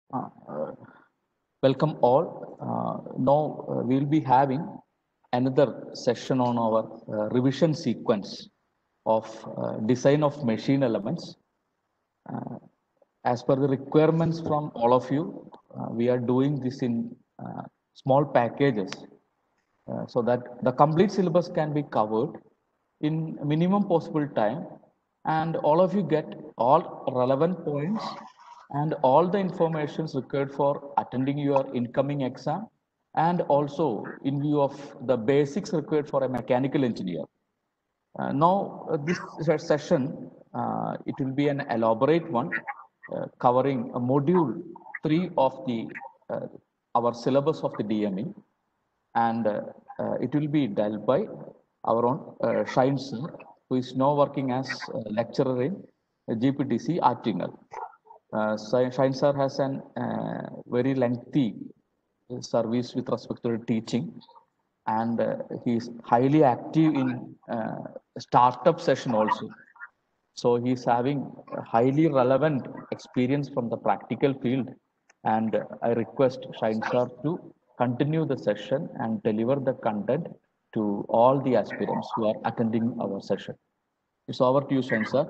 Uh, uh, welcome all. Uh, now uh, we will be having another session on our uh, revision sequence of uh, design of machine elements. Uh, as per the requirements from all of you, uh, we are doing this in uh, small packages uh, so that the complete syllabus can be covered in minimum possible time and all of you get all relevant points and all the informations required for attending your incoming exam and also in view of the basics required for a mechanical engineer. Uh, now, uh, this se- session, uh, it will be an elaborate one uh, covering a module three of the uh, our syllabus of the DME, and uh, uh, it will be dealt by our own uh, Shine sir, who is now working as a lecturer in GPTC Artingal. Uh, Shi- Shine sir has an uh, very lengthy service with respect to teaching and uh, he is highly active in uh, startup session also so he is having a highly relevant experience from the practical field and uh, i request shine sir to continue the session and deliver the content to all the aspirants who are attending our session it's over to you shine sir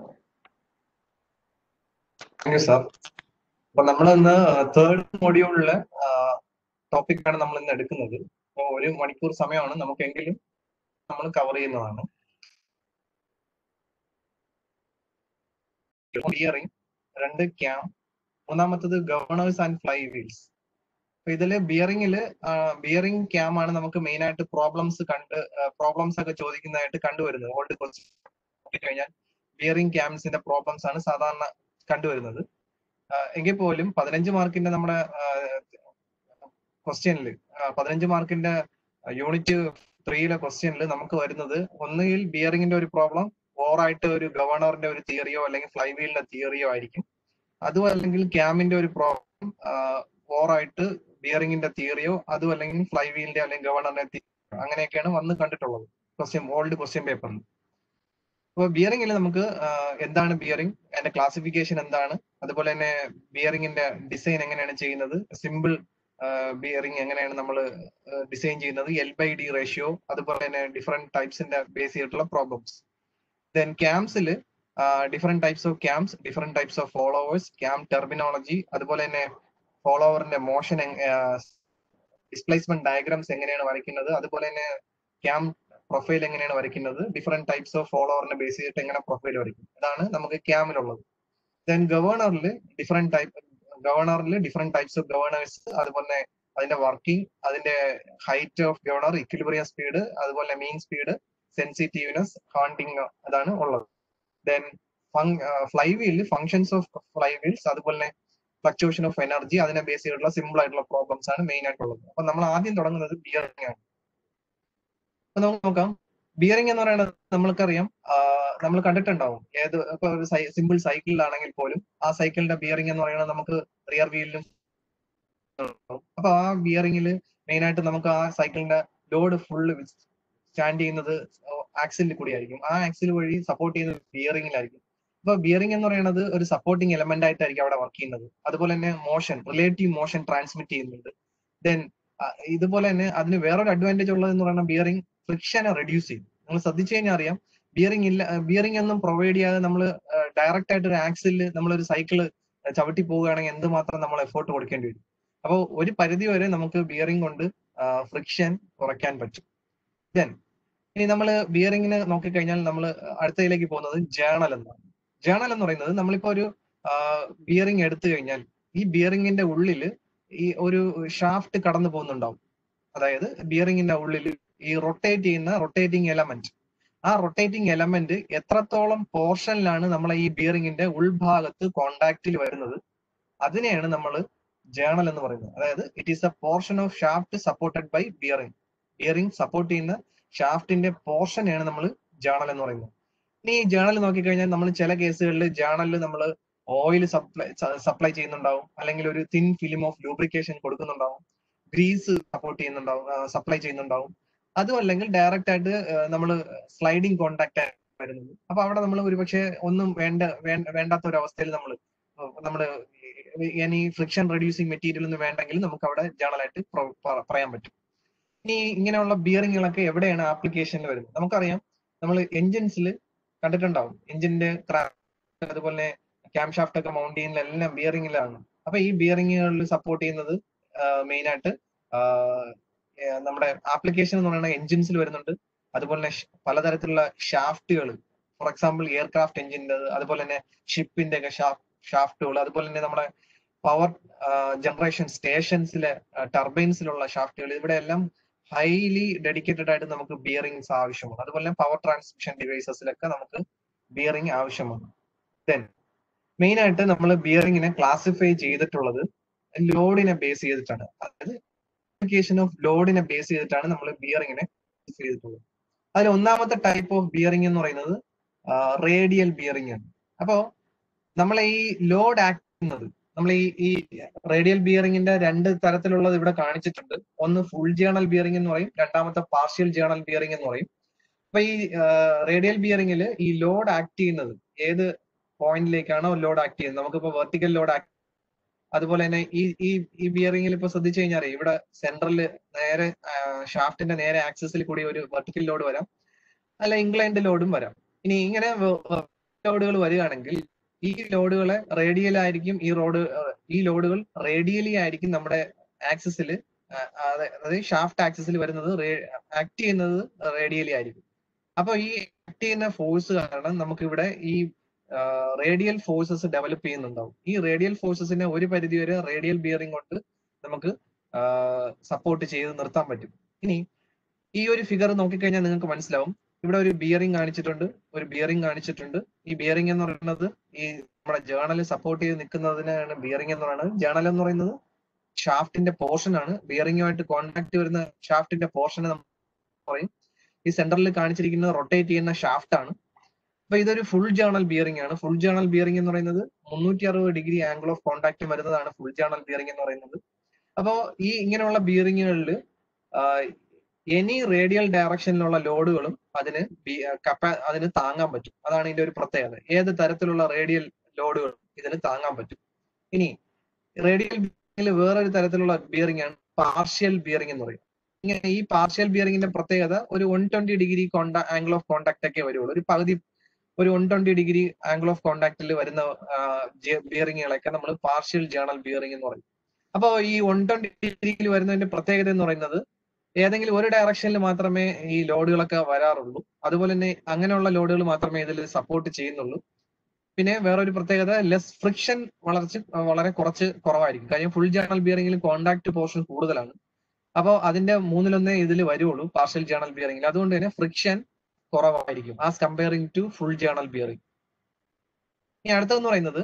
thank you sir അപ്പൊ നമ്മൾ ഇന്ന് third മൊഡ്യൂളിലെ topic ആണ് നമ്മൾ ഇന്ന് എടുക്കുന്നത് അപ്പൊ ഒരു മണിക്കൂർ സമയമാണ് നമുക്കെങ്കിലും നമ്മൾ കവർ ചെയ്യുന്നതാണ് ബിയറിംഗ് രണ്ട് ക്യാം മൂന്നാമത്തത് ഗവർണേഴ്സ് ആൻഡ് ഫ്ലൈ വീൽസ് അപ്പൊ ഇതില് ബിയറിംഗില് ബിയറിംഗ് ക്യാം ആണ് നമുക്ക് മെയിൻ ആയിട്ട് പ്രോബ്ലംസ് കണ്ട് പ്രോബ്ലംസ് ഒക്കെ ചോദിക്കുന്നതായിട്ട് കണ്ടുവരുന്നത് ഓൾഡ് ക്വസ്റ്റ്യൻ കഴിഞ്ഞാൽ ബിയറിംഗ് ക്യാംസിന്റെ പ്രോബ്ലംസ് ആണ് സാധാരണ കണ്ടുവരുന്നത് ആഹ് എങ്കിൽ പോലും പതിനഞ്ച് മാർക്കിന്റെ നമ്മുടെ ക്വസ്റ്റ്യനിൽ പതിനഞ്ച് മാർക്കിന്റെ യൂണിറ്റ് ത്രീയിലെ ക്വസ്റ്റ്യനിൽ നമുക്ക് വരുന്നത് ഒന്നുകിൽ ബിയറിംഗിന്റെ ഒരു പ്രോബ്ലം ഓറായിട്ട് ഒരു ഗവർണറിന്റെ ഒരു തിയറിയോ അല്ലെങ്കിൽ ഫ്ലൈ വീലിന്റെ തിയറിയോ ആയിരിക്കും അതും അല്ലെങ്കിൽ ക്യാമിന്റെ ഒരു പ്രോബ്ലം ഓറായിട്ട് ബിയറിംഗിന്റെ തിയറിയോ അതും അല്ലെങ്കിൽ ഫ്ലൈ വീലിന്റെ അല്ലെങ്കിൽ ഗവർണറിന്റെ അങ്ങനെയൊക്കെയാണ് വന്ന് കണ്ടിട്ടുള്ളത് ക്വസ്റ്റ്യൻ ഓൾഡ് ക്വസ്റ്റ്യൻ പേപ്പറിൽ അപ്പോൾ ബിയറിംഗിൽ നമുക്ക് ആഹ് എന്താണ് ബിയറിംഗ് അതിന്റെ ക്ലാസിഫിക്കേഷൻ എന്താണ് അതുപോലെ തന്നെ ബിയറിംഗിന്റെ ഡിസൈൻ എങ്ങനെയാണ് ചെയ്യുന്നത് സിമ്പിൾ ബിയറിംഗ് എങ്ങനെയാണ് നമ്മൾ ഡിസൈൻ ചെയ്യുന്നത് എൽ ബൈ ഡി റേഷ്യോ അതുപോലെ തന്നെ ഡിഫറെന്റ് ടൈപ്സിന്റെ ബേസ് ചെയ്തിട്ടുള്ള പ്രോബ്ലംസ് ദെൻ ക്യാംസിൽ different types of cams different types of followers cam terminology അതുപോലെ തന്നെ ഫോളോവറിന്റെ മോഷൻ ഡിസ്പ്ലേസ്മെന്റ് ഡയഗ്രാംസ് എങ്ങനെയാണ് വരയ്ക്കുന്നത് അതുപോലെ തന്നെ ക്യാം പ്രൊഫൈൽ എങ്ങനെയാണ് വരയ്ക്കുന്നത് ഡിഫറെന്റ് ടൈപ്സ് ഓഫ് ഫോളോവറിനെ ബേസ് ചെയ്തിട്ട് എങ്ങനെ പ്രൊഫൈൽ വരയ്ക്കും ഇതാണ് നമുക്ക് ക്യാമിലുള്ളത് ദെൻ ഗവേണറിൽ ഡിഫറെന്റ് ടൈപ്പ് ഗവർണറിൽ ഡിഫറെന്റ് ടൈപ്സ് ഓഫ് ഗവേണേഴ്സ് അതുപോലെ അതിന്റെ വർക്കിംഗ് അതിന്റെ height of governor equilibrium speed അതുപോലെ മീൻ സ്പീഡ് സെൻസിറ്റീവ്നെസ് ഹാണ്ടിങ് അതാണ് ഉള്ളത് ദെൻ ഫ്ലൈ വീലിൽ ഫങ്ഷൻസ് ഓഫ് ഫ്ലൈ വീൽസ് അതുപോലെ ഫ്ലക്ച്വേഷൻ ഓഫ് എനർജി അതിനെ ബേസ് ചെയ്തിട്ടുള്ള സിമ്പിൾ ആയിട്ടുള്ള പ്രോബ്ലംസ് ആണ് മെയിൻ ആയിട്ടുള്ളത് അപ്പൊ നമ്മൾ ആദ്യം തുടങ്ങുന്നത് ബിയറിംഗ് ആണ് അപ്പൊ നമുക്ക് നോക്കാം ബിയറിംഗ് എന്ന് പറയുന്നത് നമ്മൾക്കറിയാം നമ്മൾ കണ്ടിട്ടുണ്ടാവും ഏത് ഇപ്പൊ ഒരു സിമ്പിൾ സൈക്കിളിലാണെങ്കിൽ പോലും ആ സൈക്കിളിന്റെ ബിയറിംഗ് എന്ന് പറയുന്നത് നമുക്ക് റിയർ വീലിലും അപ്പൊ ആ ബിയറിംഗിൽ മെയിൻ ആയിട്ട് നമുക്ക് ആ സൈക്കിളിന്റെ ലോഡ് ഫുള്ള് സ്റ്റാൻഡ് ചെയ്യുന്നത് ആക്സിലിൽ കൂടി ആയിരിക്കും ആ ആക്സിൽ വഴി സപ്പോർട്ട് ചെയ്യുന്നത് ബിയറിംഗിലായിരിക്കും അപ്പൊ ബിയറിംഗ് എന്ന് പറയുന്നത് ഒരു സപ്പോർട്ടിംഗ് എലമെന്റ് ആയിട്ടായിരിക്കും അവിടെ വർക്ക് ചെയ്യുന്നത് അതുപോലെ തന്നെ മോഷൻ റിലേറ്റീവ് മോഷൻ ട്രാൻസ്മിറ്റ് ചെയ്യുന്നുണ്ട് ദെൻ ഇതുപോലെ തന്നെ അതിന് വേറൊരു അഡ്വാൻറ്റേജ് ഉള്ളത് എന്ന് പറയുന്നത് ബിയറിംഗ് ഫ്രിക്ഷനെ റെഡ്യൂസ് ചെയ്യും നിങ്ങൾ ശ്രദ്ധിച്ചു കഴിഞ്ഞാൽ അറിയാം ബിയറിംഗ് ഇല്ല ബിയറിംഗ് ഒന്നും പ്രൊവൈഡ് ചെയ്യാതെ നമ്മൾ ഡയറക്റ്റ് ആയിട്ട് ഒരു ആക്സിൽ നമ്മളൊരു സൈക്കിള് ചവിട്ടി പോവുകയാണെങ്കിൽ എന്തുമാത്രം നമ്മൾ എഫേർട്ട് കൊടുക്കേണ്ടി വരും അപ്പോൾ ഒരു പരിധി വരെ നമുക്ക് ബിയറിംഗ് കൊണ്ട് ഫ്രിക്ഷൻ കുറയ്ക്കാൻ പറ്റും ദെൻ ഇനി നമ്മൾ ബിയറിംഗിന് നോക്കിക്കഴിഞ്ഞാൽ നമ്മൾ അടുത്തതിലേക്ക് പോകുന്നത് ജേണൽ എന്നാണ് ജേണൽ എന്ന് പറയുന്നത് നമ്മളിപ്പോ ഒരു ബിയറിംഗ് എടുത്തു കഴിഞ്ഞാൽ ഈ ബിയറിംഗിന്റെ ഉള്ളിൽ ഈ ഒരു ഷാഫ്റ്റ് കടന്നു പോകുന്നുണ്ടാവും അതായത് ബിയറിംഗിന്റെ ഉള്ളിൽ ഈ റൊട്ടേറ്റ് ചെയ്യുന്ന റൊട്ടേറ്റിംഗ് എലമെന്റ് ആ റൊട്ടേറ്റിംഗ് എലമെന്റ് എത്രത്തോളം പോർഷനിലാണ് നമ്മളെ ഈ ബിയറിംഗിന്റെ ഉൾഭാഗത്ത് കോണ്ടാക്റ്റിൽ വരുന്നത് അതിനെയാണ് നമ്മൾ ജേണൽ എന്ന് പറയുന്നത് അതായത് it is a portion of shaft supported by bearing bearing support ചെയ്യുന്ന ഷാഫ്റ്റിന്റെ പോർഷനെയാണ് നമ്മൾ ജേണൽ എന്ന് പറയുന്നത് ഇനി ഈ ജേണൽ നോക്കിക്കഴിഞ്ഞാൽ നമ്മൾ ചില കേസുകളിൽ ജേണലിൽ നമ്മൾ ഓയിൽ സപ്ലൈ സപ്ലൈ ചെയ്യുന്നുണ്ടാവും അല്ലെങ്കിൽ ഒരു തിൻ ഫിലിം ഓഫ് ലൂബ്രിക്കേഷൻ കൊടുക്കുന്നുണ്ടാവും ഗ്രീസ് സപ്പോർട്ട് ചെയ്യുന്നുണ്ടാവും സപ്ലൈ ചെയ്യുന്നുണ്ടാവും അതും അല്ലെങ്കിൽ ഡയറക്റ്റ് ആയിട്ട് നമ്മൾ സ്ലൈഡിങ് കോണ്ടാക്ട് വരുന്നത് അപ്പൊ അവിടെ നമ്മൾ ഒരുപക്ഷെ ഒന്നും വേണ്ട വേണ്ടാത്ത ഒരു അവസ്ഥയിൽ നമ്മൾ നമ്മൾ ഇനി ഫ്രിക്ഷൻ റെഡ്യൂസിങ് മെറ്റീരിയൽ ഒന്നും വേണ്ടെങ്കിൽ നമുക്ക് അവിടെ ജേണൽ ആയിട്ട് പ്രൊ- പ- പറയാൻ പറ്റും ഇനി ഇങ്ങനെയുള്ള ബിയറിങ്ങുകളൊക്കെ എവിടെയാണ് ആപ്ലിക്കേഷനിൽ വരുന്നത് നമുക്കറിയാം നമ്മൾ എഞ്ചിൻസിൽ കണ്ടിട്ടുണ്ടാവും എഞ്ചിന്റെ അതുപോലെ ക്യാം ഷാഫ്റ്റ് ഒക്കെ മൗണ്ട് ചെയ്യുന്നതെല്ലാം ബിയറിംഗിലാണ് അപ്പൊ ഈ ബിയറിങ്ങുകളിൽ സപ്പോർട്ട് ചെയ്യുന്നത് മെയിൻ ആയിട്ട് ആഹ് ഏർ നമ്മുടെ ആപ്ലിക്കേഷൻ എന്ന് പറയുന്നത് എഞ്ചിൻസിൽ വരുന്നുണ്ട് അതുപോലെ തന്നെ ഷ് പലതരത്തിലുള്ള ഷാഫ്റ്റുകൾ ഫോർ എക്സാമ്പിൾ എയർക്രാഫ്റ്റ് എഞ്ചിൻ്റെ അതുപോലെ തന്നെ ഷിപ്പിന്റെ ഒക്കെ ഷാഫ്റ്റുകൾ അതുപോലെ തന്നെ നമ്മുടെ പവർ ജനറേഷൻ സ്റ്റേഷൻസിലെ ടർബൈൻസിലുള്ള ഷാഫ്റ്റുകൾ ഇവിടെ എല്ലാം ഹൈലി ഡെഡിക്കേറ്റഡ് ആയിട്ട് നമുക്ക് ബിയറിംഗ്സ് ആവശ്യമാണ് അതുപോലെ തന്നെ പവർ ട്രാൻസ്മിഷൻ ഡിവൈസസിലൊക്കെ നമുക്ക് ബിയറിംഗ് ആവശ്യമാണ് ദെൻ മെയിൻ ആയിട്ട് നമ്മൾ ബിയറിംഗിനെ ക്ലാസിഫൈ ചെയ്തിട്ടുള്ളത് ലോഡിനെ ബേസ് ചെയ്തിട്ടാണ് അതായത് ആപ്ലിക്കേഷൻ ഓഫ് ലോഡിനെ ബേസ് ചെയ്തിട്ടാണ് നമ്മൾ ബിയറിംഗിനെ ചെയ്തിട്ടുള്ളത് അതിൽ ഒന്നാമത്തെ ടൈപ്പ് ഓഫ് ബിയറിംഗ് എന്ന് പറയുന്നത് റേഡിയൽ ബിയറിംഗ് ആണ് അപ്പോ നമ്മളെ ഈ ലോഡ് ആക്ട് ചെയ്യുന്നത് നമ്മൾ ഈ ഈ റേഡിയൽ ബിയറിംഗിന്റെ രണ്ട് തരത്തിലുള്ളത് ഇവിടെ കാണിച്ചിട്ടുണ്ട് ഒന്ന് ഫുൾ ജേണൽ ബിയറിംഗ് എന്ന് പറയും രണ്ടാമത്തെ പാർഷ്യൽ ജേണൽ ബിയറിംഗ് എന്ന് പറയും അപ്പൊ ഈ റേഡിയൽ ബിയറിംഗിൽ ഈ ലോഡ് ആക്ട് ചെയ്യുന്നത് ഏത് പോയിന്റിലേക്കാണോ ലോഡ് ആക്ട് ചെയ്യുന്നത് നമുക്കിപ്പോ വെർട്ടിക്കൽ ലോഡ് ആക്ട് അതുപോലെ തന്നെ ഈ ഈ ഈ ബിയറിംഗിൽ ഇപ്പൊ ശ്രദ്ധിച്ചു കഴിഞ്ഞാൽ ഇവിടെ സെൻട്രലിൽ നേരെ ഷാഫ്റ്റിന്റെ നേരെ ആക്സസിൽ കൂടി ഒരു വെർട്ടിക്കൽ ലോഡ് വരാം അല്ല ഇംഗ്ലൈൻഡ് ലോഡും വരാം ഇനി ഇങ്ങനെ ലോഡുകൾ വരികയാണെങ്കിൽ ഈ ലോഡുകളെ റേഡിയൽ ആയിരിക്കും ഈ റോഡ് ഈ ലോഡുകൾ റേഡിയലി ആയിരിക്കും നമ്മുടെ ആക്സസിൽ അതായത് ഷാഫ്റ്റ് ആക്സസിൽ വരുന്നത് ആക്ട് ചെയ്യുന്നത് റേഡിയലി ആയിരിക്കും അപ്പൊ ഈ ആക്ട് ചെയ്യുന്ന ഫോഴ്സ് കാരണം നമുക്ക് ഇവിടെ ഈ റേഡിയൽ ഫോഴ്സസ് ഡെവലപ്പ് ചെയ്യുന്നുണ്ടാവും ഈ റേഡിയൽ ഫോഴ്സസിനെ ഒരു പരിധി വരെ റേഡിയൽ ബിയറിംഗ് കൊണ്ട് നമുക്ക് സപ്പോർട്ട് ചെയ്ത് നിർത്താൻ പറ്റും ഇനി ഈ ഒരു ഫിഗർ നോക്കിക്കഴിഞ്ഞാൽ നിങ്ങൾക്ക് മനസ്സിലാവും ഇവിടെ ഒരു ബിയറിംഗ് കാണിച്ചിട്ടുണ്ട് ഒരു ബിയറിംഗ് കാണിച്ചിട്ടുണ്ട് ഈ ബിയറിംഗ് എന്ന് പറയുന്നത് ഈ നമ്മുടെ ജേണൽ സപ്പോർട്ട് ചെയ്ത് നിൽക്കുന്നതിനാണ് ബിയറിംഗ് എന്ന് പറയുന്നത് ജേണൽ എന്ന് പറയുന്നത് ഷാഫ്റ്റിന്റെ പോർഷൻ ആണ് ബിയറിംഗുമായിട്ട് കോൺടാക്ട് വരുന്ന ഷാഫ്റ്റിന്റെ പോർഷൻ പറയും ഈ സെന്ററിൽ കാണിച്ചിരിക്കുന്നത് റൊട്ടേറ്റ് ചെയ്യുന്ന ഷാഫ്റ്റ് ആണ് അപ്പൊ ഇതൊരു ഫുൾ ജേണൽ ബിയറിംഗ് ആണ് ഫുൾ ജേണൽ ബിയറിംഗ് എന്ന് പറയുന്നത് മുന്നൂറ്റി അറുപത് ഡിഗ്രി ആംഗിൾ ഓഫ് കോൺടാക്ട് വരുന്നതാണ് ഫുൾ ജേണൽ ബിയറിംഗ് എന്ന് പറയുന്നത് അപ്പോ ഈ ഇങ്ങനെയുള്ള ബിയറിങ്ങുകളിൽ എനി റേഡിയൽ ഡയറക്ഷനിലുള്ള ലോഡുകളും അതിന് കപ്പാ അതിന് താങ്ങാൻ പറ്റും അതാണ് ഇതിന്റെ ഒരു പ്രത്യേകത ഏത് തരത്തിലുള്ള റേഡിയൽ ലോഡുകളും ഇതിന് താങ്ങാൻ പറ്റും ഇനി റേഡിയൽ ബിയറിംഗിൽ വേറൊരു തരത്തിലുള്ള ബിയറിംഗ് ആണ് പാർഷ്യൽ ബിയറിംഗ് എന്ന് പറയും ഇങ്ങനെ ഈ പാർഷ്യൽ ബിയറിംഗിന്റെ പ്രത്യേകത ഒരു വൺ ട്വന്റി ഡിഗ്രി കോണ്ടാ ആംഗിൾ ഓഫ് കോണ്ടാക്ട് ഒക്കെ വരുള്ളൂ ഒരു പകുതി ഒരു one twenty degree angle of കോണ്ടാക്റ്റിൽ വരുന്ന ബിയറിങ്ങുകളൊക്കെ നമ്മൾ പാർഷ്യൽ ജേണൽ ബിയറിംഗ് എന്ന് പറയും അപ്പോൾ ഈ വൺ ട്വന്റി ഡിഗ്രിയിൽ വരുന്നതിന്റെ പ്രത്യേകത എന്ന് പറയുന്നത് ഏതെങ്കിലും ഒരു ഡയറക്ഷനിൽ മാത്രമേ ഈ ലോഡുകളൊക്കെ വരാറുള്ളൂ അതുപോലെ തന്നെ അങ്ങനെയുള്ള ലോഡുകൾ മാത്രമേ ഇതിൽ സപ്പോർട്ട് ചെയ്യുന്നുള്ളൂ പിന്നെ വേറൊരു പ്രത്യേകത ലെസ് ഫ്രിക്ഷൻ വളർച്ച വളരെ കുറച്ച് കുറവായിരിക്കും കാര്യം ഫുൾ ജേണൽ ബിയറിംഗിൽ കോണ്ടാക്ട് പോർഷൻ കൂടുതലാണ് അപ്പോൾ അതിന്റെ മൂന്നിലൊന്നേ ഇതിൽ വരുള്ളൂ പാർഷ്യൽ ജേണൽ ബിയറിംഗിൽ അതുകൊണ്ട് തന്നെ ഫ്രിക്ഷൻ കുറവായിരിക്കും as comparing to full journal bearing ഇനി അടുത്തതെന്ന് പറയുന്നത്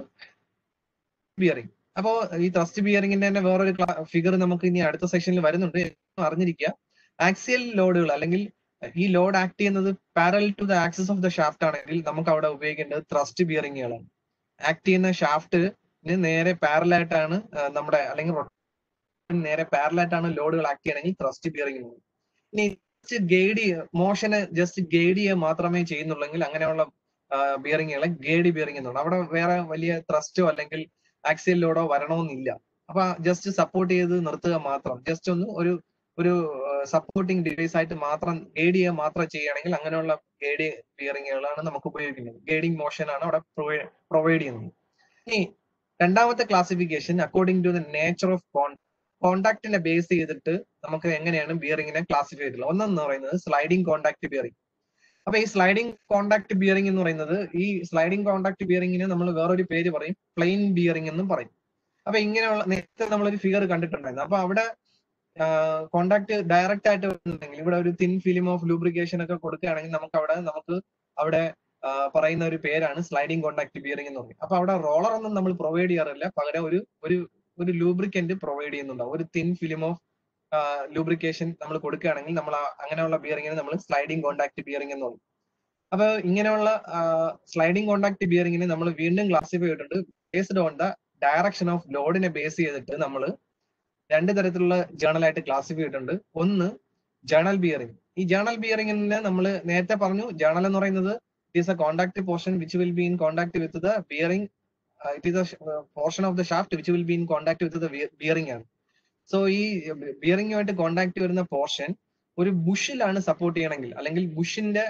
ബിയറിംഗ് അപ്പോ ഈ ത്രസ്റ്റ് ബിയറിംഗിന്റെ തന്നെ വേറൊരു ഫിഗർ നമുക്ക് ഇനി അടുത്ത സെക്ഷനിൽ വരുന്നുണ്ട് അറിഞ്ഞിരിക്കുക ആക്സിയൽ ലോഡുകൾ അല്ലെങ്കിൽ ഈ ലോഡ് ആക്ട് ചെയ്യുന്നത് parallel to the axis of the shaft ആണെങ്കിൽ നമുക്ക് അവിടെ ഉപയോഗിക്കേണ്ടത് ത്രസ്റ്റ് ബിയറിങ്ങുകളാണ് ആക്ട് ചെയ്യുന്ന ഷാഫ്റ്റിന് നേരെ പാരലായിട്ടാണ് നമ്മുടെ അല്ലെങ്കിൽ നേരെ പാരലായിട്ടാണ് ലോഡുകൾ ആക്ട് ചെയ്യണമെങ്കിൽ ത്രസ്റ്റ് ബിയറിംഗ് ഇനി ജസ്റ്റ് ഗൈഡ് മോഷന് ജസ്റ്റ് ഗൈഡ് ചെയ്യുക മാത്രമേ ചെയ്യുന്നുള്ളെങ്കിൽ അങ്ങനെയുള്ള ബിയറിങ്ങുകളെ ഗൈഡ് ബിയറിംഗ് എന്നുണ്ട് അവിടെ വേറെ വലിയ ത്രസ്റ്റോ അല്ലെങ്കിൽ ആക്സിയൽ ലോഡോ വരണമെന്നില്ല അപ്പൊ ജസ്റ്റ് സപ്പോർട്ട് ചെയ്ത് നിർത്തുക മാത്രം ജസ്റ്റ് ഒന്ന് ഒരു ഒരു സപ്പോർട്ടിംഗ് ഡിവൈസ് ആയിട്ട് മാത്രം ഗൈഡ് ചെയ്യുക മാത്രം ചെയ്യുകയാണെങ്കിൽ അങ്ങനെയുള്ള ഗൈഡ് ബിയറിങ്ങുകളാണ് നമുക്ക് ഉപയോഗിക്കുന്നത് ഗൈഡിങ് മോഷൻ ആണ് അവിടെ പ്രൊവൈഡ് ചെയ്യുന്നത് ഇനി രണ്ടാമത്തെ classification according to the nature of con കോണ്ടാക്ടിനെ ബേസ് ചെയ്തിട്ട് നമുക്ക് എങ്ങനെയാണ് ബിയറിങ്ങിനെ ക്ലാസിഫൈ ചെയ്തിട്ടുള്ളത് ഒന്നെന്ന് പറയുന്നത് സ്ലൈഡിംഗ് കോണ്ടാക്ട് ബിയറിംഗ് അപ്പൊ ഈ സ്ലൈഡിംഗ് കോണ്ടാക്ട് ബിയറിംഗ് എന്ന് പറയുന്നത് ഈ സ്ലൈഡിംഗ് കോണ്ടാക്ട് ബിയറിംഗിന് നമ്മൾ വേറൊരു പേര് പറയും പ്ലെയിൻ ബിയറിംഗ് എന്നും പറയും അപ്പൊ ഇങ്ങനെയുള്ള നേരത്തെ നമ്മളൊരു ഫിഗർ കണ്ടിട്ടുണ്ടായിരുന്നു അപ്പൊ അവിടെ കോണ്ടാക്ട് ഡയറക്റ്റ് ആയിട്ട് വരുന്നുണ്ടെങ്കിൽ ഇവിടെ ഒരു തിൻ ഫിലിം ഓഫ് ലൂബ്രിക്കേഷൻ ഒക്കെ കൊടുക്കുകയാണെങ്കിൽ നമുക്ക് അവിടെ നമുക്ക് അവിടെ പറയുന്ന ഒരു പേരാണ് സ്ലൈഡിംഗ് കോണ്ടാക്ട് ബിയറിംഗ് എന്ന് പറയും അപ്പൊ അവിടെ റോളർ ഒന്നും നമ്മൾ പ്രൊവൈഡ് ചെയ്യാറില്ല പകരം ഒരു ഒരു ഒരു ലൂബ്രിക്കന്റ് പ്രൊവൈഡ് ചെയ്യുന്നുണ്ടാവും ഒരു തിൻ ഫിലിം ഓഫ് ലൂബ്രിക്കേഷൻ നമ്മൾ കൊടുക്കുകയാണെങ്കിൽ നമ്മൾ അങ്ങനെയുള്ള ബിയറിംഗിന് നമ്മൾ സ്ലൈഡിംഗ് കോണ്ടാക്ട് ബിയറിംഗ് എന്ന് പറയും അപ്പൊ ഇങ്ങനെയുള്ള സ്ലൈഡിംഗ് കോണ്ടാക്ട് ബിയറിംഗിന് നമ്മൾ വീണ്ടും ക്ലാസിഫൈ ചെയ്തിട്ടുണ്ട് based on the direction of ലോഡിനെ ബേസ് ചെയ്തിട്ട് നമ്മൾ രണ്ട് തരത്തിലുള്ള ജേണൽ ആയിട്ട് ക്ലാസിഫൈ ചെയ്തിട്ടുണ്ട് ഒന്ന് ജേണൽ ബിയറിംഗ് ഈ ജേണൽ ബിയറിംഗിന് നമ്മൾ നേരത്തെ പറഞ്ഞു ജേണൽ എന്ന് പറയുന്നത് it is a contact portion which will be in contact with the bearing it is portion of the shaft which will be in contact with the bearing ആണ് so ഈ ബിയറിംഗുമായിട്ട് കോൺടാക്ട് വരുന്ന പോർഷൻ ഒരു ബുഷിലാണ് support ചെയ്യണമെങ്കിൽ അല്ലെങ്കിൽ ബുഷിന്റെ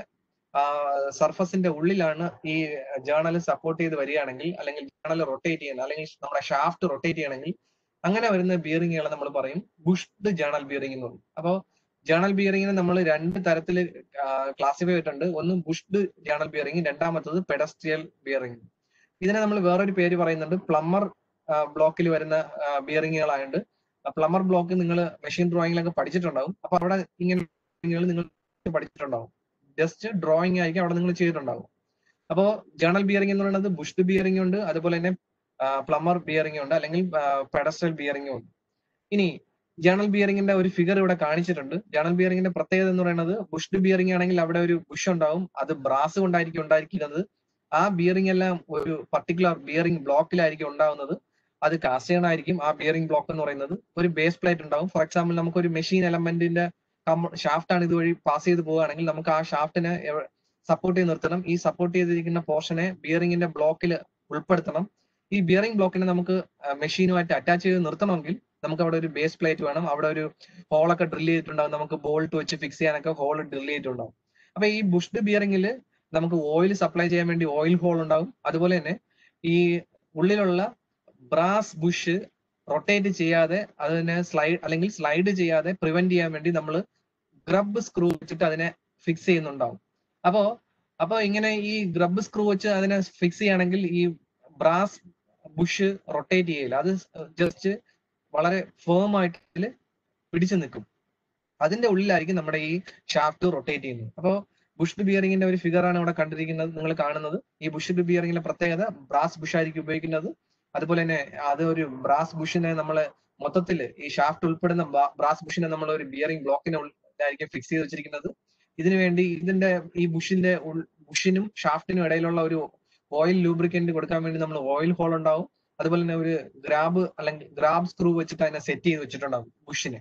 സർഫസിന്റെ ഉള്ളിലാണ് ഈ journal support ചെയ്ത് വരികയാണെങ്കിൽ അല്ലെങ്കിൽ ജേണൽ റൊട്ടേറ്റ് ചെയ്യുന്ന അല്ലെങ്കിൽ നമ്മുടെ ഷാഫ്റ്റ് റൊട്ടേറ്റ് ചെയ്യണമെങ്കിൽ അങ്ങനെ വരുന്ന ബിയറിങ്ങുകളെ നമ്മൾ പറയും ബുഷ്ഡ് ജേണൽ ബിയറിംഗ് എന്ന് പറയും അപ്പോൾ ജേണൽ ബിയറിംഗിനെ നമ്മൾ രണ്ട് തരത്തിൽ ക്ലാസിഫൈ ചെയ്തിട്ടുണ്ട് ഒന്ന് ബുഷ്ഡ് ജേണൽ ബിയറിംഗ് രണ്ടാമത്തത് പെഡസ്ട്രിയൽ ബിയറിംഗ് ഇതിനെ നമ്മൾ വേറൊരു പേര് പറയുന്നുണ്ട് പ്ലമ്മർ ബ്ലോക്കിൽ വരുന്ന ബിയറിങ്ങുകളായതുകൊണ്ട് പ്ലമ്മർ ബ്ലോക്ക് നിങ്ങൾ മെഷീൻ ഡ്രോയിങ്ങിലൊക്കെ പഠിച്ചിട്ടുണ്ടാവും അപ്പൊ അവിടെ ഇങ്ങനെ നിങ്ങൾ പഠിച്ചിട്ടുണ്ടാവും ജസ്റ്റ് ഡ്രോയിങ് ആയിരിക്കും അവിടെ നിങ്ങൾ ചെയ്തിട്ടുണ്ടാവും അപ്പോ ജേണൽ ബിയറിംഗ് എന്ന് പറയുന്നത് ബുഷ്ഡ് ബിയറിംഗ് ഉണ്ട് അതുപോലെ തന്നെ പ്ലമ്മർ ബിയറിംഗ് ഉണ്ട് അല്ലെങ്കിൽ പെഡസ്ട്രൽ ബിയറിംഗും ഉണ്ട് ഇനി ജേണൽ ബിയറിംഗിന്റെ ഒരു ഫിഗർ ഇവിടെ കാണിച്ചിട്ടുണ്ട് ജേണൽ ബിയറിംഗിന്റെ പ്രത്യേകത എന്ന് പറയുന്നത് ബുഷ്ഡ് ബിയറിംഗ് ആണെങ്കിൽ അവിടെ ഒരു ബുഷ് ഉണ്ടാവും അത് ബ്രാസ് കൊണ്ടായിരിക്കും ഉണ്ടായിരിക്കുന്നത് ആ ബിയറിംഗ് എല്ലാം ഒരു പർട്ടിക്കുലർ ബിയറിംഗ് ബ്ലോക്കിലായിരിക്കും ഉണ്ടാവുന്നത് അത് കാസ്റ്റേൺ ആയിരിക്കും ആ ബിയറിംഗ് ബ്ലോക്ക് എന്ന് പറയുന്നത് ഒരു ബേസ് പ്ലേറ്റ് ഉണ്ടാവും ഫോർ എക്സാമ്പിൾ നമുക്ക് ഒരു മെഷീൻ എലമെന്റിന്റെ ഷാഫ്റ്റ് ആണ് ഇതുവഴി പാസ് ചെയ്ത് പോവുകയാണെങ്കിൽ നമുക്ക് ആ ഷാഫ്റ്റിനെ സപ്പോർട്ട് ചെയ്ത് നിർത്തണം ഈ സപ്പോർട്ട് ചെയ്തിരിക്കുന്ന പോർഷനെ ബിയറിംഗിന്റെ ബ്ലോക്കിൽ ഉൾപ്പെടുത്തണം ഈ ബിയറിംഗ് ബ്ലോക്കിനെ നമുക്ക് മെഷീനുമായിട്ട് അറ്റാച്ച് ചെയ്ത് നിർത്തണമെങ്കിൽ നമുക്ക് അവിടെ ഒരു ബേസ് പ്ലേറ്റ് വേണം അവിടെ ഒരു ഹോളൊക്കെ ഡ്രിൽ ചെയ്തിട്ടുണ്ടാവും നമുക്ക് ബോൾട്ട് വെച്ച് ഫിക്സ് ചെയ്യാനൊക്കെ ഹോൾ ഡ്രിൽ ചെയ്തിട്ടുണ്ടാവും അപ്പൊ ഈ ബുഷ്ഡ് ബിയറിംഗിൽ നമുക്ക് ഓയിൽ സപ്ലൈ ചെയ്യാൻ വേണ്ടി ഓയിൽ ഹോൾ ഉണ്ടാവും അതുപോലെ തന്നെ ഈ ഉള്ളിലുള്ള ബ്രാസ് ബുഷ് റൊട്ടേറ്റ് ചെയ്യാതെ അതിനെ സ്ലൈഡ് അല്ലെങ്കിൽ സ്ലൈഡ് ചെയ്യാതെ പ്രിവെന്റ് ചെയ്യാൻ വേണ്ടി നമ്മൾ ഗ്രബ് സ്ക്രൂ വെച്ചിട്ട് അതിനെ ഫിക്സ് ചെയ്യുന്നുണ്ടാവും അപ്പോ അപ്പൊ ഇങ്ങനെ ഈ ഗ്രബ് സ്ക്രൂ വെച്ച് അതിനെ ഫിക്സ് ചെയ്യുകയാണെങ്കിൽ ഈ ബ്രാസ് ബുഷ് റൊട്ടേറ്റ് ചെയ്യില്ല അത് ജസ്റ്റ് വളരെ ഫേം ആയിട്ട് പിടിച്ചു നിൽക്കും അതിന്റെ ഉള്ളിലായിരിക്കും നമ്മുടെ ഈ ഷാഫ്റ്റ് റൊട്ടേറ്റ് ചെയ്യുന്നത് അപ്പോൾ ബുഷ്ഡ് ബിയറിംഗിന്റെ ഒരു ഫിഗർ ആണ് ഇവിടെ കണ്ടിരിക്കുന്നത് നിങ്ങൾ കാണുന്നത് ഈ ബുഷ്ഡ് ബിയറിംഗിന്റെ പ്രത്യേകത ബ്രാസ് ബുഷ് ആയിരിക്കും ഉപയോഗിക്കുന്നത് അതുപോലെ തന്നെ അത് ഒരു ബ്രാസ് ബുഷിനെ നമ്മൾ മൊത്തത്തിൽ ഈ ഷാഫ്റ്റ് ഉൾപ്പെടുന്ന ബ്രാസ് ബുഷിനെ നമ്മൾ ഒരു ബിയറിംഗ് ബ്ലോക്കിനെ ആയിരിക്കും ഫിക്സ് ചെയ്ത് വെച്ചിരിക്കുന്നത് ഇതിനു വേണ്ടി ഇതിന്റെ ഈ ബുഷിന്റെ ബുഷിനും ഷാഫ്റ്റിനും ഇടയിലുള്ള ഒരു ഓയിൽ ലൂബ്രിക്കന്റ് കൊടുക്കാൻ വേണ്ടി നമ്മൾ ഓയിൽ ഹോൾ ഉണ്ടാവും അതുപോലെ തന്നെ ഒരു ഗ്രാബ് അല്ലെങ്കിൽ ഗ്രാബ് സ്ക്രൂ വെച്ചിട്ട് അതിനെ സെറ്റ് ചെയ്ത് വെച്ചിട്ടുണ്ടാവും ബുഷിനെ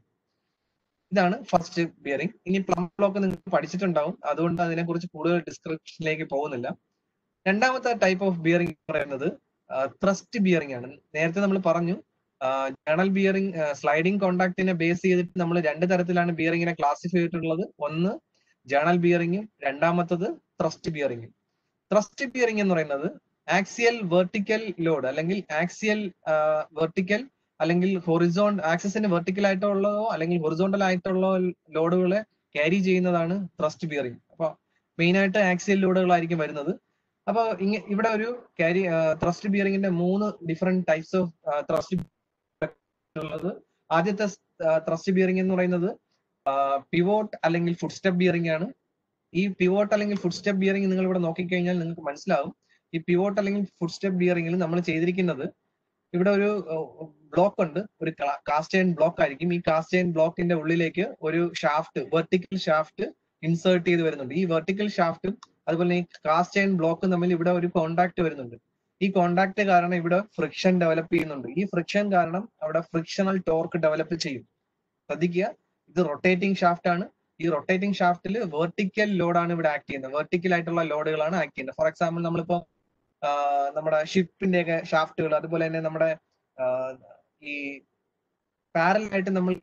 ഇതാണ് ഫസ്റ്റ് ബിയറിംഗ് ഇനി പ്ലം ബ്ലോക്ക് നിങ്ങൾക്ക് പഠിച്ചിട്ടുണ്ടാവും അതുകൊണ്ട് അതിനെ കുറിച്ച് കൂടുതൽ ഡിസ്ക്രിപ്ഷനിലേക്ക് പോകുന്നില്ല രണ്ടാമത്തെ ടൈപ്പ് ഓഫ് ബിയറിംഗ് പറയുന്നത് ത്രസ്റ്റ് ബിയറിംഗ് ആണ് നേരത്തെ നമ്മൾ പറഞ്ഞു ജേണൽ ബിയറിംഗ് സ്ലൈഡിംഗ് കോണ്ടാക്ടിനെ ബേസ് ചെയ്തിട്ട് നമ്മൾ രണ്ട് തരത്തിലാണ് ബിയറിംഗിനെ ക്ലാസിഫൈ ചെയ്തിട്ടുള്ളത് ഒന്ന് ജേണൽ ബിയറിംഗും രണ്ടാമത്തത് ത്രസ്റ്റ് ബിയറിംഗും ത്രസ്റ്റ് ബിയറിംഗ് എന്ന് പറയുന്നത് ആക്സിയൽ വെർട്ടിക്കൽ ലോഡ് അല്ലെങ്കിൽ ആക്സിയൽ വെർട്ടിക്കൽ അല്ലെങ്കിൽ ഹൊറിസോൺ ആക്സസിന് വെർട്ടിക്കൽ ആയിട്ടുള്ളതോ അല്ലെങ്കിൽ ഹൊറിസോണ്ടൽ ആയിട്ടുള്ള ലോഡുകളെ ക്യാരി ചെയ്യുന്നതാണ് ത്രസ്റ്റ് ബിയറിംഗ് അപ്പൊ മെയിൻ ആയിട്ട് ആക്സിയൽ ലോഡുകളായിരിക്കും വരുന്നത് അപ്പൊ ഇങ്ങ ഇവിടെ ഒരു ക്യാരി ത്രസ്റ്റ് ബിയറിംഗിന്റെ മൂന്ന് ഡിഫറെന്റ് ടൈപ്സ് ഓഫ് ത്രസ്റ്റ് ഉള്ളത് ആദ്യത്തെ ത്രസ്റ്റ് ബിയറിംഗ് എന്ന് പറയുന്നത് പിവോട്ട് അല്ലെങ്കിൽ ഫുഡ് സ്റ്റെപ്പ് ബിയറിംഗ് ആണ് ഈ പിവോട്ട് അല്ലെങ്കിൽ ഫുഡ് സ്റ്റെപ്പ് ബിയറിംഗ് നിങ്ങൾ ഇവിടെ നോക്കിക്കഴിഞ്ഞാൽ നിങ്ങൾക്ക് മനസ്സിലാവും ഈ പിവോട്ട് അല്ലെങ്കിൽ ഫുഡ് സ്റ്റെപ്പ് ബിയറിംഗിൽ നമ്മൾ ചെയ്തിരിക്കുന്നത് ഇവിടെ ഒരു ബ്ലോക്ക് ഉണ്ട് ഒരു കാസ്റ്റൈൻ ബ്ലോക്ക് ആയിരിക്കും ഈ കാസ്റ്റൈൻ ബ്ലോക്കിന്റെ ഉള്ളിലേക്ക് ഒരു ഷാഫ്റ്റ് വെർട്ടിക്കൽ ഷാഫ്റ്റ് ഇൻസേർട്ട് ചെയ്ത് വരുന്നുണ്ട് ഈ വെർട്ടിക്കൽ ഷാഫ്റ്റും അതുപോലെ ഈ കാസ്റ്റൈൻ ബ്ലോക്കും തമ്മിൽ ഇവിടെ ഒരു കോണ്ടാക്ട് വരുന്നുണ്ട് ഈ കോണ്ടാക്ട് കാരണം ഇവിടെ ഫ്രിക്ഷൻ ഡെവലപ്പ് ചെയ്യുന്നുണ്ട് ഈ ഫ്രിക്ഷൻ കാരണം അവിടെ ഫ്രിക്ഷണൽ ടോർക്ക് ഡെവലപ്പ് ചെയ്യും ശ്രദ്ധിക്കുക ഇത് റൊട്ടേറ്റിംഗ് ഷാഫ്റ്റ് ആണ് ഈ റൊട്ടേറ്റിംഗ് ഷാഫ്റ്റിൽ വെർട്ടിക്കൽ ലോഡാണ് ഇവിടെ ആക്ട് ചെയ്യുന്നത് വെർട്ടിക്കൽ ആയിട്ടുള്ള ലോഡുകളാണ് ആക്ട് ചെയ്യുന്നത് ഫോർ എക്സാമ്പിൾ നമ്മളിപ്പോ നമ്മുടെ ഷിപ്പിന്റെ ഒക്കെ ഷാഫ്റ്റുകൾ അതുപോലെ തന്നെ നമ്മുടെ ഈ പാരൽ ആയിട്ട് നമ്മൾ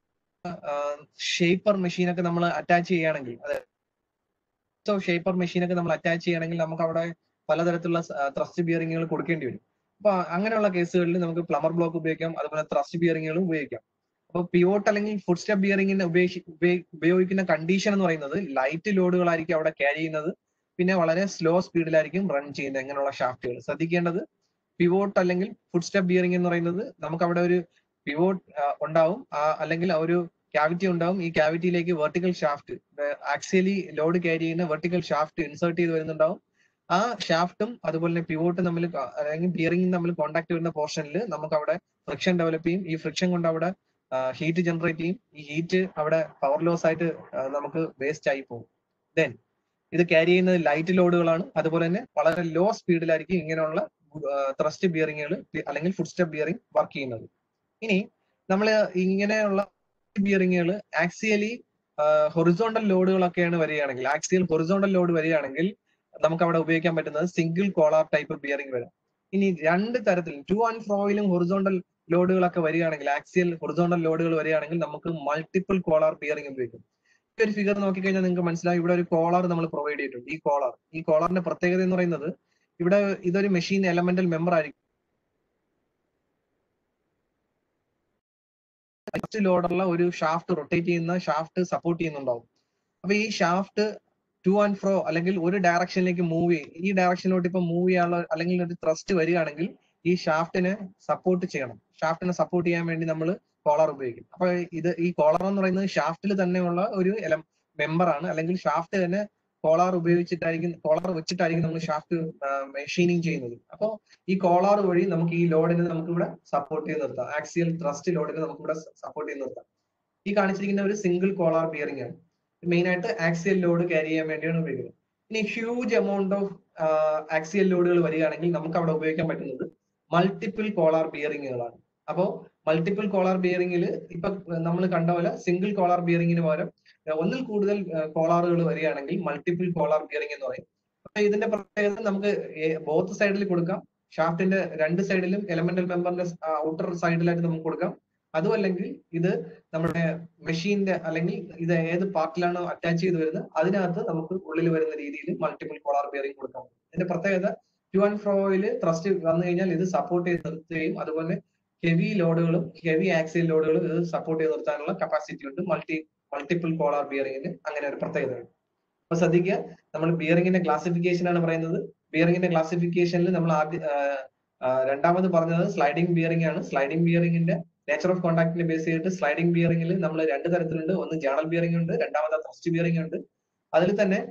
ഷേപ്പർ മെഷീനൊക്കെ നമ്മൾ അറ്റാച്ച് ചെയ്യുകയാണെങ്കിൽ അതായത് ഷേപ്പർ മെഷീനൊക്കെ നമ്മൾ അറ്റാച്ച് ചെയ്യുകയാണെങ്കിൽ നമുക്ക് അവിടെ പലതരത്തിലുള്ള ത്രസ്റ്റ് ബിയറിങ്ങുകൾ കൊടുക്കേണ്ടി വരും അപ്പൊ അങ്ങനെയുള്ള കേസുകളിൽ നമുക്ക് പ്ലമർ ബ്ലോക്ക് ഉപയോഗിക്കാം അതുപോലെ ത്രസ്റ്റ് ബിയറിങ്ങുകളും ഉപയോഗിക്കാം അപ്പൊ പിവോട്ട് അല്ലെങ്കിൽ ഫുഡ് സ്റ്റെപ്പ് ബിയറിങ്ങിന് ഉപയോഗിച്ച് ഉപയോഗിക്കുന്ന കണ്ടീഷൻ എന്ന് പറയുന്നത് ലൈറ്റ് ലോഡുകളായിരിക്കും അവിടെ ക്യാരി ചെയ്യുന്നത് പിന്നെ വളരെ സ്ലോ സ്പീഡിലായിരിക്കും റൺ ചെയ്യുന്നത് ഇങ്ങനെയുള്ള ഷാഫ്റ്റുകൾ ശ്രദ്ധിക്കേണ്ടത് പിവോട്ട് അല്ലെങ്കിൽ ഫുഡ് സ്റ്റെപ്പ് ബിയറിംഗ് എന്ന് പറയുന്നത് നമുക്ക് അവിടെ ഒരു പിവോട്ട് ഉണ്ടാവും അല്ലെങ്കിൽ ഒരു ക്യാവിറ്റി ഉണ്ടാവും ഈ ക്യാവിറ്റിയിലേക്ക് vertical shaft axially load carry ചെയ്യുന്ന വെർട്ടിക്കൽ ഷാഫ്റ്റ് ഇൻസേർട്ട് ചെയ്ത് വരുന്നുണ്ടാവും ആ ഷാഫ്റ്റും അതുപോലെ തന്നെ പിവോട്ടും തമ്മിൽ അല്ലെങ്കിൽ ബിയറിംഗും തമ്മിൽ കോൺടാക്ട് വരുന്ന പോർഷനിൽ നമുക്ക് അവിടെ ഫ്രിക്ഷൻ ഡെവലപ്പ് ചെയ്യും ഈ ഫ്രിക്ഷൻ കൊണ്ട് അവിടെ ഹീറ്റ് ജനറേറ്റ് ചെയ്യും ഈ ഹീറ്റ് അവിടെ പവർ ലോസ് ആയിട്ട് നമുക്ക് വേസ്റ്റ് ആയി പോകും ദെൻ ഇത് ക്യാരി ചെയ്യുന്നത് ലൈറ്റ് ലോഡുകളാണ് അതുപോലെ തന്നെ വളരെ ലോ സ്പീഡിലായിരിക്കും ഇങ്ങനെയുള്ള ത്രസ്റ്റ് ബിയറിങ്ങുകൾ അല്ലെങ്കിൽ ഫുഡ് സ്റ്റെപ്പ് ബിയറിംഗ് വർക്ക് ചെയ്യുന്നത് ഇനി നമ്മൾ ഇങ്ങനെയുള്ള ബിയറിങ്ങുകൾ ആക്സിയലി ഹൊറിസോണ്ടൽ ലോഡുകളൊക്കെയാണ് വരികയാണെങ്കിൽ ആക്സിയൽ ഹൊറിസോണ്ടൽ ലോഡ് വരികയാണെങ്കിൽ നമുക്ക് അവിടെ ഉപയോഗിക്കാൻ പറ്റുന്നത് സിംഗിൾ കോളാർ ടൈപ്പ് ബിയറിംഗ് വരാം ഇനി രണ്ട് തരത്തിൽ ടു ആൻഡ് ഫ്രോയിലും ഹൊറിസോണ്ടൽ ലോഡുകളൊക്കെ വരികയാണെങ്കിൽ ആക്സിയൽ ഹൊറിസോണ്ടൽ ലോഡുകൾ വരികയാണെങ്കിൽ നമുക്ക് മൾട്ടിപ്പിൾ കോളർ ബിയറിംഗ് ഉപയോഗിക്കും ഈ ഒരു ഫിഗർ നോക്കിക്കഴിഞ്ഞാൽ നിങ്ങൾക്ക് മനസ്സിലാവും ഇവിടെ ഒരു കോളർ നമ്മൾ പ്രൊവൈഡ് ചെയ്തിട്ടുണ്ട് ഈ കോളർ ഈ കോളറിന്റെ പ്രത്യേകത എന്ന് പറയുന്നത് ഇവിടെ ഇതൊരു മെഷീൻ എലമെന്റൽ മെമ്പർ ആയിരിക്കും ഫസ്റ്റ് ലോഡുള്ള ഒരു ഷാഫ്റ്റ് റൊട്ടേറ്റ് ചെയ്യുന്ന ഷാഫ്റ്റ് സപ്പോർട്ട് ചെയ്യുന്നുണ്ടാവും അപ്പൊ ഈ ഷാഫ്റ്റ് ടു ആൻഡ് ഫ്രോ അല്ലെങ്കിൽ ഒരു ഡയറക്ഷനിലേക്ക് മൂവ് ചെയ്യും ഈ ഡയറക്ഷനിലോട്ട് ഇപ്പൊ മൂവ് ചെയ്യാനുള്ള അല്ലെങ്കിൽ ഒരു ത്രസ്റ്റ് വരികയാണെങ്കിൽ ഈ ഷാഫ്റ്റിനെ സപ്പോർട്ട് ചെയ്യണം ഷാഫ്റ്റിനെ സപ്പോർട്ട് ചെയ്യാൻ വേണ്ടി നമ്മൾ കോളർ ഉപയോഗിക്കും അപ്പൊ ഇത് ഈ കോളർ എന്ന് പറയുന്നത് ഷാഫ്റ്റിൽ തന്നെയുള്ള ഒരു മെമ്പർ ആണ് അല്ലെങ്കിൽ ഷാഫ്റ്റ് തന്നെ കോളർ ഉപയോഗിച്ചിട്ടായിരിക്കും കോളർ വെച്ചിട്ടായിരിക്കും നമ്മൾ ഷാഫ്റ്റ് മെഷീനിങ് ചെയ്യുന്നത് അപ്പോൾ ഈ കോളർ വഴി നമുക്ക് ഈ ലോഡിനെ നമുക്ക് ഇവിടെ സപ്പോർട്ട് ചെയ്ത് നിർത്താം ആക്സിയൽ ത്രസ്റ്റ് ലോഡിനെ നമുക്ക് ഇവിടെ സപ്പോർട്ട് ചെയ്ത് നിർത്താം ഈ കാണിച്ചിരിക്കുന്ന ഒരു സിംഗിൾ കോളർ ബിയറിംഗ് ആണ് മെയിൻ ആയിട്ട് ആക്സിയൽ ലോഡ് ക്യാരി ചെയ്യാൻ വേണ്ടിയാണ് ഉപയോഗിക്കുന്നത് ഇനി ഹ്യൂജ് എമൗണ്ട് ഓഫ് ആക്സിയൽ ലോഡുകൾ വരികയാണെങ്കിൽ നമുക്ക് അവിടെ ഉപയോഗിക്കാൻ പറ്റുന്നത് മൾട്ടിപ്പിൾ കോളർ ബിയറിങ്ങുകളാണ് അപ്പോൾ മൾട്ടിപ്പിൾ കോളർ ബിയറിംഗിൽ ഇപ്പൊ നമ്മൾ കണ്ട പോലെ സിംഗിൾ കോളർ ബിയറിംഗിന് പകരം ഒന്നിൽ കൂടുതൽ കോളാറുകൾ വരികയാണെങ്കിൽ മൾട്ടിപ്പിൾ കോളർ ബിയറിംഗ് എന്ന് പറയും അപ്പൊ ഇതിന്റെ പ്രത്യേകത നമുക്ക് ബോത്ത് സൈഡിൽ കൊടുക്കാം ഷാഫ്റ്റിന്റെ രണ്ട് സൈഡിലും എലമെന്റൽ മെമ്പറിന്റെ ഔട്ടർ സൈഡിലായിട്ട് നമുക്ക് കൊടുക്കാം അതും അല്ലെങ്കിൽ ഇത് നമ്മുടെ മെഷീന്റെ അല്ലെങ്കിൽ ഇത് ഏത് പാർട്ടിലാണോ അറ്റാച്ച് ചെയ്ത് വരുന്നത് അതിനകത്ത് നമുക്ക് ഉള്ളിൽ വരുന്ന രീതിയിൽ മൾട്ടിപ്പിൾ കോളർ ബിയറിംഗ് കൊടുക്കാം ഇതിന്റെ പ്രത്യേകത ടു ആൻഡ് ഫ്രോയിൽ ത്രസ്റ്റ് വന്നു കഴിഞ്ഞാൽ ഇത് സപ്പോർട്ട് ചെയ്ത് നിർത്തുകയും അതുപോലെ ഹെവി ലോഡുകളും ഹെവി ആക്സിൽ ലോഡുകളും ഇത് സപ്പോർട്ട് ചെയ്ത് നിർത്താനുള്ള കപ്പാസിറ്റി ഉണ്ട് മൾട്ടി മൾട്ടിപ്പിൾ കോളർ ബിയറിംഗിന് അങ്ങനെ ഒരു പ്രത്യേകതയുണ്ട് അപ്പൊ ശ്രദ്ധിക്കുക നമ്മൾ ബിയറിംഗിന്റെ ക്ലാസിഫിക്കേഷൻ ആണ് പറയുന്നത് ബിയറിംഗിന്റെ ക്ലാസിഫിക്കേഷനിൽ നമ്മൾ ആദ്യ രണ്ടാമത് പറഞ്ഞത് സ്ലൈഡിംഗ് ബിയറിംഗ് ആണ് സ്ലൈഡിംഗ് ബിയറിംഗിന്റെ നേച്ചർ ഓഫ് കോൺടാക്ടിനെ ബേസ് ചെയ്തിട്ട് സ്ലൈഡിംഗ് ബിയറിംഗിൽ നമ്മൾ രണ്ട് തരത്തിലുണ്ട് ഒന്ന് ജേണൽ ബിയറിംഗ് ഉണ്ട് രണ്ടാമത് ത്രസ്റ്റ് ബിയറിംഗ് ഉണ്ട് അതിൽ തന്നെ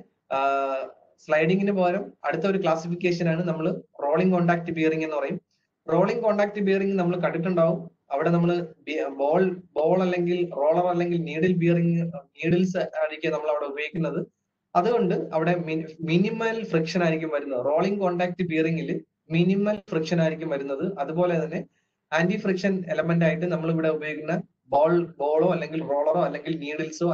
സ്ലൈഡിങ്ങിന് പകരം അടുത്ത ഒരു ക്ലാസിഫിക്കേഷൻ ആണ് നമ്മൾ റോളിംഗ് കോണ്ടാക്ട് ബിയറിംഗ് എന്ന് പറയും റോളിംഗ് കോണ്ടാക്ട് ബിയറിംഗ് നമ്മൾ കണ്ടിട്ടുണ്ടാവും അവിടെ നമ്മൾ ബോൾ ബോൾ അല്ലെങ്കിൽ റോളർ അല്ലെങ്കിൽ നീഡിൽ ബിയറിംഗ് നീഡിൽസ് ആയിരിക്കും നമ്മൾ അവിടെ ഉപയോഗിക്കുന്നത് അതുകൊണ്ട് അവിടെ മിനിമൽ ഫ്രിക്ഷൻ ആയിരിക്കും വരുന്നത് റോളിംഗ് കോണ്ടാക്ട് ബിയറിംഗിൽ മിനിമൽ ഫ്രിക്ഷൻ ആയിരിക്കും വരുന്നത് അതുപോലെ തന്നെ ആന്റി ഫ്രിക്ഷൻ എലമെന്റ് ആയിട്ട് നമ്മൾ ഇവിടെ ഉപയോഗിക്കുന്ന ബോൾ ബോളോ അല്ലെങ്കിൽ റോളറോ അല്ലെങ്കിൽ നീഡിൽസോ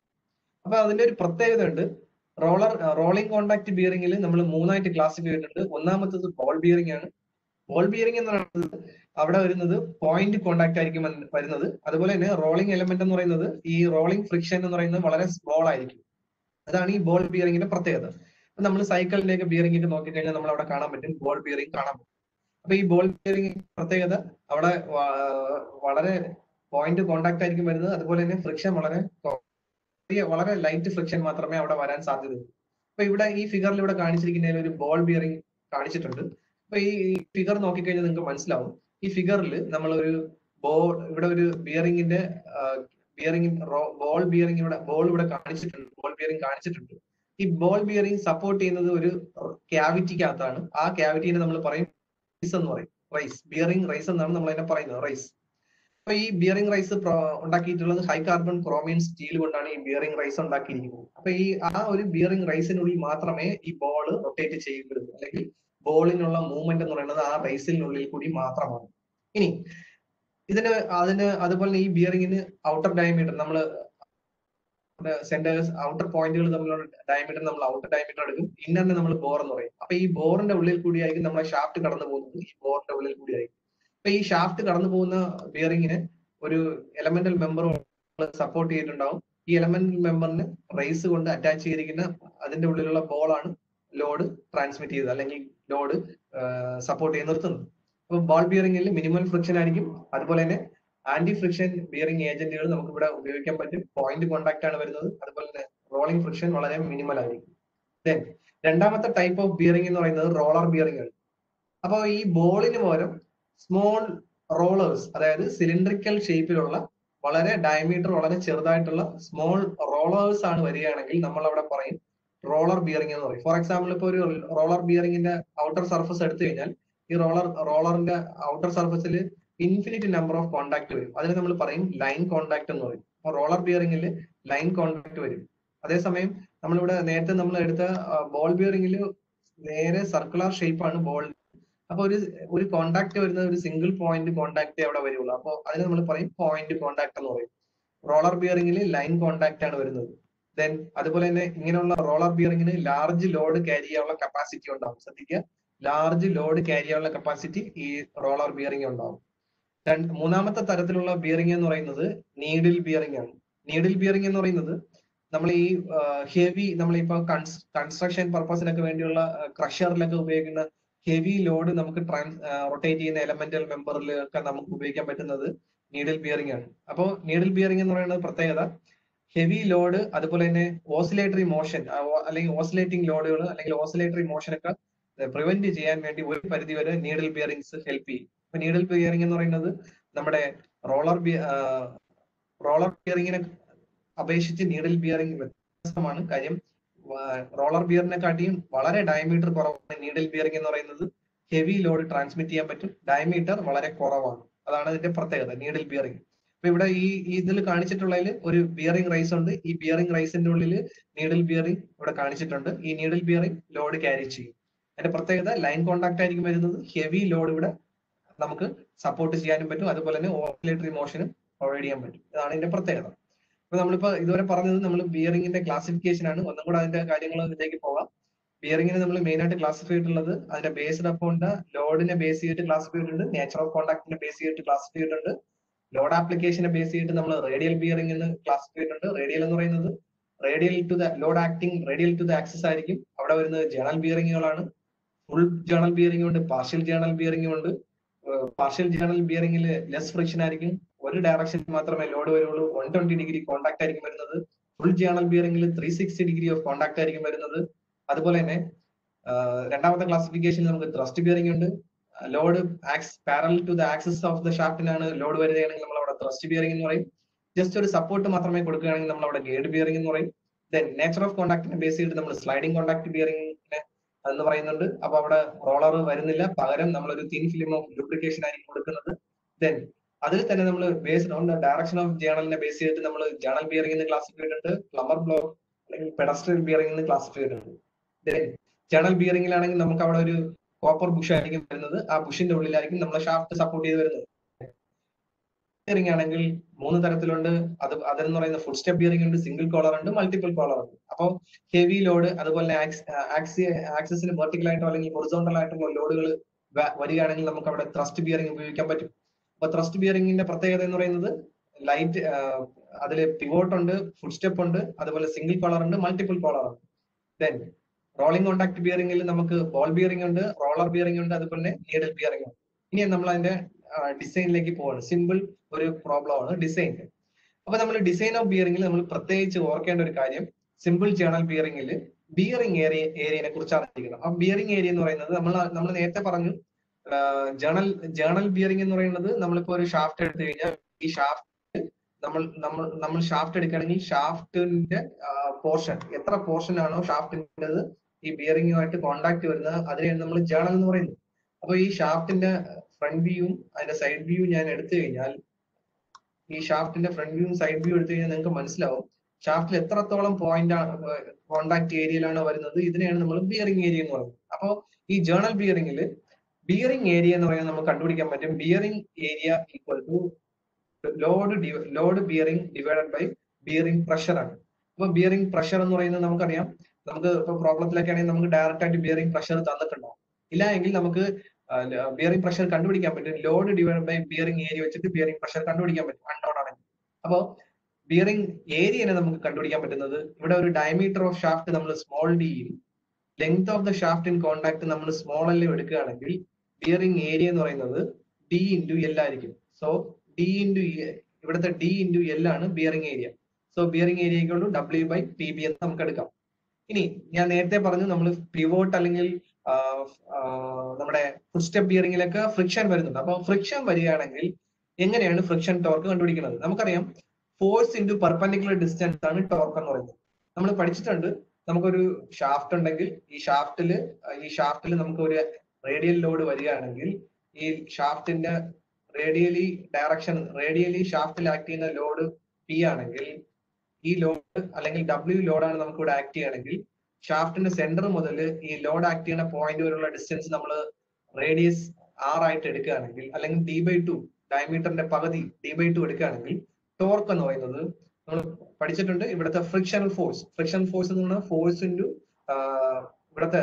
അപ്പൊ അതിന്റെ ഒരു പ്രത്യേകത ഉണ്ട് റോളർ റോളിംഗ് കോണ്ടാക്ട് ബിയറിംഗിൽ നമ്മൾ മൂന്നായിട്ട് ക്ലാസിഫൈ ചെയ്തിട്ടുണ്ട് ഒന്നാമത്തത് ബോൾ ബിയറിംഗ് ആണ് ബോൾ ബിയറിംഗ് എന്ന് പറയുന്നത് അവിടെ വരുന്നത് പോയിന്റ് കോണ്ടാക്ട് ആയിരിക്കും വരുന്നത് അതുപോലെ തന്നെ റോളിംഗ് എലമെന്റ് എന്ന് പറയുന്നത് ഈ റോളിംഗ് ഫ്രിക്ഷൻ എന്ന് പറയുന്നത് വളരെ സ്മോൾ ആയിരിക്കും അതാണ് ഈ ബോൾ ബിയറിംഗിന്റെ പ്രത്യേകത നമ്മൾ സൈക്കിളിന്റെ ഒക്കെ ബിയറിംഗ് ഒക്കെ നോക്കിക്കഴിഞ്ഞാൽ നമ്മൾ അവിടെ കാണാൻ പറ്റും ബോൾ ബിയറിംഗ് കാണാൻ പറ്റും അപ്പൊ ഈ ബോൾ ബിയറിംഗ് പ്രത്യേകത അവിടെ വളരെ പോയിന്റ് കോണ്ടാക്ട് ആയിരിക്കും വരുന്നത് അതുപോലെ തന്നെ ഫ്രിക്ഷൻ വളരെ വളരെ ലൈറ്റ് ഫ്രിക്ഷൻ മാത്രമേ അവിടെ വരാൻ സാധ്യതയുള്ളൂ അപ്പൊ ഇവിടെ ഈ ഫിഗറിൽ ഇവിടെ കാണിച്ചിരിക്കുന്നതിൽ ഒരു ബോൾ ബിയറിംഗ് കാണിച്ചിട്ടുണ്ട് അപ്പൊ ഈ ഫിഗർ നോക്കിക്കഴിഞ്ഞാൽ നിങ്ങൾക്ക് മനസ്സിലാവും ഈ ഫിഗറിൽ നമ്മൾ ഒരു ബോൾ ഇവിടെ ഒരു ബിയറിംഗിന്റെ ബിയറിംഗ് ബോൾ ബിയറിംഗ് ഇവിടെ ബോൾ ഇവിടെ കാണിച്ചിട്ടുണ്ട് ബോൾ ബിയറിംഗ് കാണിച്ചിട്ടുണ്ട് ഈ ബോൾ ബിയറിംഗ് സപ്പോർട്ട് ചെയ്യുന്നത് ഒരു ക്യാവിറ്റിക്കകത്താണ് ആ ക്യാവിറ്റിനെ നമ്മൾ പറയും റൈസ് എന്ന് പറയും റൈസ് ബിയറിംഗ് റൈസ് എന്നാണ് നമ്മൾ അതിനെ പറയുന്നത് റൈസ് അപ്പൊ ഈ ബിയറിംഗ് റൈസ് ഉണ്ടാക്കിയിട്ടുള്ളത് ഹൈ കാർബൺ ക്രോമിയൻ സ്റ്റീൽ കൊണ്ടാണ് ഈ ബിയറിംഗ് റൈസ് ഉണ്ടാക്കിയിരിക്കുന്നത് അപ്പൊ ഈ ആ ഒരു ബിയറിംഗ് റൈസിനുള്ളിൽ മാത്രമേ ഈ ബോൾ റൊട്ടേറ്റ് ചെയ്യുകയുള്ളൂ അല്ലെങ്കിൽ ബോളിനുള്ള മൂവ്മെന്റ് എന്ന് പറയുന്നത് ആ റൈസിനുള്ളിൽ കൂടി മാത്രമാണ് ഇനി ഇതിന് അതിന് അതുപോലെ ഈ ബിയറിംഗിന് ഔട്ടർ ഡയമീറ്റർ നമ്മൾ സെന്റേഴ്സ് ഔട്ടർ പോയിന്റുകൾ തമ്മിലുള്ള ഡയമീറ്റർ നമ്മൾ ഔട്ടർ ഡയമീറ്റർ എടുക്കും ഇന്നറിനെ നമ്മൾ ബോർ എന്ന് പറയും അപ്പൊ ഈ ബോറിന്റെ ഉള്ളിൽ കൂടിയായിരിക്കും നമ്മളെ ഷാഫ്റ്റ് കടന്നു പോകുന്നത് ഈ ബോറിന്റെ ഉള്ളിൽ കൂടിയായിരിക്കും അപ്പൊ ഈ ഷാഫ്റ്റ് കടന്നു പോകുന്ന ബിയറിംഗിന് ഒരു എലമെന്റൽ മെമ്പർ സപ്പോർട്ട് ചെയ്തിട്ടുണ്ടാവും ഈ എലമെന്റൽ മെമ്പറിന് റൈസ് കൊണ്ട് അറ്റാച്ച് ചെയ്തിരിക്കുന്ന അതിന്റെ ഉള്ളിലുള്ള ബോളാണ് ലോഡ് ട്രാൻസ്മിറ്റ് ചെയ്തത് അല്ലെങ്കിൽ ലോഡ് സപ്പോർട്ട് ചെയ്ത് നിർത്തുന്നത് അപ്പൊ ബോൾ ബിയറിംഗിൽ മിനിമം ഫ്രിക്ഷൻ ആയിരിക്കും അതുപോലെ തന്നെ ആന്റി ഫ്രിക്ഷൻ ബിയറിംഗ് ഏജന്റുകൾ നമുക്ക് ഇവിടെ ഉപയോഗിക്കാൻ പറ്റും പോയിന്റ് കോണ്ടാക്ട് ആണ് വരുന്നത് അതുപോലെ തന്നെ റോളിംഗ് ഫ്രിക്ഷൻ വളരെ മിനിമൽ ആയിരിക്കും ദെൻ രണ്ടാമത്തെ ടൈപ്പ് ഓഫ് ബിയറിംഗ് എന്ന് പറയുന്നത് റോളർ ബിയറിംഗ് ആണ് അപ്പോൾ ഈ ബോളിന് പകരം സ്മോൾ റോളേഴ്സ് അതായത് സിലിണ്ടറിക്കൽ ഷേപ്പിലുള്ള വളരെ ഡയമീറ്റർ വളരെ ചെറുതായിട്ടുള്ള സ്മോൾ റോളേഴ്സ് ആണ് വരികയാണെങ്കിൽ നമ്മൾ അവിടെ പറയും റോളർ ബിയറിംഗ് എന്ന് പറയും ഫോർ എക്സാമ്പിൾ ഇപ്പൊ ഒരു റോളർ ബിയറിംഗിന്റെ ഔട്ടർ സർഫസ് എടുത്തു കഴിഞ്ഞാൽ ഈ റോളർ റോളറിന്റെ ഔട്ടർ സർഫസിൽ ഇൻഫിനിറ്റ് നമ്പർ ഓഫ് കോണ്ടാക്ട് വരും അതിന് നമ്മൾ പറയും ലൈൻ കോണ്ടാക്ട് എന്ന് പറയും അപ്പൊ റോളർ ബിയറിംഗിൽ ലൈൻ കോണ്ടാക്ട് വരും അതേസമയം നമ്മളിവിടെ നേരത്തെ നമ്മൾ എടുത്ത ബോൾ ബിയറിംഗിൽ നേരെ സർക്കുലർ ഷേപ്പ് ആണ് ബോൾ അപ്പൊ ഒരു ഒരു കോണ്ടാക്ട് വരുന്നത് ഒരു സിംഗിൾ പോയിന്റ് കോണ്ടാക്ട് അവിടെ വരുള്ളൂ അപ്പൊ അതിന് നമ്മൾ പറയും പോയിന്റ് കോണ്ടാക്ട് എന്ന് പറയും റോളർ ബിയറിംഗിൽ ലൈൻ കോണ്ടാക്ട് ആണ് വരുന്നത് ദെൻ അതുപോലെ തന്നെ ഇങ്ങനെയുള്ള റോളർ ബിയറിംഗിന് ലാർജ് ലോഡ് ക്യാരി ചെയ്യാനുള്ള കപ്പാസിറ്റി ഉണ്ടാവും ശ്രദ്ധിക്കുക ലാർജ് ലോഡ് ക്യാരി ചെയ്യാനുള്ള കപ്പാസിറ്റി ഈ റോളർ ബിയറിംഗ് ഉണ്ടാവും രണ്ട് മൂന്നാമത്തെ തരത്തിലുള്ള ബിയറിംഗ് എന്ന് പറയുന്നത് നീഡിൽ ബിയറിംഗ് ആണ് നീഡിൽ ബിയറിംഗ് എന്ന് പറയുന്നത് നമ്മൾ ഈ ഹെവി നമ്മളിപ്പോ കൺസ്ട്രക്ഷൻ പർപ്പസിനൊക്കെ വേണ്ടിയുള്ള ക്രഷറിലൊക്കെ ഉപയോഗിക്കുന്ന ഹെവി ലോഡ് നമുക്ക് റൊട്ടേറ്റ് ചെയ്യുന്ന എലമെന്റൽ മെമ്പറിൽ ഒക്കെ നമുക്ക് ഉപയോഗിക്കാൻ പറ്റുന്നത് നീഡിൽ ബിയറിംഗ് ആണ് അപ്പോ നീഡിൽ ബിയറിംഗ് എന്ന് പറയുന്നത് പ്രത്യേകത ഹെവി ലോഡ് അതുപോലെ തന്നെ ഓസിലേറ്ററി മോഷൻ അല്ലെങ്കിൽ ഓസിലേറ്റിംഗ് ലോഡുകൾ അല്ലെങ്കിൽ ഓസിലേറ്ററി മോഷൻ ഒക്കെ പ്രിവെന്റ് ചെയ്യാൻ വേണ്ടി ഒരു പരിധി വരെ നീഡിൽ ബിയറിംഗ്സ് ഹെൽപ്പ് ചെയ്യും ഇപ്പൊ നീഡിൽ ബിയറിംഗ് എന്ന് പറയുന്നത് നമ്മുടെ റോളർ റോളർ ബിയറിംഗിനെ അപേക്ഷിച്ച് നീഡിൽ ബിയറിംഗ് വ്യത്യസ്തമാണ് കാര്യം റോളർ ബിയറിനെ കാട്ടിയും വളരെ ഡയമീറ്റർ കുറവാണ് നീഡിൽ ബിയറിംഗ് എന്ന് പറയുന്നത് ഹെവി ലോഡ് ട്രാൻസ്മിറ്റ് ചെയ്യാൻ പറ്റും ഡയമീറ്റർ വളരെ കുറവാണ് അതാണ് ഇതിന്റെ പ്രത്യേകത നീഡിൽ ബിയറിംഗ് അപ്പൊ ഇവിടെ ഈ ഈ ഇതിൽ കാണിച്ചിട്ടുള്ളതിൽ ഒരു ബിയറിംഗ് റൈസ് ഉണ്ട് ഈ ബിയറിംഗ് റൈസിന്റെ ഉള്ളിൽ നീഡിൽ ബിയറിംഗ് ഇവിടെ കാണിച്ചിട്ടുണ്ട് ഈ നീഡിൽ ബിയറിംഗ് ലോഡ് ക്യാരി ചെയ്യും അതിന്റെ പ്രത്യേകത ലൈൻ കോണ്ടാക്ട് ആയിരിക്കും വരുന്നത് ഹെവി ലോഡ് ഇവിടെ നമുക്ക് സപ്പോർട്ട് ചെയ്യാനും പറ്റും അതുപോലെ തന്നെ ഓസിലേറ്ററി മോഷനും പ്രൊവൈഡ് ചെയ്യാൻ പറ്റും ഇതാണ് ഇതിന്റെ പ്രത്യേകത അപ്പൊ നമ്മളിപ്പോ ഇതുവരെ പറഞ്ഞത് നമ്മൾ ബിയറിംഗിന്റെ ക്ലാസിഫിക്കേഷൻ ആണ് ഒന്നും കൂടെ അതിന്റെ കാര്യങ്ങൾ ഇതിലേക്ക് പോകാം ബിയറിംഗിന് നമ്മൾ മെയിൻ ആയിട്ട് ക്ലാസിഫൈ ചെയ്തിട്ടുള്ളത് അതിന്റെ ബേസ്ഡ് അപ്പോൺ ലോഡിനെ ബേസ് ചെയ്തിട്ട് ക്ലാസിഫൈ ചെയ്തിട്ടുണ്ട് നേച്ചർ ഓഫ് കോണ്ടാക്ടിനെ ബേസ് ചെയ്തിട്ട് ക്ലാസിഫൈ ചെയ്തിട്ടുണ്ട് ലോഡ് ആപ്ലിക്കേഷനെ ബേസ് ചെയ്തിട്ട് നമ്മൾ റേഡിയൽ ബിയറിംഗ് എന്ന് ക്ലാസിഫൈ ചെയ്തിട്ടുണ്ട് റേഡിയൽ എന്ന് പറയുന്നത് radial to the load acting radial to the axis ആയിരിക്കും അവിടെ വരുന്നത് ജേണൽ ബിയറിംഗുകളാണ് ഫുൾ ജേണൽ ബിയറിംഗ് ഉണ്ട് പാർഷ്യൽ ജേണൽ ബിയറിംഗ് ഉണ്ട് പാർഷ്യൽ ജേണൽ ബിയറിംഗിൽ ലെസ് ഫ്രിക്ഷൻ ആയിരിക്കും ഒരു ഡയറക്ഷൻ മാത്രമേ ലോഡ് വരുള്ളൂ വൺ ട്വന്റി ഡിഗ്രി കോണ്ടാക്ട് ആയിരിക്കും വരുന്നത് ഫുൾ ജേണൽ ബിയറിംഗിൽ three sixty degree of contact ആയിരിക്കും വരുന്നത് അതുപോലെ തന്നെ രണ്ടാമത്തെ ക്ലാസിഫിക്കേഷനിൽ നമുക്ക് ത്രസ്റ്റ് ബിയറിംഗ് ഉണ്ട് load acts parallel to the axis of the ഷാഫ്റ്റിനാണ് ലോഡ് വരികയാണെങ്കിൽ നമ്മൾ അവിടെ ത്രസ്റ്റ് ബിയറിംഗ് എന്ന് പറയും ജസ്റ്റ് ഒരു സപ്പോർട്ട് മാത്രമേ കൊടുക്കുകയാണെങ്കിൽ നമ്മൾ അവിടെ ഗേഡ് ബിയറിംഗ് എന്ന് പറയും ദെൻ നേച്ചർ ഓഫ് കോണ്ടാക്ടിനെ ബേസ് ചെയ്തിട്ട് നമ്മൾ സ്ലൈഡിംഗ് കോണ്ടാക്ട് ബിയറിംഗിനെ എന്ന് പറയുന്നുണ്ട് അപ്പൊ അവിടെ റോളർ വരുന്നില്ല പകരം നമ്മൾ ഒരു തിൻ ഫിലിം ഓഫ് ലൂബ്രിക്കേഷൻ ആയിരിക്കും കൊടുക്കുന്നത് ദെൻ അതിൽ തന്നെ നമ്മൾ based on the direction of ജേണലിനെ ബേസ് ചെയ്തിട്ട് നമ്മൾ ജേണൽ ബിയറിംഗ് എന്ന് ക്ലാസിഫൈ ചെയ്തിട്ടുണ്ട് പ്ലമർ ബ്ലോക്ക് അല്ലെങ്കിൽ പെഡസ്ട്രിയൽ ബിയറിംഗ് എന്ന് ക്ലാസിഫൈ ചെയ്തിട്ടുണ്ട് ദെൻ ജേണൽ ബിയറിംഗിലാണെങ്കിൽ നമുക്ക് അവിടെ ഒരു കോപ്പർ ബുഷ് ആയിരിക്കും വരുന്നത് ആ ബുഷിന്റെ ഉള്ളിലായിരിക്കും നമ്മളെ ഷാഫ്റ്റ് സപ്പോർട്ട് ചെയ്ത് വരുന്നത് ബിയറിംഗ് ആണെങ്കിൽ മൂന്ന് തരത്തിലുണ്ട് അത് അതെന്ന് പറയുന്ന ഫുൾ സ്റ്റെപ്പ് ബിയറിംഗ് ഉണ്ട് സിംഗിൾ കോളർ ഉണ്ട് മൾട്ടിപ്പിൾ കോളർ ഉണ്ട് അപ്പോൾ ഹെവി ലോഡ് അതുപോലെ ആക്സി ആക്സിസിന് വെർട്ടിക്കൽ ആയിട്ടോ അല്ലെങ്കിൽ ഹൊറിസോണ്ടൽ ആയിട്ടുള്ള ലോഡുകൾ വരികയാണെങ്കിൽ നമുക്ക് അവിടെ ത്രസ്റ്റ് ബിയറിംഗ് ഉപയോഗിക്കാൻ പറ്റും അപ്പൊ ത്രസ്റ്റ് ബിയറിംഗിന്റെ പ്രത്യേകത എന്ന് പറയുന്നത് ലൈറ്റ് അതിൽ പിവോട്ട് ഉണ്ട് ഫുൾ സ്റ്റെപ്പ് ഉണ്ട് അതുപോലെ സിംഗിൾ കോളർ ഉണ്ട് മൾട്ടിപ്പിൾ കോളർ ഉണ്ട് ദെൻ റോളിംഗ് കോണ്ടാക്ട് ബിയറിംഗിൽ നമുക്ക് ബോൾ ബിയറിംഗ് ഉണ്ട് റോളർ ബിയറിംഗ് ഉണ്ട് അതുപോലെ നീഡൽ ബിയറിംഗ് ഉണ്ട് ഇനി നമ്മൾ അതിന്റെ ഡിസൈനിലേക്ക് പോവാണ് സിമ്പിൾ ഒരു പ്രോബ്ലം ആണ് ഡിസൈൻ അപ്പൊ നമ്മൾ ഡിസൈൻ ഓഫ് ബിയറിംഗിൽ നമ്മൾ പ്രത്യേകിച്ച് ഓർക്കേണ്ട ഒരു കാര്യം സിമ്പിൾ ജേണൽ ബിയറിംഗിൽ ബിയറിംഗ് ഏരിയ ഏരിയനെ കുറിച്ച് അറിഞ്ഞിരിക്കണം ആ ബിയറിംഗ് ഏരിയ എന്ന് പറയുന്നത് നമ്മൾ നമ്മൾ നേരത്തെ പറഞ്ഞു ജേണൽ ജേണൽ ബിയറിംഗ് എന്ന് പറയുന്നത് നമ്മളിപ്പോ ഒരു ഷാഫ്റ്റ് എടുത്തു കഴിഞ്ഞാൽ ഈ ഷാഫ്റ്റ് നമ്മൾ നമ്മൾ നമ്മൾ ഷാഫ്റ്റ് എടുക്കുകയാണെങ്കിൽ ഷാഫ്റ്റിന്റെ പോർഷൻ എത്ര പോർഷൻ ആണോ ഷാഫ്റ്റിൻ്റെത് ഈ ബിയറിംഗുമായിട്ട് കോണ്ടാക്ട് വരുന്നത് അതിനെയാണ് നമ്മൾ ജേണൽ എന്ന് പറയുന്നത് അപ്പൊ ഈ ഷാഫ്റ്റിന്റെ ഫ്രണ്ട് വ്യൂവും അതിന്റെ സൈഡ് വ്യൂ ഞാൻ എടുത്തു കഴിഞ്ഞാൽ ഈ ഷാഫ്റ്റിന്റെ ഫ്രണ്ട് വ്യൂവും സൈഡ് വ്യൂ എടുത്തു കഴിഞ്ഞാൽ നിങ്ങൾക്ക് മനസ്സിലാവും ഷാഫ്റ്റിൽ എത്രത്തോളം പോയിന്റ് ആണ് കോണ്ടാക്ട് ഏരിയയിലാണ് വരുന്നത് ഇതിനെയാണ് നമ്മൾ ബിയറിംഗ് ഏരിയ എന്ന് പറയുന്നത് അപ്പോൾ ഈ ജേണൽ ബിയറിംഗിൽ ബിയറിംഗ് ഏരിയ എന്ന് പറയുന്നത് നമുക്ക് കണ്ടുപിടിക്കാൻ പറ്റും bearing area equal to load load bearing divided by bearing pressure ആണ് അപ്പൊ ബിയറിംഗ് പ്രഷർ എന്ന് പറയുന്നത് നമുക്കറിയാം നമുക്ക് ഇപ്പൊ പ്രോബ്ലത്തിലൊക്കെ ആണെങ്കിൽ നമുക്ക് ഡയറക്റ്റ് ആയിട്ട് ബിയറിംഗ് പ്രഷർ തന്നിട്ടുണ്ടാവും ഇല്ല എങ്കിൽ നമുക്ക് ബിയറിംഗ് പ്രഷർ കണ്ടുപിടിക്കാൻ പറ്റും load divide by bearing area വെച്ചിട്ട് ബിയറിംഗ് പ്രഷർ കണ്ടുപിടിക്കാൻ പറ്റും അൺനോൺ ആണെങ്കിൽ അപ്പോ ബിയറിംഗ് ഏരിയനെ നമുക്ക് കണ്ടുപിടിക്കാൻ പറ്റുന്നത് ഇവിടെ ഒരു ഡയമീറ്റർ ഓഫ് ഷാഫ്റ്റ് നമ്മൾ സ്മോൾ ഡിയും length of the shaft in contact നമ്മൾ സ്മോൾ എല്ലും എടുക്കുകയാണെങ്കിൽ ബിയറിംഗ് ഏരിയ എന്ന് പറയുന്നത് ഡി ഇൻറ്റു എൽ ആയിരിക്കും സോ ഡി ഇൻറ്റു ഇവിടുത്തെ ഡി ഇൻറ്റു എൽ ആണ് ബിയറിംഗ് ഏരിയ സോ ബിയറിംഗ് ഏരിയക്കുള്ള ഡബ്ല്യു ബൈ പി ബി എന്ന് നമുക്ക് എടുക്കാം ഇനി ഞാൻ നേരത്തെ പറഞ്ഞു നമ്മൾ പിവോട്ട് അല്ലെങ്കിൽ നമ്മുടെ ഫുഡ് സ്റ്റെപ്പ് ബിയറിംഗിലൊക്കെ ഫ്രിക്ഷൻ വരുന്നുണ്ട് അപ്പൊ ഫ്രിക്ഷൻ വരികയാണെങ്കിൽ എങ്ങനെയാണ് ഫ്രിക്ഷൻ ടോർക്ക് കണ്ടുപിടിക്കുന്നത് നമുക്കറിയാം ഫോഴ്സ് ഇൻറ്റു പെർപെൻഡിക്കുലർ ഡിസ്റ്റൻസ് ആണ് ടോർക്ക് എന്ന് പറയുന്നത് നമ്മൾ പഠിച്ചിട്ടുണ്ട് നമുക്കൊരു ഷാഫ്റ്റ് ഉണ്ടെങ്കിൽ ഈ ഷാഫ്റ്റില് ഈ ഷാഫ്റ്റിൽ നമുക്ക് ഒരു റേഡിയൽ ലോഡ് വരികയാണെങ്കിൽ ഈ ഷാഫ്റ്റിന്റെ റേഡിയലി ഡയറക്ഷൻ റേഡിയലി ഷാഫ്റ്റിൽ ആക്ട് ചെയ്യുന്ന ലോഡ് പി ആണെങ്കിൽ ഈ ലോഡ് അല്ലെങ്കിൽ ഡബ്ല്യു ലോഡാണ് നമുക്ക് ഇവിടെ ആക്ട് ചെയ്യണമെങ്കിൽ ഷാഫ്റ്റിന്റെ സെന്റർ മുതൽ ഈ ലോഡ് ആക്ട് ചെയ്യുന്ന പോയിന്റ് വരെയുള്ള ഡിസ്റ്റൻസ് നമ്മൾ റേഡിയസ് ആർ ആയിട്ട് എടുക്കുകയാണെങ്കിൽ അല്ലെങ്കിൽ ഡി ബൈ ടു ഡയമീറ്ററിന്റെ പകുതി ഡി ബൈ ടു എടുക്കുകയാണെങ്കിൽ ടോർക്ക് എന്ന് പറയുന്നത് നമ്മൾ പഠിച്ചിട്ടുണ്ട് ഇവിടുത്തെ ഫ്രിക്ഷണൽ ഫോഴ്സ് ഫ്രിക്ഷൻ ഫോഴ്സ് എന്ന് പറഞ്ഞാൽ ഫോഴ്സ് ഇൻറ്റു ഇവിടുത്തെ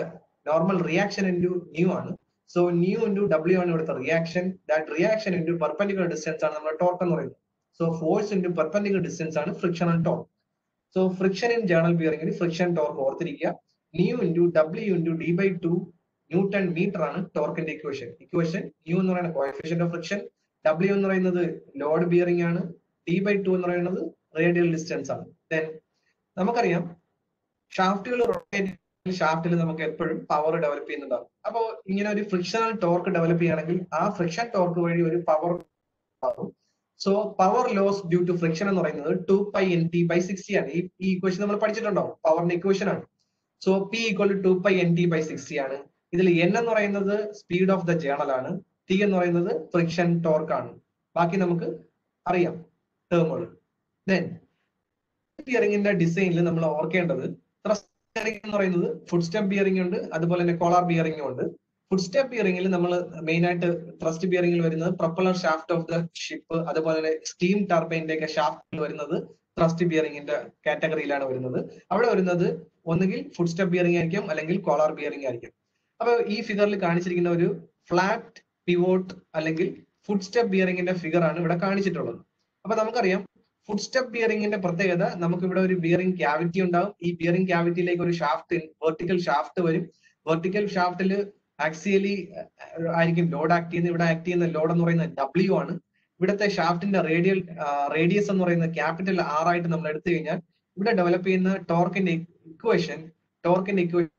നോർമൽ റിയാക്ഷൻ ഇൻറ്റു ന്യൂ ആണ് സോ ന്യൂ ഇൻറ്റു ഡബ്ല്യു ആണ് ഇവിടുത്തെ reaction that reaction into perpendicular distance ആണ് നമ്മുടെ ടോർക്ക് എന്ന് പറയുന്നത് so force into perpendicular distance ആണ് friction and torque so friction in journal ബിയറിംഗിൽ ഫ്രിക്ഷൻ ടോർക്ക് ഓർത്തിരിക്കുക mu into W into D by two newton metre ആണ് ടോർക്കിന്റെ ഇക്വേഷൻ ഇക്വേഷൻ ന്യൂ എന്ന് പറയുന്നത് കോഎഫിഷ്യന്റ് ഓഫ് ഫ്രിക്ഷൻ ഡബ്ല്യു എന്ന് പറയുന്നത് ലോഡ് ബിയറിംഗ് ആണ് ഡി ബൈ ടു എന്ന് പറയുന്നത് റേഡിയൽ ഡിസ്റ്റൻസ് ആണ് ദെൻ നമുക്കറിയാം ഷാഫ്റ്റുകൾ റൊട്ടേറ്റ് ഷാഫ്റ്റിൽ നമുക്ക് എപ്പോഴും പവർ ഡെവലപ്പ് ചെയ്യുന്നുണ്ടാവും അപ്പോൾ ഇങ്ങനെ ഒരു ഫ്രിക്ഷണൽ ടോർക്ക് ഡെവലപ്പ് ചെയ്യുകയാണെങ്കിൽ ആ ഫ്രിക്ഷൻ ടോർക്ക് വഴി ഒരു പവർ ആവും so power loss due to friction എന്ന് പറയുന്നത് two pi N T by sixty ആണ് ഈ ഈ ഇക്വേഷൻ നമ്മൾ പഠിച്ചിട്ടുണ്ടാവും പവറിന്റെ ഇക്വേഷൻ ആണ് so P equal to two pi N T by sixty ആണ് ഇതിൽ എൻ എന്ന് പറയുന്നത് സ്പീഡ് ഓഫ് ദ ജേണൽ ആണ് ടി എന്ന് പറയുന്നത് ഫ്രിക്ഷൻ ടോർക്ക് ആണ് ബാക്കി നമുക്ക് അറിയാം ടേമുകൾ ദെൻ ബിയറിംഗിന്റെ ഡിസൈനിൽ നമ്മൾ ഓർക്കേണ്ടത് ത്രസ്റ്റ് ബിയറിംഗ് എന്ന് പറയുന്നത് ഫുഡ് സ്റ്റെപ്പ് ബിയറിംഗ് ഉണ്ട് അതുപോലെ തന്നെ കോളാർ ബിയറിംഗും ഉണ്ട് ഫുഡ് സ്റ്റെപ്പ് ബിയറിംഗിൽ നമ്മൾ മെയിൻ ആയിട്ട് ത്രസ്റ്റ് ബിയറിംഗിൽ വരുന്നത് propeller shaft of the ship അതുപോലെ തന്നെ സ്റ്റീം ടർബൈന്റെ ഒക്കെ ഷാഫ്റ്റിൽ വരുന്നത് ത്രസ്റ്റ് ബിയറിംഗിന്റെ കാറ്റഗറിയിലാണ് വരുന്നത് അവിടെ വരുന്നത് ഒന്നുകിൽ ഫുഡ് സ്റ്റെപ്പ് ബിയറിംഗ് ആയിരിക്കും അല്ലെങ്കിൽ കോളാർ ബിയറിംഗ് ആയിരിക്കും അപ്പൊ ഈ ഫിഗറിൽ കാണിച്ചിരിക്കുന്ന ഒരു ഫ്ലാറ്റ് പിവോട്ട് അല്ലെങ്കിൽ ഫുഡ് സ്റ്റെപ്പ് ബിയറിംഗിന്റെ ഫിഗർ ആണ് ഇവിടെ കാണിച്ചിട്ടുള്ളത് അപ്പൊ നമുക്കറിയാം ഫുഡ് സ്റ്റെപ്പ് ബിയറിംഗിന്റെ പ്രത്യേകത നമുക്ക് ഇവിടെ ഒരു ബിയറിംഗ് ക്യാവിറ്റി ഉണ്ടാവും ഈ ബിയറിംഗ് ക്യാവിറ്റിയിലേക്ക് ഒരു ഷാഫ്റ്റ് വെർട്ടിക്കൽ ഷാഫ്റ്റ് വരും വെർട്ടിക്കൽ ഷാഫ്റ്റിൽ ആക്സിയലി ആയിരിക്കും ലോഡ് ആക്ട് ചെയ്യുന്നത് ഇവിടെ ആക്ട് ചെയ്യുന്ന ലോഡ് എന്ന് പറയുന്നത് ഡബ്ല്യു ആണ് ഇവിടുത്തെ ഷാഫ്റ്റിന്റെ റേഡിയൽ റേഡിയസ് എന്ന് പറയുന്നത് ക്യാപിറ്റൽ ആർ ആയിട്ട് നമ്മൾ എടുത്തു കഴിഞ്ഞാൽ ഇവിടെ ഡെവലപ്പ് ചെയ്യുന്ന ടോർക്കിന്റെ ഇക്വേഷൻ ടോർക്കിന്റെ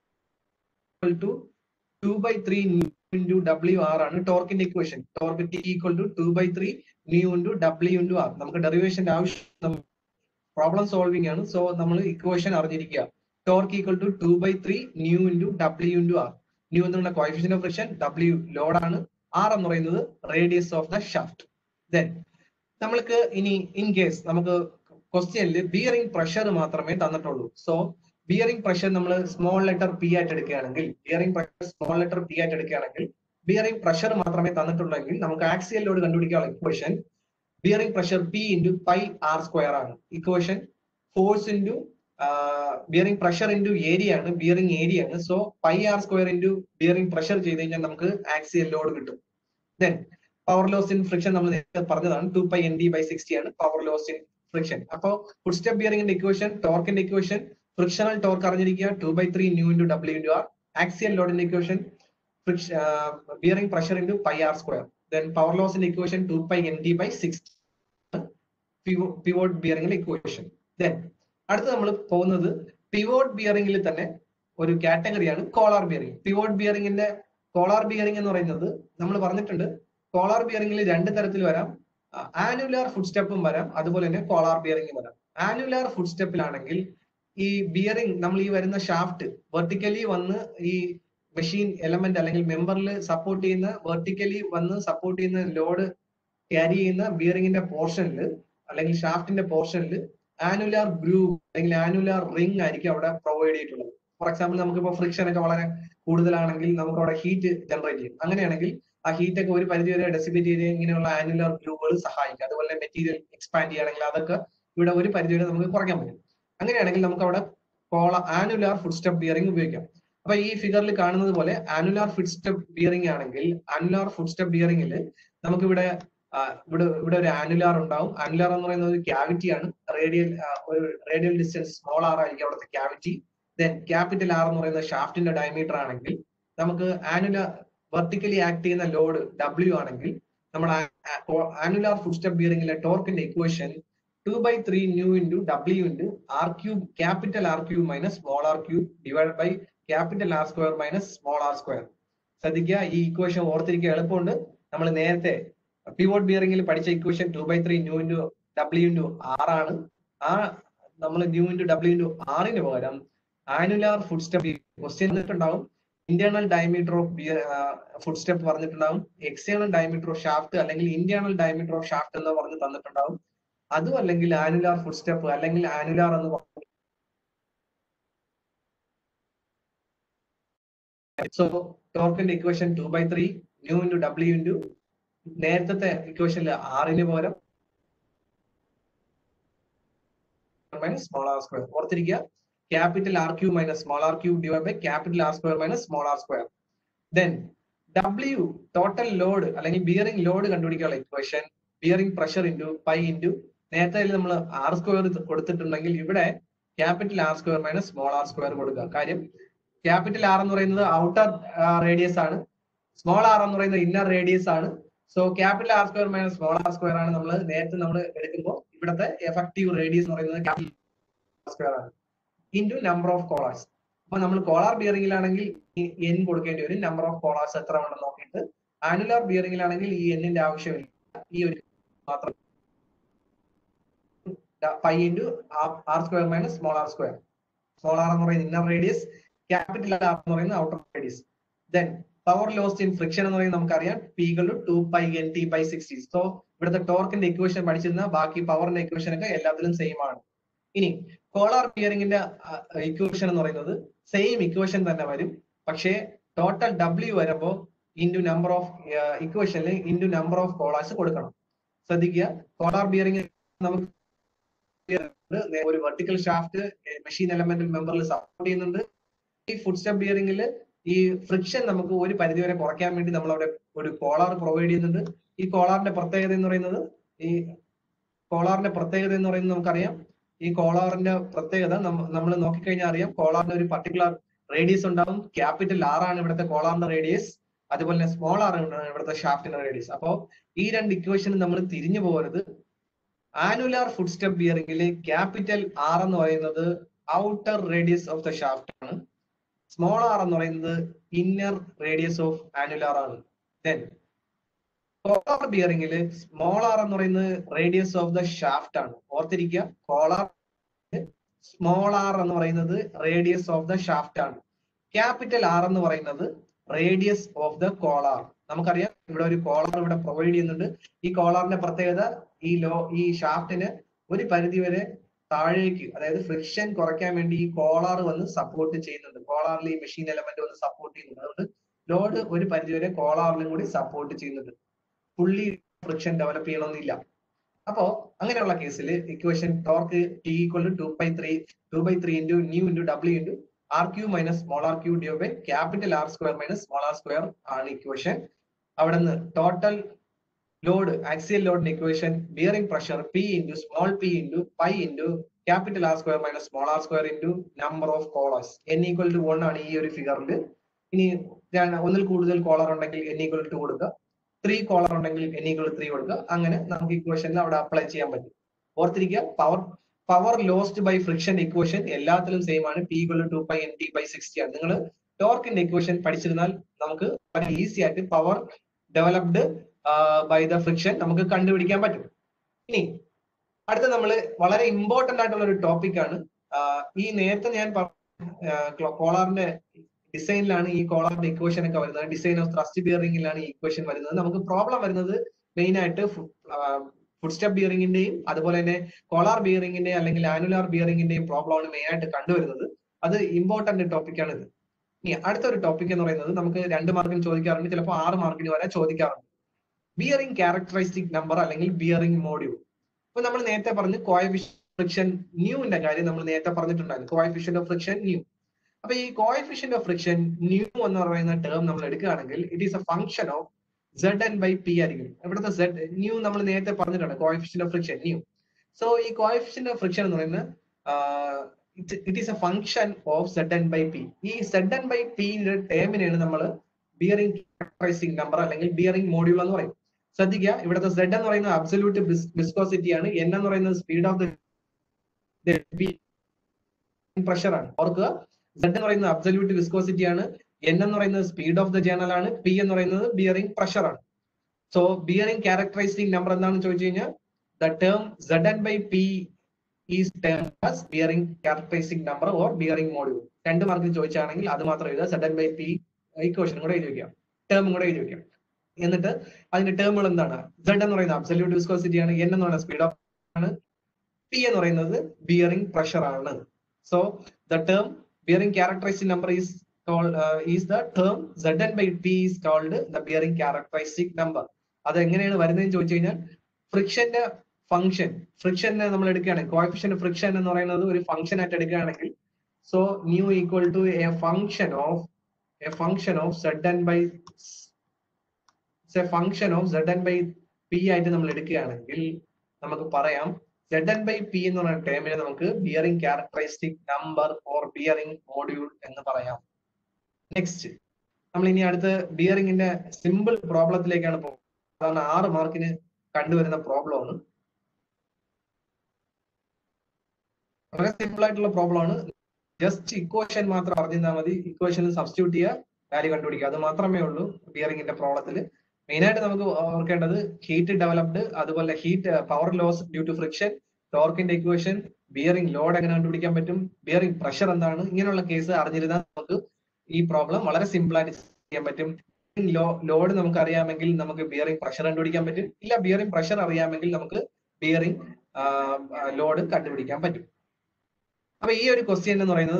equation to two by three into W R ആണ് ടോർക്കിന്റെ equation torque T equal to two by three mu into W into R നമുക്ക് ഡെറിവേഷന്റെ ആവശ്യം പ്രോബ്ലം സോൾവിംഗ് ആണ് സോ നമ്മൾ ഇക്വേഷൻ അറിഞ്ഞിരിക്കുക torque equal to two by three mu into W into R mu എന്നുള്ള coefficient of friction W load ആണ് R എന്ന് പറയുന്നത് radius of the shaft then നമ്മൾക്ക് ഇനി ഇൻ കേസ് നമുക്ക് ക്വസ്റ്റ്യനിൽ ബിയറിംഗ് പ്രഷർ മാത്രമേ തന്നിട്ടുള്ളൂ സോ ബിയറിംഗ് പ്രഷർ നമ്മൾ സ്മോൾ ലെറ്റർ പി ആയിട്ട് എടുക്കുകയാണെങ്കിൽ bearing pressure small letter P ആയിട്ട് എടുക്കുകയാണെങ്കിൽ ബിയറിംഗ് പ്രഷർ മാത്രമേ തന്നിട്ടുള്ളെങ്കിൽ നമുക്ക് ആക്സിയൽ ലോഡ് കണ്ടുപിടിക്കാനുള്ള equation bearing pressure P into pi R square ആണ് equation force into bearing pressure into area ആണ് ബിയറിംഗ് ഏരിയ ആണ് so pi R square into bearing pressure ചെയ്ത് കഴിഞ്ഞാൽ നമുക്ക് ആക്സിയൽ ലോഡ് കിട്ടും then power loss in friction നമ്മൾ നേരത്തെ പറഞ്ഞതാണ് two pi N D by sixty ആണ് പവർ ലോസ് ഇൻ ഫ്രിക്ഷൻ അപ്പോൾ ഫുഡ് സ്റ്റെപ്പ് ബിയറിംഗിന്റെ ഇക്വേഷൻ ടോർക്കിന്റെ ഇക്വേഷൻ ഫ്രിക്ഷണൽ ടോർക്ക് അറിഞ്ഞിരിക്കുക two by three mu into W into R axial ലോഡിന്റെ equation bearing pressure into pi R square then power ലോസിന്റെ equation two pi N D by six pivot ബിയറിംഗിന്റെ equation then അടുത്ത് നമ്മൾ പോകുന്നത് pivot ബിയറിംഗിൽ തന്നെ ഒരു കാറ്റഗറിയാണ് കോളാർ ബിയറിംഗ് പിവോട്ട് ബിയറിംഗിന്റെ കോളാർ ബിയറിംഗ് എന്ന് പറയുന്നത് നമ്മൾ പറഞ്ഞിട്ടുണ്ട് കോളാർ ബിയറിംഗിൽ രണ്ട് തരത്തിൽ വരാം ആനുലാർ ഫുഡ് സ്റ്റെപ്പും വരാം അതുപോലെ തന്നെ കോളാർ ബിയറിംഗും വരാം ആനുലാർ ഫുഡ് സ്റ്റെപ്പിലാണെങ്കിൽ ഈ ബിയറിംഗ് നമ്മൾ ഈ വരുന്ന ഷാഫ്റ്റ് വെർട്ടിക്കലി വന്ന് ഈ മെഷീൻ എലമെന്റ് അല്ലെങ്കിൽ മെമ്പറിൽ സപ്പോർട്ട് ചെയ്യുന്ന വെർട്ടിക്കലി വന്ന് സപ്പോർട്ട് ചെയ്യുന്ന ലോഡ് ക്യാരി ചെയ്യുന്ന ബിയറിംഗിന്റെ പോർഷനിൽ അല്ലെങ്കിൽ ഷാഫ്റ്റിന്റെ പോർഷനിൽ ആനുലാർ ഗ്രൂവ് അല്ലെങ്കിൽ ആനുലാർ റിംഗ് ആയിരിക്കും അവിടെ പ്രൊവൈഡ് ചെയ്തിട്ടുള്ളത് ഫോർ എക്സാമ്പിൾ നമുക്കിപ്പോൾ ഫ്രിക്ഷൻ ഒക്കെ വളരെ കൂടുതലാണെങ്കിൽ നമുക്ക് അവിടെ ഹീറ്റ് ജനറേറ്റ് ചെയ്യും അങ്ങനെയാണെങ്കിൽ ആ ഹീറ്റ് ഒക്കെ ഒരു പരിധി വരെ ഡെസിബേറ്റ് ചെയ്ത് ഇങ്ങനെയുള്ള ആനുലാർ ഗ്രൂവുകൾ സഹായിക്കും അതുപോലെ മെറ്റീരിയൽ എക്സ്പാൻഡ് ചെയ്യുകയാണെങ്കിൽ അതൊക്കെ ഇവിടെ ഒരു പരിധി വരെ നമുക്ക് കുറയ്ക്കാൻ പറ്റും അങ്ങനെയാണെങ്കിൽ നമുക്ക് അവിടെ collar annular foot step bearing ഉപയോഗിക്കാം അപ്പൊ ഈ ഫിഗറിൽ കാണുന്നത് പോലെ ആനുലാർ ഫുഡ് സ്റ്റെപ്പ് ബിയറിംഗ് ആണെങ്കിൽ ആനുലാർ ഫുഡ് സ്റ്റെപ്പ് ബിയറിംഗിൽ നമുക്കിവിടെ ഇവിടെ ഇവിടെ ഒരു ആനുലാർ ഉണ്ടാവും ആനുലാർ എന്ന് പറയുന്നത് ഒരു ക്യാവിറ്റി ആണ് റേഡിയൽ ഒരു റേഡിയൽ ഡിസ്റ്റൻസ് സ്മോൾ ആർ ആയിരിക്കും അവിടുത്തെ ക്യാവിറ്റി ദെൻ ക്യാപിറ്റൽ ആർ എന്ന് പറയുന്നത് ഷാഫ്റ്റിന്റെ ഡയമീറ്റർ ആണെങ്കിൽ നമുക്ക് ആനുലാർ വെർട്ടിക്കലി ആക്ട് ചെയ്യുന്ന ലോഡ് ഡബ്ല്യു ആണെങ്കിൽ നമ്മൾ ആനുലാർ ഫുഡ് സ്റ്റെപ്പ് ബിയറിംഗിലെ ടോർക്കിന്റെ equation two by three mu into W into R cube capital R cube minus small R cube divide by capital R square minus small R square ശ്രദ്ധിക്കുക ഈ equation ഓർത്തിരിക്കുക എളുപ്പമുണ്ട് നമ്മൾ നേരത്തെ പിവോട്ട് ബിയറിംഗിൽ പഠിച്ച equation two by three mu into W into R ആണ് ആ നമ്മൾ ന്യൂ ഇൻറ്റു ഡബ്ല്യു ഇൻറ്റു ആറിന് പകരം ആനുലാർ ഫുഡ് സ്റ്റെപ്പ് ക്വസ്റ്റ്യൻ തന്നിട്ടുണ്ടാവും internal diameter of foot step പറഞ്ഞിട്ടുണ്ടാവും എക്സ്റ്റേണൽ ഡയമീറ്റർ ഓഫ് ഷാഫ്റ്റ് അല്ലെങ്കിൽ ഇന്റേണൽ ഡയമീറ്റർ ഓഫ് ഷാഫ്റ്റ് എന്ന് പറഞ്ഞ് തന്നിട്ടുണ്ടാവും അതും അല്ലെങ്കിൽ ആനുലാർ ഫുഡ് സ്റ്റെപ്പ് അല്ലെങ്കിൽ ആനുലാർ എന്ന് പറഞ്ഞു സോ ടോർക്കിന്റെ equation two by three mu into W into നേരത്തെ ഇക്വേഷനിൽ ആറിന് പകരം സ്മോൾ ആർ സ്ക്വയർ ഓർത്തിരിക്കുക capital r cube minus small r cube divided by capital R square minus small r square. Then W total load അല്ലെങ്കിൽ bearing load കണ്ടുപിടിക്കാനുള്ള equation bearing pressure into pi into നേരത്തെ നമ്മൾ R square കൊടുത്തിട്ടുണ്ടെങ്കിൽ ഇവിടെ capital R square minus small R square കൊടുക്കുക കാര്യം capital R എന്ന് പറയുന്നത് ഔട്ടർ റേഡിയസ് ആണ് സ്മോൾ ആർ എന്ന് പറയുന്നത് ഇന്നർ റേഡിയസ് ആണ് so capital R square minus small R square ആണ് നമ്മൾ നേരത്തെ നമ്മൾ എടുക്കുമ്പോൾ ഇവിടുത്തെ എഫക്റ്റീവ് റേഡിയസ് എന്ന് പറയുന്നത് ക്യാപിറ്റൽ സ്ക്വയർ ആണ് ഇൻറ്റു നമ്പർ ഓഫ് കോളേഴ്സ് അപ്പൊ നമ്മൾ കോളാർ ബിയറിംഗിലാണെങ്കിൽ എൻ കൊടുക്കേണ്ടി വരും നമ്പർ ഓഫ് കോളേഴ്സ് എത്ര ഉണ്ടെന്ന് നോക്കിയിട്ട് ആനുലാർ ബിയറിംഗിലാണെങ്കിൽ ഈ എന്നിന്റെ ആവശ്യമില്ല ഈ ഒരു മാത്രം pi into R square minus small R square small R എന്ന് പറയുന്നത് ഇന്നർ റേഡിയസ് ക്യാപിറ്റൽ ആർ എന്ന് പറയുന്നത് outer radius then power lost in friction എന്ന് പറയുന്നത് നമുക്കറിയാം P equal two pi N T by sixty so ഇവിടുത്തെ ടോർക്കിന്റെ ഇക്വേഷൻ പഠിച്ചിരുന്ന ബാക്കി പവറിന്റെ ഇക്വേഷൻ ഒക്കെ എല്ലാത്തിലും സെയിം ആണ് ഇനി കോളാർ ബിയറിംഗിന്റെ ഇക്വേഷൻ എന്ന് പറയുന്നത് സെയിം ഇക്വേഷൻ തന്നെ വരും പക്ഷേ ടോട്ടൽ ഡബ്ല്യു വരുമ്പോ ഇൻറ്റു നമ്പർ ഓഫ് ഇക്വേഷനിൽ ഇൻറ്റു നമ്പർ ഓഫ് കോളാഴ്സ് കൊടുക്കണം ശ്രദ്ധിക്കുക കോളാർ ബിയറിംഗ് നമുക്ക് ഒരു വെർട്ടിക്കൽ ഷാഫ്റ്റ് മെഷീൻ എലമെന്റൽ മെമ്പറിൽ സപ്പോർട്ട് ചെയ്യുന്നുണ്ട് ഈ ഫുഡ് സ്റ്റെപ്പ് ബിയറിംഗിൽ ഈ ഫ്രിക്ഷൻ നമുക്ക് ഒരു പരിധി വരെ കുറയ്ക്കാൻ വേണ്ടി നമ്മൾ അവിടെ ഒരു കോളാർ പ്രൊവൈഡ് ചെയ്യുന്നുണ്ട് ഈ കോളാറിന്റെ പ്രത്യേകത എന്ന് പറയുന്നത് ഈ കോളാറിന്റെ പ്രത്യേകത എന്ന് പറയുന്നത് നമുക്കറിയാം ഈ കോളാറിന്റെ പ്രത്യേകത നമ്മൾ നോക്കിക്കഴിഞ്ഞാൽ അറിയാം കോളാറിന്റെ ഒരു പർട്ടിക്കുലർ റേഡിയസ് ഉണ്ടാവും ക്യാപിറ്റൽ ആർ ആണ് ഇവിടുത്തെ കോളാറിന്റെ റേഡിയസ് അതുപോലെ തന്നെ സ്മോൾ ആർ ആണ് ഇവിടുത്തെ ഷാഫ്റ്റിന്റെ റേഡിയസ് അപ്പോ ഈ രണ്ട് ഇക്വേഷനും നമ്മൾ തിരിഞ്ഞു പോകരുത് ആനുലാർ ഫുഡ് സ്റ്റെപ്പ് ബിയറിംഗിലെ ക്യാപിറ്റൽ ആർ എന്ന് പറയുന്നത് outer radius of the shaft ആണ് സ്മോൾ ആർ എന്ന് പറയുന്നത് ഇന്നർ റേഡിയസ് ഓഫ് ആനുലാർ ആണ് ദെൻ കോളാർ ബിയറിംഗില് സ്മോൾ ആർ എന്ന് പറയുന്നത് റേഡിയസ് ഓഫ് ദ ഷാഫ്റ്റ് ആണ് ഓർത്തിരിക്കുക കോളാർ സ്മോൾ ആർ എന്ന് പറയുന്നത് റേഡിയസ് ഓഫ് ദ ഷാഫ്റ്റ് ആണ് ക്യാപിറ്റൽ ആർ എന്ന് പറയുന്നത് റേഡിയസ് ഓഫ് ദ കോളാർ നമുക്കറിയാം ഇവിടെ ഒരു കോളാർ ഇവിടെ പ്രൊവൈഡ് ചെയ്യുന്നുണ്ട് ഈ കോളാറിന്റെ പ്രത്യേകത ഈ ലോ ഈ ഷാഫ്റ്റിന് ഒരു പരിധി വരെ താഴേക്ക് അതായത് ഫ്രിക്ഷൻ കുറയ്ക്കാൻ വേണ്ടി ഈ കോളാർ വന്ന് സപ്പോർട്ട് ചെയ്യുന്നുണ്ട് കോളാറിൽ ഈ മെഷീൻ എലമെന്റ് വന്ന് സപ്പോർട്ട് ചെയ്യുന്നുണ്ട് അതുകൊണ്ട് ലോഡ് ഒരു പരിധി വരെ കോളാറിലും കൂടി സപ്പോർട്ട് ചെയ്യുന്നുണ്ട് ഫുള്ളി ഫ്രിക്ഷൻ ഡെവലപ്പ് ചെയ്യണമെന്നില്ല അപ്പോ അങ്ങനെയുള്ള കേസിൽ equation torque T equal to two by three two by three into mu into W into R cube minus small R cube divide by capital R square minus small R square ആണ് equation അവിടെ നിന്ന് total load axial ലോഡിന്റെ equation bearing pressure P into small P into pi into capital R square minus small R square into number of collars N equal to one ആണ് ഈ ഒരു ഫിഗറിൽ ഇനി ഒന്നിൽ കൂടുതൽ കോളർ ഉണ്ടെങ്കിൽ എൻ ഈക്വൽ ടു കൊടുക്കുക ത്രീ കോളർ ഉണ്ടെങ്കിൽ എൻ ഈക്വൽ ത്രീ കൊടുക്കുക അങ്ങനെ നമുക്ക് ഇക്വേഷനിൽ അവിടെ അപ്ലൈ ചെയ്യാൻ പറ്റും ഓർത്തിരിക്കുക power power lost by friction equation എല്ലാത്തിലും സെയിം ആണ് P equal to by N T by sixty ആണ് നിങ്ങൾ ടോർക്കിന്റെ ഇക്വേഷൻ പഠിച്ചിരുന്നാൽ നമുക്ക് വളരെ ഈസി ആയിട്ട് power developed by the friction നമുക്ക് കണ്ടുപിടിക്കാൻ പറ്റും ഇനി അടുത്ത നമ്മൾ വളരെ ഇമ്പോർട്ടന്റ് ആയിട്ടുള്ള ഒരു ടോപ്പിക് ആണ് ഈ നേരത്തെ ഞാൻ കോളാറിന്റെ ഡിസൈനിലാണ് ഈ കോളാറിന്റെ ഇക്വേഷൻ ഒക്കെ വരുന്നത് ഡിസൈൻ ഓഫ് ത്രസ്റ്റ് ബിയറിംഗിലാണ് ഈ ഇക്വേഷൻ വരുന്നത് നമുക്ക് പ്രോബ്ലം വരുന്നത് മെയിൻ ആയിട്ട് ഫുഡ് സ്റ്റെപ്പ് ബിയറിംഗിന്റെയും അതുപോലെ തന്നെ കോളാർ ബിയറിംഗിന്റെയും അല്ലെങ്കിൽ ആനുലാർ ബിയറിംഗിന്റെയും പ്രോബ്ലം ആണ് മെയിൻ ആയിട്ട് കണ്ടുവരുന്നത് അത് ഇമ്പോർട്ടന്റ് ടോപ്പിക് ആണ് ഇത് ഇനി അടുത്ത ഒരു ടോപ്പിക് എന്ന് പറയുന്നത് നമുക്ക് രണ്ട് മാർക്കിന് ചോദിക്കാറുണ്ട് ചിലപ്പോൾ ആറ് മാർക്കിന് വരെ ചോദിക്കാറുണ്ട് ബിയറിംഗ് ക്യാരക്ടറിസ്റ്റിക് നമ്പർ അല്ലെങ്കിൽ ബിയറിംഗ് മോഡ്യൂൾ ഇപ്പൊ നമ്മൾ നേരത്തെ പറഞ്ഞു കോയഫിഷ്യൻ ഫ്രിക്ഷൻ ന്യൂവിന്റെ കാര്യം നമ്മൾ നേരത്തെ പറഞ്ഞിട്ടുണ്ടായിരുന്നു കോയഫിഷ്യൻ ഓഫ് ഫ്രിക്ഷൻ ന്യൂ അപ്പൊ ഈ കോയഫിഷ്യന്റ് ഓഫ് ഫ്രിക്ഷൻ ന്യൂ എന്ന് പറയുന്ന ടേം നമ്മൾ എടുക്കുകയാണെങ്കിൽ it is a function of Z N by P ആയിരിക്കും ഇവിടുത്തെ സെഡ് ന്യൂ നമ്മൾ നേരത്തെ പറഞ്ഞിട്ടുണ്ട് coefficient of friction mu so ഈ കോയഫിഷ്യന്റ് ഓഫ് ഫ്രിക്ഷൻ എന്ന് പറയുന്നത് it is a function of Z N by P ഈ സെഡ് എൻ ബൈ പിയുടെ ടേമിനെയാണ് നമ്മൾ ബിയറിംഗ് ക്യാരക്ടറൈസിംഗ് നമ്പർ അല്ലെങ്കിൽ ബിയറിംഗ് മോഡ്യൂൾ എന്ന് പറയും ശ്രദ്ധിക്കുക ഇവിടുത്തെ സെഡ് എന്ന് പറയുന്നത് അബ്സല്യൂട്ട് വിസ്കോസിറ്റി ആണ് എൻ എന്ന് പറയുന്നത് സ്പീഡ് ഓഫ് ദ പ്രഷർ ആണ് ഓർക്കുക സെഡ് എന്ന് പറയുന്നത് അബ്സല്യൂട്ട് വിസ്കോസിറ്റി ആണ് എൻ എന്ന് പറയുന്നത് സ്പീഡ് ഓഫ് ദ ജേണൽ ആണ് പി എന്ന് പറയുന്നത് ബിയറിംഗ് പ്രഷർ ആണ് സോ ബിയറിംഗ് ക്യാരക്ടറൈസിംഗ് നമ്പർ എന്താണെന്ന് ചോദിച്ചു കഴിഞ്ഞാൽ the term Z N by P is term as bearing characterising number or bearing module രണ്ട് മാർക്കിൽ ചോദിച്ചാണെങ്കിൽ അത് മാത്രം എഴുതുക Z N by P equation കൂടെ എഴുതി വെക്കാം ടേമും കൂടെ എഴുതി വെക്കാം എന്നിട്ട് അതിന്റെ ടേമുകൾ എന്താണ് സെഡ് എന്ന് പറയുന്നത് അബ്സല്യൂട്ട് വിസ്കോസിറ്റി ആണ് എൻ എന്ന് പറയുന്നത് സ്പീഡ് ഓഫ് ആണ് പി എന്ന് പറയുന്നത് ബിയറിംഗ് പ്രഷർ ആണ് so the term bearing characteristic number is called uh, is the term Zn by P is called the bearing characteristic number. അത് എങ്ങനെയാണ് വരുന്നതെന്ന് ചോദിച്ചു കഴിഞ്ഞാൽ ഫ്രിക്ഷന്റെ ഫംഗ്ഷൻ ഫ്രിക്ഷനെ നമ്മൾ എടുക്കുകയാണെങ്കിൽ കോഫിഷ്യന്റ് ഫ്രിക്ഷൻ എന്ന് പറയുന്നത് ഒരു ഫംഗ്ഷൻ ആയിട്ട് എടുക്കുകയാണെങ്കിൽ So nu equal to a function of a function of zn by a function of zn by p ആയിട്ട് നമ്മൾ എടുക്കുകയാണെങ്കിൽ നമുക്ക് പറയാം zn by p എന്ന് പറയുന്ന ടേമിനെ നമുക്ക് bearing characteristic number or bearing module എന്ന് പറയാം നെക്സ്റ്റ് നമ്മൾ ഇനി അടുത്ത് ബിയറിംഗിന്റെ സിമ്പിൾ പ്രോബ്ലത്തിലേക്കാണ് പോകുന്നത് അതാണ് ആറ് മാർക്കിന് കണ്ടുവരുന്ന പ്രോബ്ലം ആണ് വളരെ സിമ്പിൾ ആയിട്ടുള്ള പ്രോബ്ലം ആണ് ജസ്റ്റ് ഇക്വേഷൻ മാത്രം അറിഞ്ഞാൽ മതി ഇക്വേഷനിൽ സബ്സ്റ്റിറ്റ്യൂട്ട് ചെയ്യുക വാല്യൂ കണ്ടുപിടിക്കുക അത് മാത്രമേ ഉള്ളൂ ബിയറിംഗിന്റെ പ്രോബ്ലത്തിൽ മെയിൻ ആയിട്ട് നമുക്ക് ഓർക്കേണ്ടത് ഹീറ്റ് ഡെവലപ്ഡ് അതുപോലെ heat power loss due to friction ടോർക്കിന്റെ ഇക്വേഷൻ ബിയറിംഗ് ലോഡ് എങ്ങനെ കണ്ടുപിടിക്കാൻ പറ്റും ബിയറിംഗ് പ്രഷർ എന്താണ് ഇങ്ങനെയുള്ള കേസ് അറിഞ്ഞിരുന്നാൽ നമുക്ക് ഈ പ്രോബ്ലം വളരെ സിമ്പിൾ ആയിട്ട് ചെയ്യാൻ പറ്റും ലോഡ് നമുക്ക് അറിയാമെങ്കിൽ നമുക്ക് ബിയറിംഗ് പ്രഷർ കണ്ടുപിടിക്കാൻ പറ്റും ഇല്ല ബിയറിംഗ് പ്രഷർ അറിയാമെങ്കിൽ നമുക്ക് ബിയറിംഗ് ലോഡ് കണ്ടുപിടിക്കാൻ പറ്റും അപ്പൊ ഈ ഒരു ക്വസ്റ്റ്യൻ എന്ന് പറയുന്നത്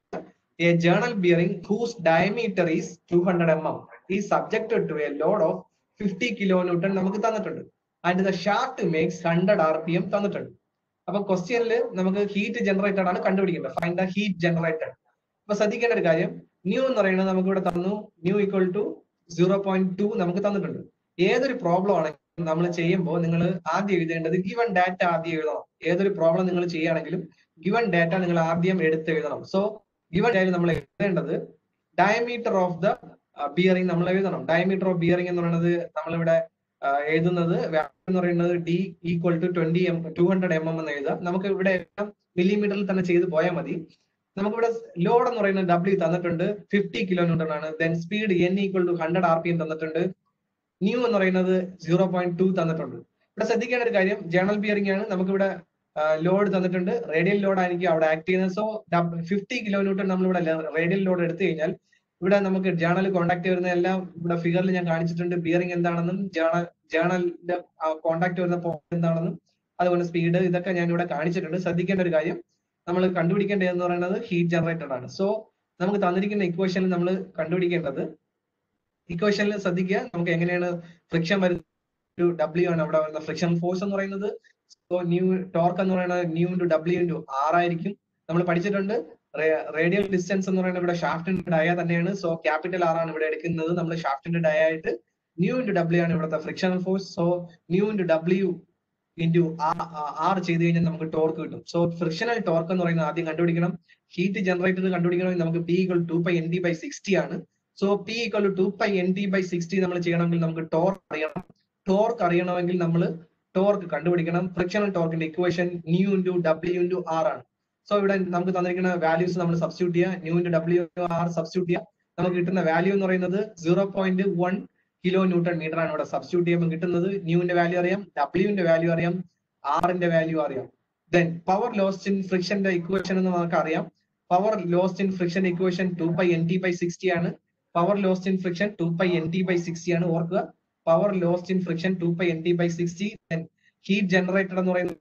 a journal bearing whose diameter is two hundred M M is subject to a load of fifty kilo newton നമുക്ക് തന്നിട്ടുണ്ട് and the shaft makes hundred R P M തന്നിട്ടുണ്ട് അപ്പൊ ക്വസ്റ്റ്യനിൽ നമുക്ക് ഹീറ്റ് ജനറേറ്റഡ് ആണ് കണ്ടുപിടിക്കേണ്ടത് ഫൈൻഡ് ദ ഹീറ്റ് ജനറേറ്റഡ് അപ്പൊ ശ്രദ്ധിക്കേണ്ട ഒരു കാര്യം ന്യൂ എന്ന് പറയുന്നത് നമുക്ക് ഇവിടെ തന്നു mu equal to zero point two നമുക്ക് തന്നിട്ടുണ്ട് ഏതൊരു പ്രോബ്ലം ആണെങ്കിലും നമ്മൾ ചെയ്യുമ്പോൾ നിങ്ങൾ ആദ്യം എഴുതേണ്ടത് ഗിവൺ ഡാറ്റ ആദ്യം എഴുതണം ഏതൊരു പ്രോബ്ലം നിങ്ങൾ ചെയ്യുകയാണെങ്കിലും ഗിവൺ ഡാറ്റ നിങ്ങൾ ആദ്യം എടുത്ത് എഴുതണം സോ ഗിവൺ ഡാറ്റ നമ്മൾ എഴുതേണ്ടത് ഡയമീറ്റർ ഓഫ് ദ ബിയറിംഗ് നമ്മൾ എഴുതണം ഡയമീറ്റർ ഓഫ് ബിയറിംഗ് എന്ന് പറയുന്നത് നമ്മളിവിടെ എഴുതുന്നത് എന്ന് പറയുന്നത് D equal to twenty M to hundred M M എന്ന് എഴുതാം നമുക്ക് ഇവിടെ മില്ലിമീറ്ററിൽ തന്നെ ചെയ്ത് പോയാൽ മതി നമുക്കിവിടെ ലോഡ് എന്ന് പറയുന്നത് ഡബ്ല്യു തന്നിട്ടുണ്ട് ഫിഫ്റ്റി കിലോ ന്യൂട്ടൺ ആണ് then speed N equal to hundred R P M തന്നിട്ടുണ്ട് ന്യൂ എന്ന് പറയുന്നത് സീറോ പോയിന്റ് ടു തന്നിട്ടുണ്ട് ഇവിടെ ശ്രദ്ധിക്കേണ്ട ഒരു കാര്യം ജേണൽ ബിയറിംഗ് ആണ് നമുക്കിവിടെ ലോഡ് തന്നിട്ടുണ്ട് റേഡിയൽ ലോഡ് ആയിരിക്കും അവിടെ ആക്ട് ചെയ്യുന്നത് സോ ഫിഫ്റ്റി കിലോ ന്യൂട്ടൺ നമ്മളിവിടെ റേഡിയൽ ലോഡ് എടുത്തു കഴിഞ്ഞാൽ ഇവിടെ നമുക്ക് ജേണൽ കോണ്ടാക്ട് വരുന്ന എല്ലാം ഇവിടെ ഫിഗറിൽ ഞാൻ കാണിച്ചിട്ടുണ്ട് ബിയറിംഗ് എന്താണെന്നും ജേണൽ ജേണലിന്റെ കോണ്ടാക്ട് വരുന്ന പോയിന്റ് എന്താണെന്നും അതുപോലെ സ്പീഡ് ഇതൊക്കെ ഞാൻ ഇവിടെ കാണിച്ചിട്ടുണ്ട് ശ്രദ്ധിക്കേണ്ട ഒരു കാര്യം നമ്മൾ കണ്ടുപിടിക്കേണ്ടത് എന്ന് പറയുന്നത് ഹീറ്റ് ജനറേറ്റഡ് ആണ് സോ നമുക്ക് തന്നിരിക്കുന്ന ഇക്വേഷനിൽ നമ്മൾ കണ്ടുപിടിക്കേണ്ടത് ഇക്വേഷനിൽ ശ്രദ്ധിക്കുക നമുക്ക് എങ്ങനെയാണ് ഫ്രിക്ഷൻ വരുന്നത് ഒരു ഡബ്ല്യു ആണ് അവിടെ വരുന്ന ഫ്രിക്ഷൻ ഫോഴ്സ് എന്ന് പറയുന്നത് സോ ന്യൂ ടോർക്ക് എന്ന് പറയുന്നത് mu into W into R ആയിരിക്കും നമ്മൾ പഠിച്ചിട്ടുണ്ട് റേഡിയൽ ഡിസ്റ്റൻസ് എന്ന് പറയുന്നത് ഇവിടെ ഷാഫ്റ്റിന്റെ ഡയ തന്നെയാണ് സോ ക്യാപിറ്റൽ ആർ ആണ് ഇവിടെ എടുക്കുന്നത് നമ്മൾ ഷാഫ്റ്റിന്റെ ഡയ ആയിട്ട് ന്യൂ ഇൻറ്റു ഡബ്ല്യു ആണ് ഇവിടുത്തെ frictional force so mu into W into R ചെയ്ത് കഴിഞ്ഞാൽ നമുക്ക് ടോർക്ക് കിട്ടും സോ ഫ്രിക്ഷണൽ ടോർക്ക് എന്ന് പറയുന്നത് ആദ്യം കണ്ടുപിടിക്കണം ഹീറ്റ് ജനറേറ്റർ കണ്ടുപിടിക്കണമെങ്കിൽ നമുക്ക് P equal to pi N T by sixty ആണ് so P equal to pi N T by sixty നമ്മൾ ചെയ്യണമെങ്കിൽ നമുക്ക് ടോർക്ക് അറിയണം ടോർക്ക് അറിയണമെങ്കിൽ നമ്മൾ ടോർക്ക് കണ്ടുപിടിക്കണം ഫ്രിക്ഷണൽ ടോർക്കിന്റെ equation mu into W into R ആണ് സോ ഇവിടെ നമുക്ക് തന്നിരിക്കുന്ന വാല്യൂസ് നമ്മൾ സബ്സ്റ്റിറ്റ്യൂട്ട് ചെയ്യുക mu into W R substitute ചെയ്യുക നമുക്ക് കിട്ടുന്ന വാല്യൂ എന്ന് പറയുന്നത് zero point one kilo newton metre ആണ് ഇവിടെ സബ്സ്റ്റിറ്റ്യൂട്ട് ചെയ്യുമ്പോൾ കിട്ടുന്നത് ന്യൂവിന്റെ വാല്യൂ അറിയാം ഡബ്ല്യുവിന്റെ വാല്യൂ അറിയാം ആറിന്റെ വാല്യൂ അറിയാം ദെൻ പവർ ലോസ്റ്റ് ഇൻ ഫ്രിക്ഷന്റെ ഇക്വേഷൻ എന്ന് നമുക്ക് അറിയാം power lost in friction equation two pi N T by sixty ആണ് power lost in friction two pi N T by sixty ആണ് ഓർക്കുക power lost in friction two pi N T by sixty heat generated എന്ന് പറയുന്നത്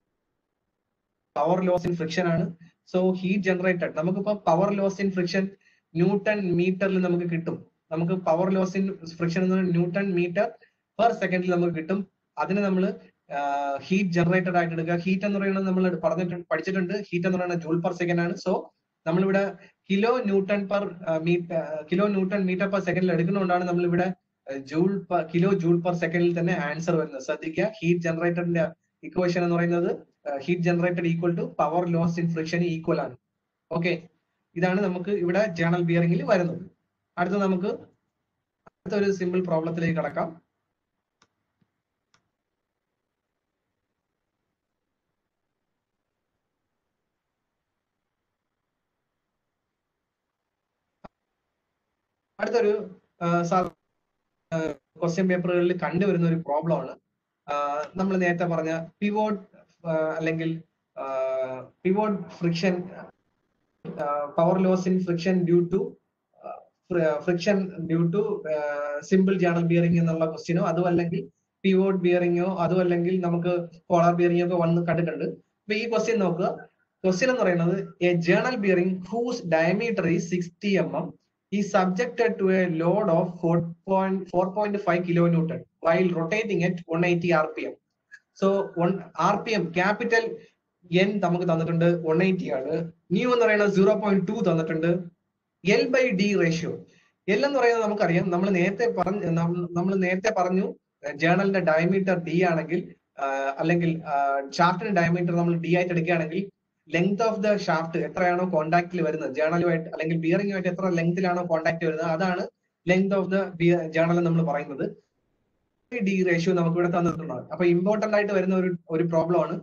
power loss in friction ആണ് so heat generated നമുക്കിപ്പോ power loss in friction newton മീറ്ററിൽ നമുക്ക് കിട്ടും നമുക്ക് പവർ ലോസ് ഇൻ ഫ്രിക്ഷൻ എന്ന് പറയുന്നത് ന്യൂട്ടൺ മീറ്റർ പെർ സെക്കൻഡിൽ നമുക്ക് കിട്ടും അതിന് നമ്മൾ ഹീറ്റ് ജനറേറ്റഡ് ആയിട്ട് എടുക്കുക ഹീറ്റ് എന്ന് പറയുന്നത് നമ്മൾ പറഞ്ഞിട്ടുണ്ട് പഠിച്ചിട്ടുണ്ട് ഹീറ്റ് എന്ന് പറയുന്നത് ജൂൾ പെർ സെക്കൻഡ് ആണ് സോ നമ്മളിവിടെ kilo newton per metre kilo newton metre per സെക്കൻഡിൽ എടുക്കുന്നതുകൊണ്ടാണ് നമ്മളിവിടെ ജൂൾ കിലോ ജൂൾ പെർ സെക്കൻഡിൽ തന്നെ ആൻസർ വരുന്നത് ശ്രദ്ധിക്കുക ഹീറ്റ് ജനറേറ്ററിന്റെ ഇക്വേഷൻ എന്ന് പറയുന്നത് heat generated equal to power loss in friction equal ആണ് ഓക്കെ ഇതാണ് നമുക്ക് ഇവിടെ ജേണൽ ബിയറിംഗിൽ വരുന്നത് അടുത്ത നമുക്ക് അടുത്ത ഒരു സിമ്പിൾ പ്രോബ്ലത്തിലേക്ക് കടക്കാം അടുത്തൊരു ക്വസ്റ്റ്യൻ പേപ്പറുകളിൽ കണ്ടുവരുന്ന ഒരു പ്രോബ്ലം ആണ് നമ്മൾ നേരത്തെ പറഞ്ഞ പിവോട്ട് അല്ലെങ്കിൽ pivot friction power loss in friction due to friction due to simple journal bearing എന്നുള്ള ക്വസ്റ്റ്യനോ അതും അല്ലെങ്കിൽ പിവോട്ട് ബിയറിംഗോ അതും അല്ലെങ്കിൽ നമുക്ക് പോളാർ ബിയറിംഗോ ഒക്കെ വന്ന് കണ്ടിട്ടുണ്ട് അപ്പൊ ഈ ക്വസ്റ്റ്യൻ നോക്കുക ക്വസ്റ്റ്യൻ എന്ന് പറയുന്നത് a journal bearing whose diameter is sixty M M is subjected to a load of four point four point five kilo newton while rotating at one eighty R P M so one R P M capital N നമുക്ക് തന്നിട്ടുണ്ട് one eighty ആണ് mu എന്ന് പറയുന്നത് zero point two തന്നിട്ടുണ്ട് L by D ratio L എന്ന് പറയുന്നത് നമുക്കറിയാം നമ്മൾ നേരത്തെ പറഞ്ഞു നമ്മൾ നേരത്തെ പറഞ്ഞു ജേണലിന്റെ ഡയമീറ്റർ ഡി ആണെങ്കിൽ ആഹ് അല്ലെങ്കിൽ ഷാഫ്റ്റിന്റെ ഡയമീറ്റർ നമ്മൾ ഡി ആയിട്ട് എടുക്കുകയാണെങ്കിൽ ലെങ്ത് ഓഫ് ദ ഷാഫ്റ്റ് എത്രയാണോ കോണ്ടാക്റ്റിൽ വരുന്നത് ജേണലുമായിട്ട് അല്ലെങ്കിൽ ബിയറിംഗുമായിട്ട് എത്ര ലെങ്തിലാണോ കോണ്ടാക്ട് വരുന്നത് അതാണ് ലെങ്ത് ഓഫ് ദ ജേണൽ നമ്മൾ പറയുന്നത് ഡി റേഷ്യോ നമുക്ക് ഇവിടെ തന്നിട്ടുണ്ട് അപ്പൊ ഇമ്പോർട്ടന്റ് ആയിട്ട് വരുന്ന ഒരു ഒരു പ്രോബ്ലം ആണ്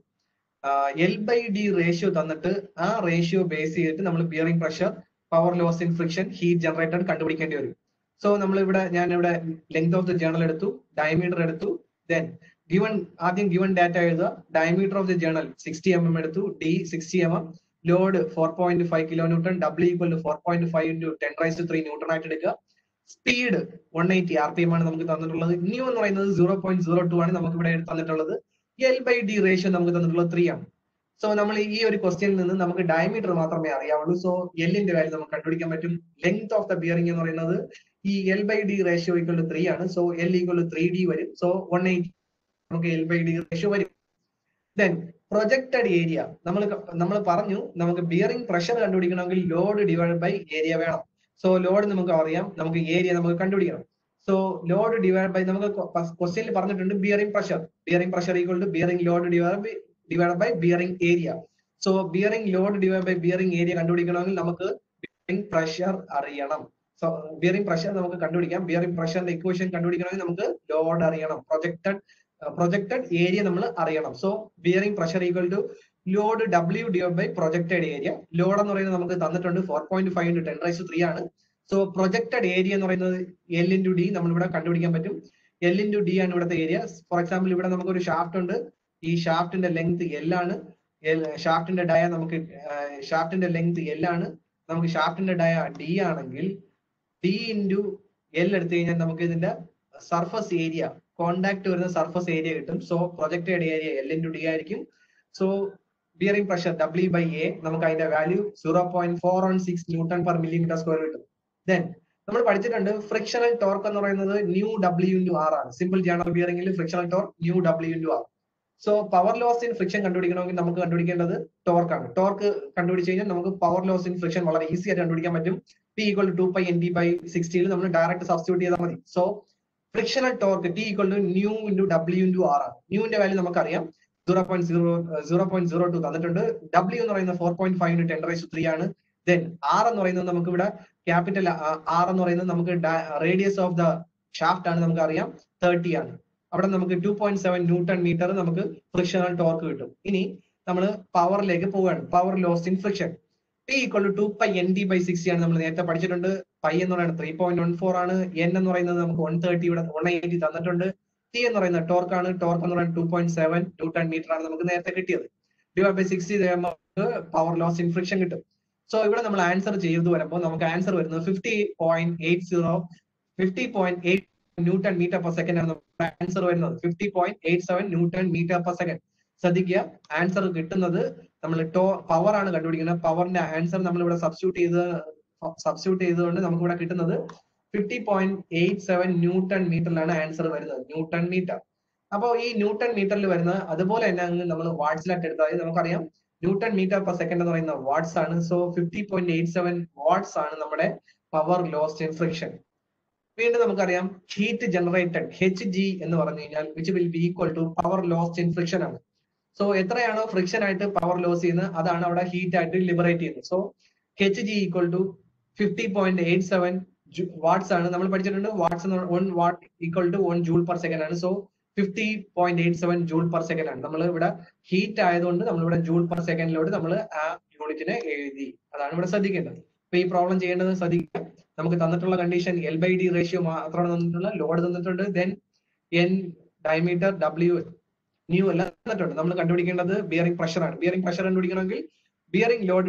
എൽ ബൈ ഡി റേഷ്യോ തന്നിട്ട് ആ റേഷ്യോ ബേസ് ചെയ്തിട്ട് നമ്മൾ bearing pressure power loss in friction heat generated കണ്ടുപിടിക്കേണ്ടി വരും സോ നമ്മൾ ഇവിടെ ഞാൻ ഇവിടെ ലെങ്ത് ഓഫ് ദ ജേണൽ എടുത്തു ഡയമീറ്റർ എടുത്തു ദെൻ ഗിവൺ ആദ്യം ഗിവൺ ഡാറ്റ എഴുതുക diameter of the journal sixty M M എടുത്തു D sixty M M load four point five kilo newton W equal to four point five into ten raise to three newton ആയിട്ട് എടുക്കുക speed one eighty R P M ആണ് നമുക്ക് തന്നിട്ടുള്ളത് new എന്ന് പറയുന്നത് zero point zero to ആണ് നമുക്ക് ഇവിടെ തന്നിട്ടുള്ളത് എൽ ബൈ ഡി റേഷ്യോ നമുക്ക് തന്നിട്ടുള്ളത് ത്രീ ആണ് സോ നമ്മൾ ഈ ഒരു ക്വസ്റ്റ്യനിൽ നിന്ന് നമുക്ക് ഡയമീറ്റർ മാത്രമേ അറിയാവുള്ളൂ സോ എല്ലിന്റെ വാല്യൂ നമുക്ക് കണ്ടുപിടിക്കാൻ പറ്റും ലെങ്ത് ഓഫ് ദ ബിയറിംഗ് എന്ന് പറയുന്നത് ഈ L by D ratio equal to three ആണ് so L equal to three D വരും സോ വൺ എയ്റ്റി നമുക്ക് എൽ ബൈ ഡി റേഷ്യോ വരും ദെൻ പ്രൊജക്റ്റഡ് ഏരിയ നമ്മൾ നമ്മൾ പറഞ്ഞു നമുക്ക് ബിയറിംഗ് പ്രഷർ കണ്ടുപിടിക്കണമെങ്കിൽ ലോഡ് ഡിവൈഡ് ബൈ ഏരിയ വേണം സോ ലോഡ് നമുക്ക് അറിയാം നമുക്ക് ഏരിയ നമുക്ക് കണ്ടുപിടിക്കണം സോ ലോഡ് ഡിവൈഡ് ബൈ നമുക്ക് ക്വസ്റ്റ്യനിൽ പറഞ്ഞിട്ടുണ്ട് bearing pressure bearing pressure equal to bearing load divide by divide by bearing area so bearing load divide by bearing area കണ്ടുപിടിക്കണമെങ്കിൽ നമുക്ക് ബിയറിംഗ് പ്രഷർ അറിയണം സോ ബിയറിംഗ് പ്രഷർ നമുക്ക് കണ്ടുപിടിക്കാം ബിയറിംഗ് പ്രഷറിന്റെ ഇക്വേഷൻ കണ്ടുപിടിക്കണമെങ്കിൽ നമുക്ക് load അറിയണം പ്രൊജക്റ്റഡ് പ്രൊജക്റ്റഡ് ഏരിയ നമ്മൾ അറിയണം so bearing pressure equal to load W divide by projected area load എന്ന് പറയുന്നത് നമുക്ക് തന്നിട്ടുണ്ട് four point five into ten raise three ആണ് സോ പ്രൊജക്റ്റഡ് ഏരിയ എന്ന് പറയുന്നത് എൽ ഇൻറ്റു ഡി നമ്മൾ ഇവിടെ കണ്ടുപിടിക്കാൻ പറ്റും എൽ ഇൻറ്റു ഡി ആണ് ഇവിടുത്തെ ഏരിയ ഫോർ എക്സാമ്പിൾ ഇവിടെ നമുക്ക് ഒരു ഷാഫ്റ്റ് ഉണ്ട് ഈ ഷാഫ്റ്റിന്റെ ലെങ്ത് എൽ ആണ് ഷാഫ്റ്റിന്റെ ഡയ നമുക്ക് ഷാഫ്റ്റിന്റെ ലെങ്ത് എൽ ആണ് നമുക്ക് ഷാഫ്റ്റിന്റെ ഡയ ഡി ആണെങ്കിൽ ഡി ഇൻറ്റു എൽ എടുത്തു കഴിഞ്ഞാൽ നമുക്ക് ഇതിന്റെ സർഫസ് ഏരിയ കോണ്ടാക്ട് വരുന്ന സർഫസ് ഏരിയ കിട്ടും so projected area L into D ആയിരിക്കും so bearing pressure W by A നമുക്ക് അതിന്റെ value zero point four one six newton per millimetre square കിട്ടും ദെൻ നമ്മൾ പഠിച്ചിട്ടുണ്ട് ഫ്രിക്ഷണൽ ടോർക്ക് എന്ന് പറയുന്നത് ന്യൂ ഡബ്ല്യു ഇൻറ്റു ആർ ആണ് സിമ്പിൾ ജേണൽ ബിയറിംഗിൽ frictional torque mu W into R so power loss in friction കണ്ടുപിടിക്കണമെങ്കിൽ നമുക്ക് കണ്ടുപിടിക്കേണ്ടത് ടോർക്ക് ആണ് ടോർക്ക് കണ്ടുപിടിച്ച് കഴിഞ്ഞാൽ നമുക്ക് പവർ ലോസ് ഇൻ ഫ്രിക്ഷൻ വളരെ ഈസി ആയിട്ട് കണ്ടുപിടിക്കാൻ പറ്റും P equal to two pi N D by സിക്സ്റ്റിയിൽ നമ്മൾ ഡയറക്റ്റ് സബ്സ്റ്റിറ്റ്യൂട്ട് ചെയ്താൽ മതി so frictional torque T equal to mu into W into R ആണ് ന്യൂവിന്റെ വാല്യൂ നമുക്കറിയാം zero point zero zero point zero two തന്നിട്ടുണ്ട് ഡബ്ല്യു എന്ന് പറയുന്നത് four point five into ten raise three ആണ് ദെൻ ആർ എന്ന് പറയുന്നത് നമുക്ക് ഇവിടെ ക്യാപിറ്റൽ ആർ എന്ന് പറയുന്നത് നമുക്ക് റേഡിയസ് ഓഫ് ദ ഷാഫ്റ്റ് ആണ് നമുക്ക് അറിയാം തേർട്ടി ആണ് അവിടെ നമുക്ക് two point seven newton metre നമുക്ക് ഫ്രിക്ഷണൽ ടോർക്ക് കിട്ടും ഇനി നമ്മൾ പവറിലേക്ക് പോവുകയാണ് power loss in friction P equal to two pi N D by sixty ആണ് നമ്മൾ നേരത്തെ പഠിച്ചിട്ടുണ്ട് പൈ എന്ന് പറയുന്നത് ത്രീ പോയിന്റ് വൺ ഫോർ ആണ് എൻ എന്ന് പറയുന്നത് നമുക്ക് വൺ തേർട്ടി ഇവിടെ വൺ എയ്റ്റി തന്നിട്ടുണ്ട് ടി എന്ന് പറയുന്നത് ടോർക്ക് ആണ് ടോർക്ക് എന്ന് പറയുന്നത് two point seven newton metre ആണ് നമുക്ക് നേരത്തെ കിട്ടിയത് ഡിവൈഡ് ബൈ സിക്സ്റ്റി നമുക്ക് പവർ ലോസ് ഇൻ ഫ്രിക്ഷൻ കിട്ടും സോ ഇവിടെ നമ്മൾ ആൻസർ ചെയ്തു വരുമ്പോൾ നമുക്ക് ആൻസർ വരുന്നത് fifty point eight zero fifty point eight newton metre per second ആണ് നമ്മുടെ ആൻസർ വരുന്നത് fifty point eight seven newton metre per second ശ്രദ്ധിക്കുക ആൻസർ കിട്ടുന്നത് നമ്മൾ ടോ പവർ ആണ് കണ്ടുപിടിക്കുന്നത് പവറിന്റെ ആൻസർ നമ്മൾ ഇവിടെ സബ്സ്റ്റിറ്റ്യൂട്ട് ചെയ്ത് സബ്സ്റ്റിറ്റ്യൂട്ട് ചെയ്തുകൊണ്ട് നമുക്ക് ഇവിടെ കിട്ടുന്നത് fifty point eight seven newton മീറ്ററിലാണ് ആൻസർ വരുന്നത് ന്യൂട്ടൺ മീറ്റർ അപ്പോൾ ഈ ന്യൂട്ടൺ മീറ്ററിൽ വരുന്ന അതുപോലെ തന്നെ അങ്ങ് നമ്മൾ വാട്ട്സിലായിട്ട് എടുത്താൽ നമുക്കറിയാം ന്യൂട്ടൺ മീറ്റർ പെർ സെക്കൻഡ് എന്ന് പറയുന്ന വാട്ട്സ് ആണ് so fifty point eight seven watts ആണ് നമ്മുടെ പവർ ലോസ്റ്റ് ഇൻ ഫ്രിക്ഷൻ വീണ്ടും നമുക്കറിയാം ഹീറ്റ് ജനറേറ്റഡ് എച്ച് ജി എന്ന് പറഞ്ഞു കഴിഞ്ഞാൽ which will be equal to power lost in friction ആണ് സോ എത്രയാണോ ഫ്രിക്ഷൻ ആയിട്ട് പവർ ലോസ് ചെയ്യുന്നത് അതാണ് അവിടെ ഹീറ്റ് ആയിട്ട് ലിബറേറ്റ് ചെയ്യുന്നത് so H G equal to fifty point eight seven watts ആണ് നമ്മൾ പഠിച്ചിട്ടുണ്ട് watts one watt equal to one joule per second ആണ് so fifty point eight seven joule per second ആണ് നമ്മൾ ഇവിടെ ഹീറ്റ് ആയതുകൊണ്ട് നമ്മൾ ഇവിടെ ജൂൾ പെർ സെക്കൻഡിലോട്ട് നമ്മൾ ആ യൂണിറ്റിനെ എഴുതി അതാണ് ഇവിടെ ശ്രദ്ധിക്കേണ്ടത് അപ്പൊ ഈ പ്രോബ്ലം ചെയ്യേണ്ടത് ശ്രദ്ധിക്കുക നമുക്ക് തന്നിട്ടുള്ള condition L by D ratio മാത്രമാണ് തന്നിട്ടുള്ള ലോഡ് തന്നിട്ടുണ്ട് then N diameter W mu എല്ലാം തന്നിട്ടുണ്ട് നമ്മൾ കണ്ടുപിടിക്കേണ്ടത് ബിയറിംഗ് പ്രഷർ ആണ് ബിയറിംഗ് പ്രഷർ കണ്ടുപിടിക്കണമെങ്കിൽ bearing load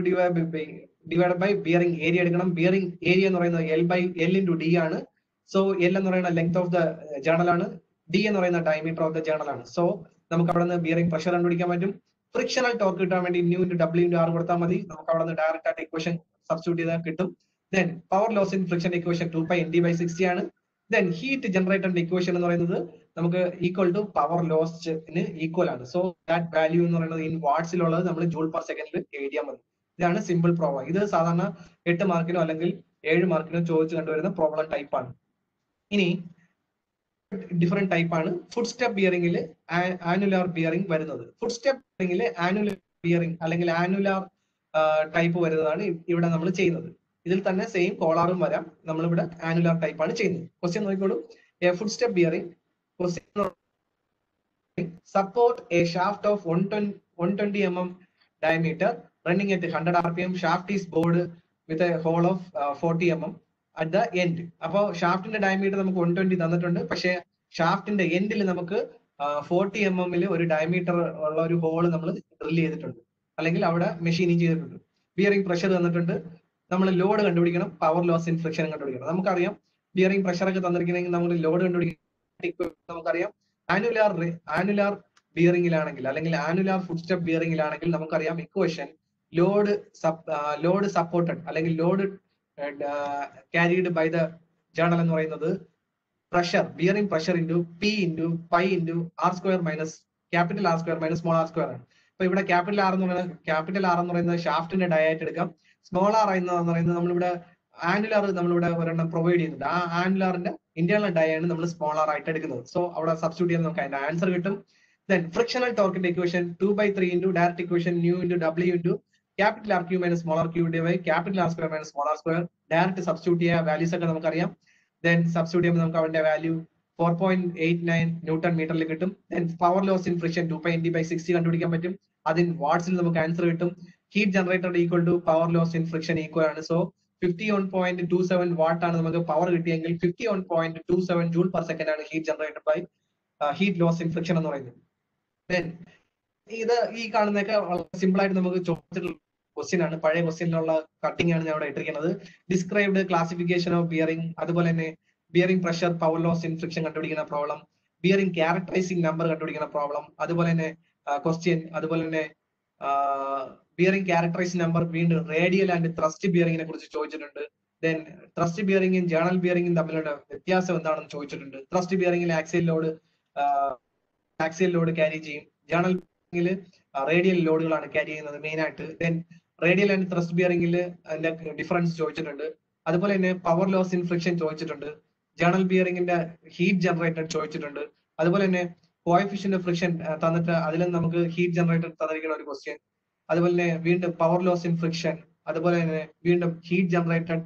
divide by bearing area എടുക്കണം ബിയറിംഗ് ഏരിയ എന്ന് പറയുന്നത് L by L into D ആണ് സോ എൽ എന്ന് പറയുന്ന ലെങ്ത് ഓഫ് ദ ജേണൽ ആണ് ഡി എന്ന് പറയുന്ന ഡയമീറ്റർ ഓഫ് ദ ജേണൽ ആണ് സോ നമുക്ക് അവിടെ നിന്ന് ബിയറിംഗ് പ്രഷർ കണ്ടുപിടിക്കാൻ പറ്റും ഫ്രിക്ഷണൽ ടോർക്ക് കിട്ടാൻ വേണ്ടി mu into W into R കൊടുത്താൽ മതി നമുക്ക് അവിടെ നിന്ന് ഡയറക്റ്റ് ആയിട്ട് ഇക്വേഷൻ സബ്സ്റ്റിറ്റ്യൂട്ട് ചെയ്താൽ കിട്ടും then power loss in friction equation two pi N D by sixty ആണ് ദെൻ ഹീറ്റ് ജനറേറ്ററിന്റെ ഇക്വേഷൻ എന്ന് പറയുന്നത് നമുക്ക് ഈക്വൽ ടു പവർ ലോസ്റ്റിന് ഈക്വൽ ആണ് സോ ദാറ്റ് വാല്യൂ എന്ന് പറയുന്നത് ഇൻ വാട്ട്സിലുള്ളത് നമ്മൾ ജൂൾ പെർ സെക്കൻഡിൽ എഴുതിയാൽ മതി ഇതാണ് സിമ്പിൾ പ്രോബ്ലം ഇത് സാധാരണ എട്ട് മാർക്കിനോ അല്ലെങ്കിൽ ഏഴ് മാർക്കിനോ ചോദിച്ച് കണ്ടുവരുന്ന പ്രോബ്ലം ടൈപ്പ് ആണ് ഇനി ഡിഫറെന്റ് ടൈപ്പ് ആണ് ഫുഡ് സ്റ്റെപ്പ് ബിയറിംഗിൽ ആനുലാർ ബിയറിംഗ് വരുന്നത് ഫുഡ് സ്റ്റെപ്പ് ബിയറിംഗിൽ ആനുലാർ ബിയറിംഗ് അല്ലെങ്കിൽ ആനുലാർ ടൈപ്പ് വരുന്നതാണ് ഇ- ഇവിടെ നമ്മൾ ചെയ്യുന്നത് ഇതിൽ തന്നെ സെയിം കോളാറും വരാം നമ്മളിവിടെ ആനുലാർ ടൈപ്പ് ആണ് ചെയ്യുന്നത് ക്വസ്റ്റ്യൻ നോക്കിക്കോളൂ A foot step bearing question support a shaft of 120 120 mm diameter running at 100 rpm shaft is bored with a hole of uh, 40 mm at the end അപ്പോ ഷാഫ്റ്റിന്റെ ഡയമീറ്റർ നമുക്ക് 120 തന്നിട്ടുണ്ട് പക്ഷേ ഷാഫ്റ്റിന്റെ എൻഡിൽ നമുക്ക് ഫോർട്ടി എം എമ്മിൽ ഒരു ഡയമീറ്റർ ഉള്ള ഒരു ഹോൾ നമ്മൾ ഡ്രിൽ ചെയ്തിട്ടുണ്ട് അല്ലെങ്കിൽ അവിടെ മെഷീനിങ് ചെയ്തിട്ടുണ്ട് ബിയറിംഗ് പ്രഷർ തന്നിട്ടുണ്ട് നമ്മൾ ലോഡ് കണ്ടുപിടിക്കണം പവർ ലോസ് ഇൻ ഫ്രിക്ഷൻ കണ്ടുപിടിക്കണം നമുക്കറിയാം ബിയറിംഗ് പ്രഷർ ഒക്കെ തന്നിരിക്കണമെങ്കിൽ നമ്മൾ ലോഡ് കണ്ടുപിടിക്കണം നമുക്കറിയാം ആനുലാർ ആനുലാർ ബിയറിംഗിലാണെങ്കിൽ അല്ലെങ്കിൽ ആനുലാർ ഫുഡ് സ്റ്റെപ്പ് ബിയറിംഗിലാണെങ്കിൽ നമുക്കറിയാം ഇക്വേഷൻ ലോഡ് ലോഡ് സപ്പോർട്ടഡ് അല്ലെങ്കിൽ load carried by the journal എന്ന് പറയുന്നത് pressure bearing pressure into P into pi into R square minus capital R square minus small R square ആണ് അപ്പൊ ഇവിടെ capital R എന്ന് പറയുന്നത് ക്യാപിറ്റൽ ആർ എന്ന് പറയുന്നത് ഷാഫ്റ്റിന്റെ ഡയായിട്ട് എടുക്കാം സ്മോൾ ആർ എന്ന് പറയുന്നത് നമ്മളിവിടെ ആനുലാർ നമ്മളിവിടെ ഒരെണ്ണം പ്രൊവൈഡ് ചെയ്യുന്നുണ്ട് ആ ആനുലാറിന്റെ ഇന്റേണൽ ഡയാണ് നമ്മൾ സ്മോൾ ആർ ആയിട്ട് എടുക്കുന്നത് സോ അവിടെ സബ്സ്റ്റിറ്റ്യൂട്ട് ചെയ്യാൻ നമുക്ക് അതിന്റെ ആൻസർ കിട്ടും ദെൻ ഫ്രിക്ഷണൽ ടോർക്കിന്റെ equation two by three into direct equation mu into W into capital R cube minus small R cube by capital R square minus small R square direct substitute ചെയ്യുക values ഒക്കെ നമുക്കറിയാം then substitute ചെയ്യുമ്പോൾ നമുക്ക് അവന്റെ value four point eight nine newton മീറ്ററിൽ കിട്ടും then power loss in friction two point by sixty കണ്ടുപിടിക്കാൻ പറ്റും അതിൻ വാട്ട്സിൽ നമുക്ക് ആൻസർ കിട്ടും heat generator equal to power loss in friction equal ആണ് so fifty one point two seven watt ആണ് നമുക്ക് പവർ കിട്ടിയെങ്കിൽ fifty one point two seven joule per second ആണ് heat generated by heat loss in friction എന്ന് പറയുന്നത് then ഇത് ഈ കാണുന്നതൊക്കെ വളരെ സിമ്പിൾ ആയിട്ട് നമുക്ക് ചോദിച്ചിട്ടുള്ള ക്വസ്റ്റ്യൻ ആണ് പഴയ ക്വസ്റ്റ്യനിലുള്ള കട്ടിംഗ് ആണ് ഞാൻ ഇവിടെ ഇട്ടിരിക്കുന്നത് ഡിസ്ക്രൈബ്ഡ് ക്ലാസിഫിക്കേഷൻ ഓഫ് ബിയറിംഗ് അതുപോലെ തന്നെ bearing pressure power loss in friction കണ്ടുപിടിക്കുന്ന പ്രോബ്ലം ബിയറിംഗ് ക്യാരക്ടറൈസിംഗ് നമ്പർ കണ്ടുപിടിക്കുന്ന പ്രോബ്ലം അതുപോലെ തന്നെ ക്വസ്റ്റ്യൻ അതുപോലെ തന്നെ ബിയറിംഗ് ക്യാരക്ടറൈസിംഗ് നമ്പർ വീണ്ടും റേഡിയൽ ആൻഡ് ത്രസ്റ്റ് ബിയറിംഗിനെ കുറിച്ച് ചോദിച്ചിട്ടുണ്ട് ദെൻ ത്രസ്റ്റ് ബിയറിംഗും ജേണൽ ബിയറിംഗും തമ്മിലുള്ള വ്യത്യാസം എന്താണെന്ന് ചോദിച്ചിട്ടുണ്ട് ത്രസ്റ്റ് ബിയറിംഗിൽ axial load axial load carry ചെയ്യും ജേണൽ ബിയറിംഗിൽ റേഡിയൽ ലോഡുകളാണ് ക്യാരി ചെയ്യുന്നത് മെയിൻ ആയിട്ട് ദെൻ റേഡിയൽ ആൻഡ് ത്രസ്റ്റ് ബിയറിംഗിൽ അതിന്റെ ഡിഫറൻസ് ചോദിച്ചിട്ടുണ്ട് അതുപോലെ തന്നെ പവർ ലോസ് ഇൻ ഫ്രിക്ഷൻ ചോദിച്ചിട്ടുണ്ട് ജേണൽ ബിയറിംഗിന്റെ ഹീറ്റ് ജനറേറ്റഡ് ചോദിച്ചിട്ടുണ്ട് അതുപോലെ തന്നെ കോയഫിഷ്യന്റ് ഫ്രിക്ഷൻ തന്നിട്ട് അതിലും നമുക്ക് ഹീറ്റ് ജനറേറ്റഡ് തന്നിരിക്കുന്ന ഒരു ക്വസ്റ്റ്യൻ അതുപോലെ തന്നെ വീണ്ടും പവർ ലോസ് ഇൻ ഫ്രിക്ഷൻ അതുപോലെ തന്നെ വീണ്ടും ഹീറ്റ് ജനറേറ്റഡ്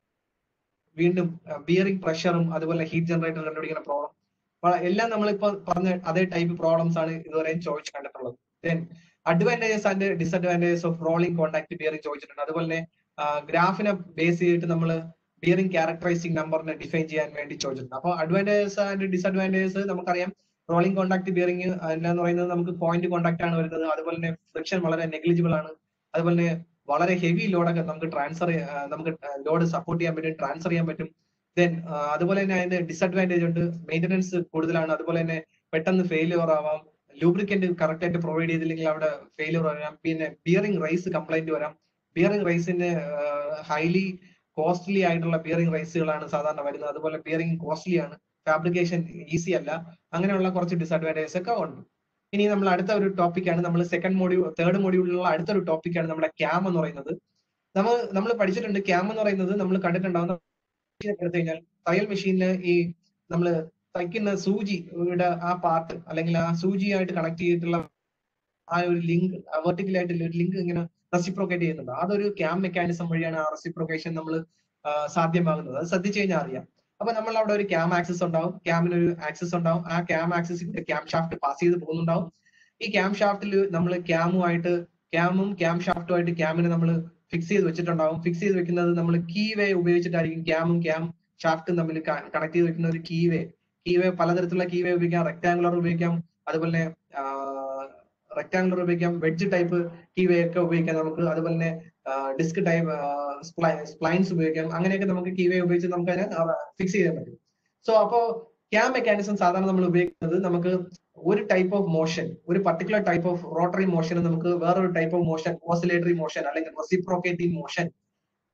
വീണ്ടും ബിയറിംഗ് പ്രഷറും അതുപോലെ ഹീറ്റ് ജനറേറ്റർ കണ്ടുപിടിക്കുന്ന പ്രോബ്ലം എല്ലാം നമ്മളിപ്പോ പറഞ്ഞ അതേ ടൈപ്പ് പ്രോബ്ലംസ് ആണ് ഇതുവരെയും ചോദിച്ചു കണ്ടിട്ടുള്ളത് then advantages and disadvantages of rolling contact bearing ചോദിച്ചിട്ടുണ്ട് അതുപോലെ തന്നെ ഗ്രാഫിനെ ബേസ് ചെയ്തിട്ട് നമ്മൾ ബിയറിംഗ് ക്യാരക്ടറൈസിംഗ് നമ്പറിനെ ഡിഫൈൻ ചെയ്യാൻ വേണ്ടി ചോദിച്ചിട്ടുണ്ട് അപ്പോൾ അഡ്വാൻറ്റേജസ് ആൻഡ് ഡിസഡ്വാൻറ്റേജസ് നമുക്കറിയാം റോളിംഗ് കോൺടാക്ട് ബിയറിംഗ് എന്ന് പറയുന്നത് നമുക്ക് പോയിന്റ് കോൺടാക്ട് ആണ് വരുന്നത് അതുപോലെ തന്നെ ഫ്രിക്ഷൻ വളരെ നെഗ്ലിജിബിൾ ആണ് അതുപോലെ തന്നെ വളരെ ഹെവി ലോഡൊക്കെ നമുക്ക് ട്രാൻസ്ഫർ നമുക്ക് ലോഡ് സപ്പോർട്ട് ചെയ്യാൻ പറ്റും ട്രാൻസ്ഫർ ചെയ്യാൻ പറ്റും ദെൻ അതുപോലെ തന്നെ അതിന്റെ ഡിസഡ്വാൻറ്റേജ് ഉണ്ട് മെയിൻ്റനൻസ് കൂടുതലാണ് അതുപോലെ തന്നെ പെട്ടെന്ന് ഫെയിലിയർ ആവാം ലൂബ്രിക്കന്റ് കറക്റ്റ് ആയിട്ട് പ്രൊവൈഡ് ചെയ്തില്ലെങ്കിൽ അവിടെ ഫെയിലിയർ വരാം പിന്നെ ബിയറിംഗ് റൈസ് കംപ്ലൈന്റ് വരാം ബിയറിംഗ് റൈസിന്റെ ഹൈലി കോസ്റ്റ്ലി ആയിട്ടുള്ള ബിയറിംഗ് റൈസുകളാണ് സാധാരണ വരുന്നത് അതുപോലെ ബിയറിംഗ് കോസ്റ്റ്ലി ആണ് ഫാബ്രിക്കേഷൻ ഈസി അല്ല അങ്ങനെയുള്ള കുറച്ച് ഡിസഡ്വാൻറ്റേജസ് ഒക്കെ ഉണ്ട് ഇനി നമ്മൾ അടുത്ത ഒരു ടോപ്പിക്കാണ് നമ്മൾ സെക്കൻഡ് മോഡ്യൂൾ തേർഡ് മോഡ്യൂളിലുള്ള അടുത്തൊരു ടോപ്പിക്കാണ് നമ്മുടെ ക്യാം എന്ന് പറയുന്നത് നമ്മൾ നമ്മൾ പഠിച്ചിട്ടുണ്ട് ക്യാം എന്ന് പറയുന്നത് നമ്മൾ കണ്ടിട്ടുണ്ടാവുന്ന എടുത്തു കഴിഞ്ഞാൽ തയ്യൽ മെഷീനിൽ ഈ നമ്മൾ തയ്ക്കുന്ന സൂചിയുടെ ആ പാർട്ട് അല്ലെങ്കിൽ ആ സൂചിയായിട്ട് കണക്ട് ചെയ്തിട്ടുള്ള ആ ഒരു ലിങ്ക് വെർട്ടിക്കൽ ആയിട്ടുള്ള ഒരു ലിങ്ക് ഇങ്ങനെ റെസിപ്രോക്കേറ്റ് ചെയ്യുന്നുണ്ട് അതൊരു ക്യാം മെക്കാനിസം വഴിയാണ് ആ റെസിപ്രോക്കേഷൻ നമ്മൾ സാധ്യമാകുന്നത് അത് ശ്രദ്ധിച്ചു കഴിഞ്ഞാൽ അറിയാം അപ്പൊ നമ്മൾ അവിടെ ഒരു ക്യാം ആക്സസ് ഉണ്ടാവും ക്യാമിന് ഒരു ആക്സസ് ഉണ്ടാവും ആ ക്യാം ആക്സസിന്റെ ക്യാം ഷാഫ്റ്റ് പാസ് ചെയ്ത് പോകുന്നുണ്ടാവും ഈ ക്യാം ഷാഫ്റ്റിൽ നമ്മൾ ക്യാമുമായിട്ട് ക്യാമും ക്യാം ഷാഫ്റ്റുമായിട്ട് ക്യാമിനെ നമ്മൾ ഫിക്സ് ചെയ്ത് വെച്ചിട്ടുണ്ടാവും ഫിക്സ് ചെയ്ത് വെക്കുന്നത് നമ്മൾ കീ വേ ഉപയോഗിച്ചിട്ടായിരിക്കും ക്യാമും ക്യാം ഷാഫ്റ്റും തമ്മിൽ കണക്ട് ചെയ്ത് വെക്കുന്ന ഒരു കീ വേ കീ വേ പലതരത്തിലുള്ള കീ വേ ഉപയോഗിക്കാം റെക്ടാങ്കുലർ ഉപയോഗിക്കാം അതുപോലെ റെക്ടാങ്കുലർ ഉപയോഗിക്കാം വെഡ്ജ് ടൈപ്പ് കീ വേ ഒക്കെ ഉപയോഗിക്കാം നമുക്ക് അതുപോലെ തന്നെ ഡിസ്ക് ടൈപ്പ് സ്പ്ലൈൻസ് ഉപയോഗിക്കാം അങ്ങനെയൊക്കെ നമുക്ക് കീ വേ ഉപയോഗിച്ച് നമുക്ക് അതിനെ ഫിക്സ് ചെയ്യാൻ പറ്റും സോ അപ്പോ ക്യാം മെക്കാനിസം സാധാരണ നമ്മൾ ഉപയോഗിക്കുന്നത് നമുക്ക് ഒരു ടൈപ്പ് ഓഫ് മോഷൻ ഒരു particular type of rotary motion നമുക്ക് വേറൊരു type of motion oscillatory motion അല്ലെങ്കിൽ റെസിപ്രോക്കേറ്റിംഗ് മോഷൻ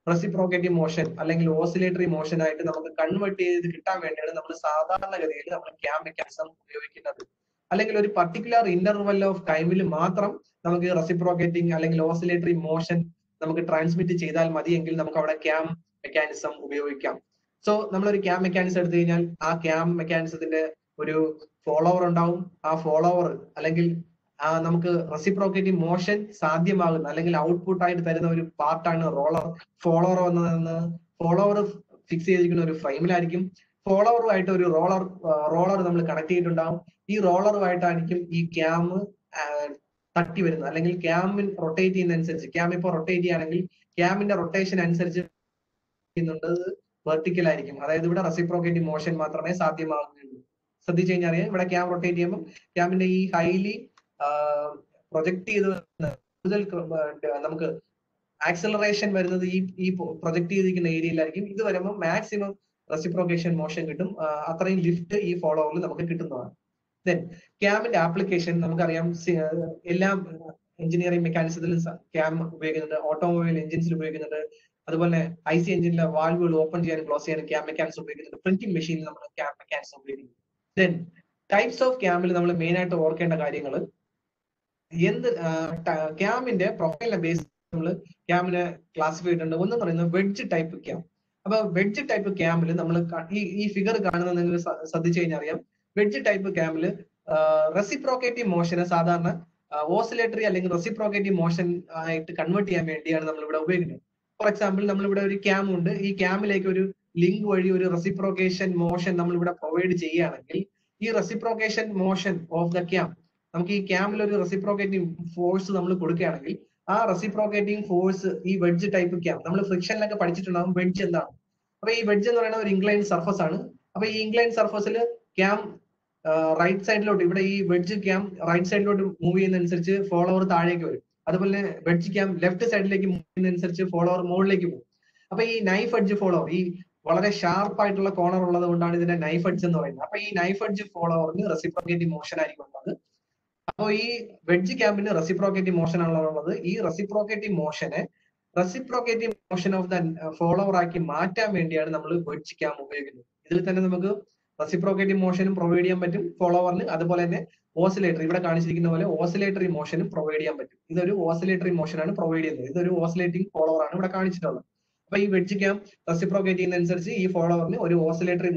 റെസിപ്രോക്കേറ്റീവ് മോഷൻ അല്ലെങ്കിൽ ഓസിലേറ്ററി മോഷൻ ആയിട്ട് നമുക്ക് കൺവേർട്ട് ചെയ്ത് കിട്ടാൻ വേണ്ടിയാണ് നമ്മൾ സാധാരണഗതിയിൽ നമ്മൾ ക്യാം മെക്കാനിസം ഉപയോഗിക്കുന്നത് അല്ലെങ്കിൽ ഒരു പർട്ടിക്കുലർ ഇന്റർവെൽ ഓഫ് ടൈമിൽ മാത്രം നമുക്ക് റെസിപ്രോക്കേറ്റിംഗ് അല്ലെങ്കിൽ ഓസിലേറ്ററി മോഷൻ നമുക്ക് ട്രാൻസ്മിറ്റ് ചെയ്താൽ മതിയെങ്കിൽ നമുക്ക് അവിടെ ക്യാം മെക്കാനിസം ഉപയോഗിക്കാം സോ നമ്മളൊരു ക്യാം മെക്കാനിസം എടുത്തു കഴിഞ്ഞാൽ ആ ക്യാം മെക്കാനിസത്തിന്റെ ഒരു ഫോളോവർ ഉണ്ടാവും ആ ഫോളോവർ അല്ലെങ്കിൽ ആ നമുക്ക് റെസിപ്രോക്കേറ്റീവ് മോഷൻ സാധ്യമാകുന്ന അല്ലെങ്കിൽ ഔട്ട്പുട്ട് ആയിട്ട് തരുന്ന ഒരു പാർട്ടാണ് റോളർ ഫോളോവർ വന്നതെന്ന് ഫോളോവർ ഫിക്സ് ചെയ്തിരിക്കുന്ന ഒരു ഫ്രെയിമിലായിരിക്കും ഫോളോവറുമായിട്ട് ഒരു റോളർ റോളർ നമ്മൾ കണക്ട് ചെയ്തിട്ടുണ്ടാവും ഈ റോളറുമായിട്ടായിരിക്കും ഈ ക്യാം തട്ടി വരുന്നത് അല്ലെങ്കിൽ ക്യാമിൻ റൊട്ടേറ്റ് ചെയ്യുന്നതനുസരിച്ച് ക്യാം ഇപ്പോൾ റൊട്ടേറ്റ് ചെയ്യുകയാണെങ്കിൽ ക്യാമിന്റെ റൊട്ടേഷൻ അനുസരിച്ച് ചെയ്യുന്നുണ്ട് വെർട്ടിക്കൽ ആയിരിക്കും അതായത് ഇവിടെ റെസിപ്രോക്കേറ്റീവ് മോഷൻ മാത്രമേ സാധ്യമാകുന്നുള്ളൂ ശ്രദ്ധിച്ചു കഴിഞ്ഞാൽ അറിയാം ഇവിടെ ക്യാം റൊട്ടേറ്റ് ചെയ്യുമ്പോൾ ക്യാമിന്റെ ഈ ഹൈലി പ്രൊജക്ട് ചെയ്ത് കൂടുതൽ നമുക്ക് ആക്സലറേഷൻ വരുന്നത് ഈ ഈ പ്രൊജക്ട് ചെയ്തിരിക്കുന്ന ഏരിയയിലായിരിക്കും ഇത് വരുമ്പോൾ മാക്സിമം റെസിപ്രോക്കേഷൻ മോഷൻ കിട്ടും അത്രയും ലിഫ്റ്റ് ഈ ഫോളോവറിൽ നമുക്ക് കിട്ടുന്നതാണ് ദെൻ ക്യാമിന്റെ ആപ്ലിക്കേഷൻ നമുക്കറിയാം എല്ലാ എഞ്ചിനീയറിംഗ് മെക്കാനിസത്തിലും ക്യാം ഉപയോഗിക്കുന്നുണ്ട് ഓട്ടോമൊബൈൽ എഞ്ചിൻസിൽ ഉപയോഗിക്കുന്നുണ്ട് അതുപോലെ ഐ സി എഞ്ചിനിലെ വാൽവുകൾ ഓപ്പൺ ചെയ്യാനും ക്ലോസ് ചെയ്യാനും ക്യാം മെക്കാനിസം ഉപയോഗിക്കുന്നുണ്ട് പ്രിന്റിംഗ് മെഷീനിൽ നമ്മൾ ക്യാം മെക്കാനിസം ഉപയോഗിക്കുന്നു ദെൻ ടൈപ്സ് ഓഫ് ക്യാമിൽ നമ്മൾ മെയിൻ ആയിട്ട് ഓർക്കേണ്ട കാര്യങ്ങൾ എന്ത് ക്യാമിന്റെ പ്രൊഫൈലിനെ ബേസ് നമ്മൾ ക്യാമിനെ ക്ലാസിഫൈ ചെയ്തിട്ടുണ്ട് ഒന്ന് പറയുന്നത് വെഡ്ജ് ടൈപ്പ് ക്യാം അപ്പൊ വെഡ്ജ് ടൈപ്പ് ക്യാമിൽ നമ്മൾ ഈ ഈ ഫിഗർ കാണുന്നത് നിങ്ങൾ ശ്രദ്ധിച്ചു കഴിഞ്ഞാൽ അറിയാം വെഡ്ജ് ടൈപ്പ് ക്യാമിൽ റെസിപ്രോക്കേറ്റീവ് മോഷനെ സാധാരണ ഓസിലേറ്ററി അല്ലെങ്കിൽ റെസിപ്രോക്കേറ്റീവ് മോഷൻ ആയിട്ട് കൺവേർട്ട് ചെയ്യാൻ വേണ്ടിയാണ് നമ്മൾ ഇവിടെ ഉപയോഗിക്കുന്നത് ഫോർ എക്സാമ്പിൾ നമ്മൾ ഇവിടെ ഒരു ക്യാം ഉണ്ട് ഈ ക്യാമിലേക്ക് ഒരു ലിങ്ക് വഴി ഒരു റെസിപ്രോക്കേഷൻ മോഷൻ നമ്മൾ ഇവിടെ പ്രൊവൈഡ് ചെയ്യുകയാണെങ്കിൽ ഈ reciprocation motion of the cam നമുക്ക് ഈ ക്യാമിൽ ഒരു റെസിപ്രോക്കേറ്റിംഗ് ഫോഴ്സ് നമ്മൾ കൊടുക്കുകയാണെങ്കിൽ ആ റെസിപ്രോക്കേറ്റിംഗ് ഫോഴ്സ് ഈ വെഡ്ജ് ടൈപ്പ് ക്യാം നമ്മൾ ഫ്രിക്ഷനിലൊക്കെ പഠിച്ചിട്ടുണ്ടാകും വെഡ്ജ് എന്താണ് അപ്പൊ ഈ വെഡ്ജ് എന്ന് പറയുന്നത് ഒരു ഇൻക്ലൈൻ സർഫസ് ആണ് അപ്പൊ ഈ ഇൻക്ലൈൻ സർഫസിൽ ക്യാം റൈറ്റ് സൈഡിലോട്ട് ഇവിടെ ഈ വെഡ്ജ് ക്യാം റൈറ്റ് സൈഡിലോട്ട് മൂവ് ചെയ്യുന്നതനുസരിച്ച് ഫോളോവർ താഴേക്ക് വരും അതുപോലെ വെഡ്ജ് ക്യാം ലെഫ്റ്റ് സൈഡിലേക്ക് മൂവ് ചെയ്യുന്നതനുസരിച്ച് ഫോളോവർ മുകളിലേക്ക് പോകും അപ്പൊ ഈ നൈഫ് എഡ്ജ് ഫോളോവർ ഈ വളരെ ഷാർപ്പ് ആയിട്ടുള്ള കോർണർ ഉള്ളത് കൊണ്ടാണ് ഇതിനെ നൈഫ് എഡ്ജ് എന്ന് പറയുന്നത് അപ്പൊ ഈ നൈഫ് എഡ്ജ് ഫോളോവറിന് റെസിപ്രോക്കേറ്റീവ് മോഷൻ ആയിരിക്കും ഉള്ളത് അപ്പോൾ ഈ വെഡ്ജ് ക്യാമ്പിന് റെസിപ്രോക്കേറ്റീവ് മോഷൻ ആണുള്ളത് ഈ റെസിപ്രോക്കേറ്റീവ് മോഷനെ reciprocative motion of the follower ആക്കി മാറ്റാൻ വേണ്ടിയാണ് നമ്മൾ വെഡ്ജ് ക്യാം ഉപയോഗിക്കുന്നത് ഇതിൽ തന്നെ നമുക്ക് റെസിപ്രോക്കേറ്റീവ് മോഷനും പ്രൊവൈഡ് ചെയ്യാൻ പറ്റും ഫോളോവറിന് അതുപോലെ തന്നെ ഓസിലേറ്ററി ഇവിടെ കാണിച്ചിരിക്കുന്ന പോലെ ഓസിലേറ്ററി മോഷനും പ്രൊവൈഡ് ചെയ്യാൻ പറ്റും ഇതൊരു ഓസിലേറ്ററി മോഷൻ ആണ് പ്രൊവൈഡ് ചെയ്യുന്നത് ഇതൊരു ഓസിലേറ്റിംഗ് ഫോളോവർ ആണ് ഇവിടെ കാണിച്ചിട്ടുള്ളത് അപ്പൊ ഈ വെഡ്ജ് ക്യാം റെസിപ്രോക്കേറ്റ് ചെയ്യുന്നതനുസരിച്ച് ഈ ഫോളോവറിന് ഒരു oscillatory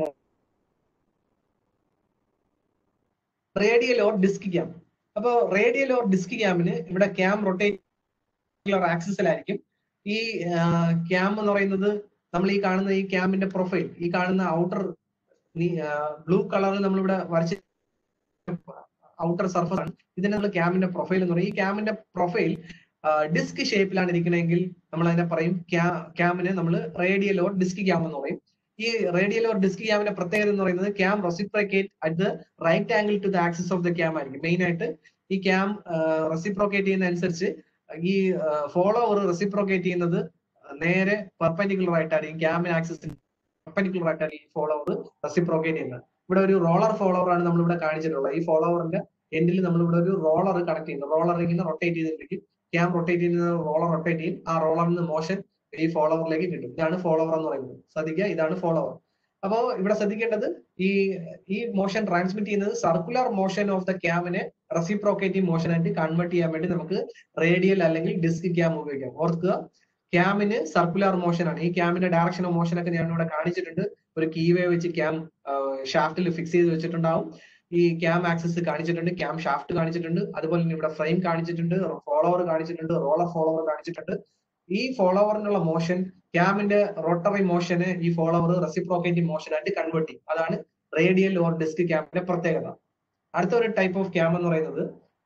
radial or disc cam അപ്പൊ റേഡിയൽ ഓർ ഡിസ്ക് ക്യാമിന് ഇവിടെ ക്യാം റൊട്ടേറ്റ് ആക്സിസിലായിരിക്കും ഈ ക്യാം എന്ന് പറയുന്നത് നമ്മൾ ഈ കാണുന്ന ഈ ക്യാമിന്റെ പ്രൊഫൈൽ ഈ കാണുന്ന ഔട്ടർ ബ്ലൂ കളറിൽ നമ്മളിവിടെ വരച്ച ഔട്ടർ സർഫസ് ആണ് ഇതിനെ നമ്മൾ ക്യാമിന്റെ പ്രൊഫൈൽ എന്ന് പറയും ഈ ക്യാമിന്റെ പ്രൊഫൈൽ ഡിസ്ക് ഷേപ്പിലാണ് ഇരിക്കണമെങ്കിൽ നമ്മൾ അതിനെ പറയും ക്യാമിന് നമ്മൾ റേഡിയൽ ഓർ ഡിസ്ക് ക്യാം എന്ന് പറയും ഈ റേഡിയൽ ഓർ ഡിസ്ക് ക്യാമിന്റെ പ്രത്യേകത എന്ന് പറയുന്നത് cam reciprocate at the right angle to the axis of the cam ആയിരിക്കും മെയിൻ ആയിട്ട് ഈ ക്യാം റെസിപ്രോക്കേറ്റ് ചെയ്യുന്ന അനുസരിച്ച് ഈ ഫോളോവർ റെസിപ്രോക്കേറ്റ് ചെയ്യുന്നത് നേരെ പെർപെൻഡിക്കുലർ ആയിട്ടായിരിക്കും ക്യാമിന് ആക്സിസിന് പെർപെൻഡിക്കുലർ ആയിട്ടായിരിക്കും ഈ ഫോളോവർ റെസിപ്രോക്കേറ്റ് ചെയ്യുന്നത് ഇവിടെ ഒരു റോളർ ഫോളോവർ ആണ് നമ്മൾ ഇവിടെ കാണിച്ചിട്ടുള്ളത് ഈ ഫോളോവറിന്റെ എൻഡിൽ നമ്മൾ ഇവിടെ ഒരു റോളർ കണക്ട് ചെയ്യുന്നു റോളർ ഇങ്ങനെ റൊട്ടേറ്റ് ചെയ്തിട്ടുണ്ടെങ്കിൽ ക്യാം റൊട്ടേറ്റ് ചെയ്യുന്ന റോളർ റൊട്ടേറ്റ് ചെയ്യും ആ റോളറിൽ നിന്ന് മോഷൻ ഈ ഫോളോവറിലേക്ക് കിട്ടും ഇതാണ് ഫോളോവർ എന്ന് പറയുന്നത് ശ്രദ്ധിക്കുക ഇതാണ് ഫോളോവർ അപ്പോ ഇവിടെ ശ്രദ്ധിക്കേണ്ടത് ഈ ഈ മോഷൻ ട്രാൻസ്മിറ്റ് ചെയ്യുന്നത് സർക്കുലർ മോഷൻ ഓഫ് ദ ക്യാമിനെ റെസിപ്രോക്കേറ്റീവ് മോഷൻ ആയിട്ട് കൺവേർട്ട് ചെയ്യാൻ വേണ്ടി നമുക്ക് റേഡിയൽ അല്ലെങ്കിൽ ഡിസ്ക് ക്യാം ഉപയോഗിക്കാം ഓർക്കുക ക്യാമിന് സർക്കുലർ മോഷൻ ആണ് ഈ ക്യാമിന്റെ ഡയറക്ഷൻ ഓഫ് മോഷൻ ഒക്കെ ഞാൻ ഇവിടെ കാണിച്ചിട്ടുണ്ട് ഒരു കീവേ വെച്ച് ക്യാം ഷാഫ്റ്റിൽ ഫിക്സ് ചെയ്ത് വെച്ചിട്ടുണ്ടാവും ഈ ക്യാം ആക്സസ് കാണിച്ചിട്ടുണ്ട് ക്യാം ഷാഫ്റ്റ് കാണിച്ചിട്ടുണ്ട് അതുപോലെ തന്നെ ഇവിടെ ഫ്രെയിം കാണിച്ചിട്ടുണ്ട് ഫോളോവർ കാണിച്ചിട്ടുണ്ട് റോളർ ഫോളോവർ കാണിച്ചിട്ടുണ്ട് ഈ ഫോളോവറിനുള്ള മോഷൻ ക്യാമിന്റെ റോട്ടറി മോഷന് ഈ ഫോളോവർ റെസിപ്രോക്കേറ്റീവ് മോഷൻ ആയിട്ട് കൺവേർട്ട് ചെയ്യും അതാണ് റേഡിയൽ ഓർ ഡിസ്ക് ക്യാമിന്റെ പ്രത്യേകത അടുത്ത ഒരു ടൈപ്പ് ഓഫ് ക്യാം എന്ന് പറയുന്നത്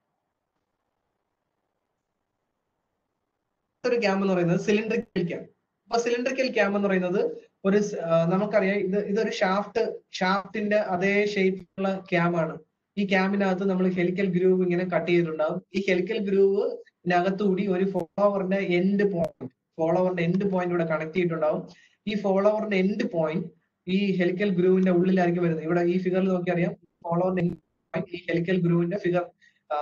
ഒരു ക്യാം എന്ന് പറയുന്നത് സിലിണ്ടറിക്കൽ ക്യാം അപ്പൊ സിലിണ്ടറിക്കൽ ക്യാം എന്ന് പറയുന്നത് ഒരു നമുക്കറിയാം ഇത് ഇതൊരു ഷാഫ്റ്റ് ഷാഫ്റ്റിന്റെ അതേ ഷേപ്പിലുള്ള ക്യാം ആണ് ഈ ക്യാമിനകത്ത് നമ്മൾ ഹെലിക്കൽ ഗ്രൂവ് ഇങ്ങനെ കട്ട് ചെയ്തിട്ടുണ്ടാവും ഈ ഹെലിക്കൽ ഗ്രൂവ് ഇതിനകത്തുകൂടി ഒരു ഫോളോവറിന്റെ എൻഡ് പോയിന്റ് ഫോളോവറിന്റെ എൻഡ് പോയിന്റ് ഇവിടെ കണക്ട് ചെയ്തിട്ടുണ്ടാവും ഈ ഫോളോവറിന്റെ എൻഡ് പോയിന്റ് ഈ ഹെലിക്കൽ ഗ്രൂവിന്റെ ഉള്ളിലായിരിക്കും വരുന്നത് ഇവിടെ ഈ ഫിഗറിൽ നോക്കി അറിയാം ഫോളോവറിന്റെ ഈ ഹെലിക്കൽ ഗ്രൂവിന്റെ ഫിഗർ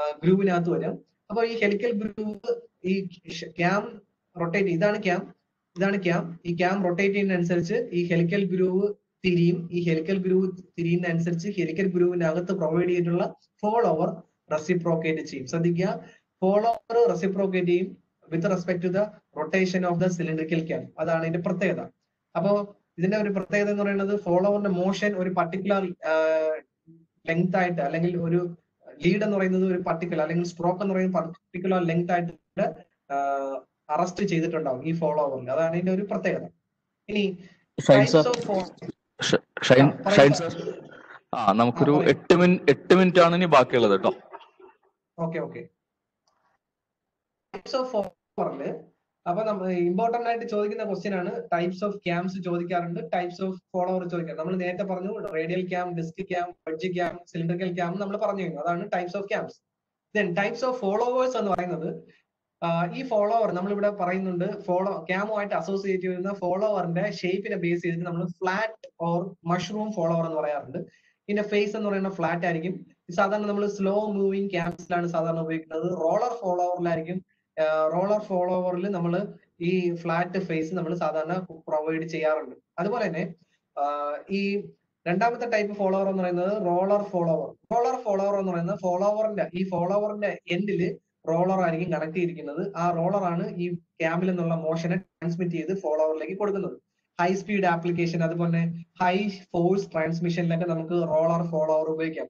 ഗ്രൂവിനകത്ത് വരാം അപ്പൊ ഈ ഹെലിക്കൽ ഗ്രൂവ് ഈ ക്യാം റൊട്ടേറ്റ് ഇതാണ് ക്യാം ഇതാണ് ക്യാം ഈ ക്യാം റൊട്ടേറ്റ് ചെയ്യുന്നതനുസരിച്ച് ഈ ഹെലിക്കൽ ഗ്രൂവ് തിരിയും ഈ ഹെലിക്കൽ ഗ്രൂവ് തിരിയുന്നതനുസരിച്ച് ഹെലിക്കൽ ഗ്രൂവിന്റെ അകത്ത് പ്രൊവൈഡ് ചെയ്തിട്ടുള്ള ഫോൾ ഓവർ റെസിപ്രോക്കേറ്റ് ചെയ്യും ശ്രദ്ധിക്കുക ഫോൾ ഓവർ റെസിപ്രോക്കേറ്റ് ചെയ്യും with respect to the rotation of the cylindrical cam അതാണ് ഇതിന്റെ പ്രത്യേകത അപ്പോ ഇതിന്റെ ഒരു പ്രത്യേകത എന്ന് പറയുന്നത് ഫോൾ ഓവറിന്റെ മോഷൻ ഒരു പർട്ടിക്കുലർ ലെങ്ത് ആയിട്ട് അല്ലെങ്കിൽ ഒരു ലീഡ് എന്ന് പറയുന്നത് ഒരു പർട്ടിക്കുലർ അല്ലെങ്കിൽ സ്ട്രോക്ക് എന്ന് പറയുന്ന പർട്ടിക്കുലർ ലെങ്ത് ആയിട്ട് അറസ്റ്റ് ചെയ്തിട്ടുണ്ടാവും ഈ ഫോളോ ഓവറിൽ അതാണ് ഇതിന്റെ ഒരു പ്രത്യേകത ഇനി Shine types sir of fo- Shine ആ, പറയൂ ഷൈൻ sir. സർ ആ നമുക്കൊരു ആ, പറയൂ. എട്ട് മിനിറ്റ് എട്ട് മിനിറ്റ് ആണ് ഇനി ബാക്കിയുള്ളത് കേട്ടോ ഓക്കെ ഓക്കെ ടൈപ്സ് ഓഫ് ഫോളോവറില് അപ്പൊ നമ്മൾ ഇമ്പോർട്ടന്റ് ആയിട്ട് ചോദിക്കുന്ന ക്വസ്റ്റ്യൻ ആണ് ടൈപ്സ് ഓഫ് ക്യാംസ് ചോദിക്കാറുണ്ട് ടൈപ്സ് ഓഫ് ഫോളോവർ ചോദിക്കാം നമ്മൾ നേരത്തെ പറഞ്ഞു radial cam disc cam wedge cam cylindrical cam നമ്മൾ പറഞ്ഞു കഴിഞ്ഞു അതാണ് types of cams then types of followers എന്ന് പറയുന്നത് ആ, ഈ ഫോളോവർ നമ്മളിവിടെ പറയുന്നുണ്ട് ഫോളോ ക്യാമുമായിട്ട് അസോസിയേറ്റ് ചെയ്യുന്ന ഫോളോവറിന്റെ ഷേപ്പിനെ ബേസ് ചെയ്തിട്ട് നമ്മൾ ഫ്ലാറ്റ് ഓർ മഷ്റൂം ഫോളോവർ എന്ന് പറയാറുണ്ട് ഇതിന്റെ ഫേസ് എന്ന് പറയുന്നത് ഫ്ലാറ്റ് ആയിരിക്കും ഇത് സാധാരണ നമ്മൾ സ്ലോ മൂവിങ് ക്യാംസിലാണ് സാധാരണ ഉപയോഗിക്കുന്നത് റോളർ ഫോളോവറിലായിരിക്കും റോളർ ഫോളോവറിൽ നമ്മൾ ഈ ഫ്ലാറ്റ് ഫേസ് നമ്മൾ സാധാരണ പ്രൊവൈഡ് ചെയ്യാറുണ്ട് അതുപോലെ തന്നെ ആ, ഈ രണ്ടാമത്തെ ടൈപ്പ് ഫോളോവർ എന്ന് പറയുന്നത് റോളർ ഫോളോവർ റോളർ ഫോളോവർ എന്ന് പറയുന്നത് ഫോളോവറിന്റെ ഈ ഫോളോവറിന്റെ എൻഡില് റോളർ ആയിരിക്കും കണക്ട് ചെയ്തിരിക്കുന്നത് ആ റോളർ ആണ് ഈ ക്യാമിൽ നിന്നുള്ള മോഷനെ ട്രാൻസ്മിറ്റ് ചെയ്ത് ഫോളോവറിലേക്ക് കൊടുക്കുന്നത് ഹൈ സ്പീഡ് ആപ്ലിക്കേഷൻ അതുപോലെ ഹൈ ഫോഴ്സ് ട്രാൻസ്മിഷനിലൊക്കെ നമുക്ക് റോളർ ഫോളോവർ ഉപയോഗിക്കാം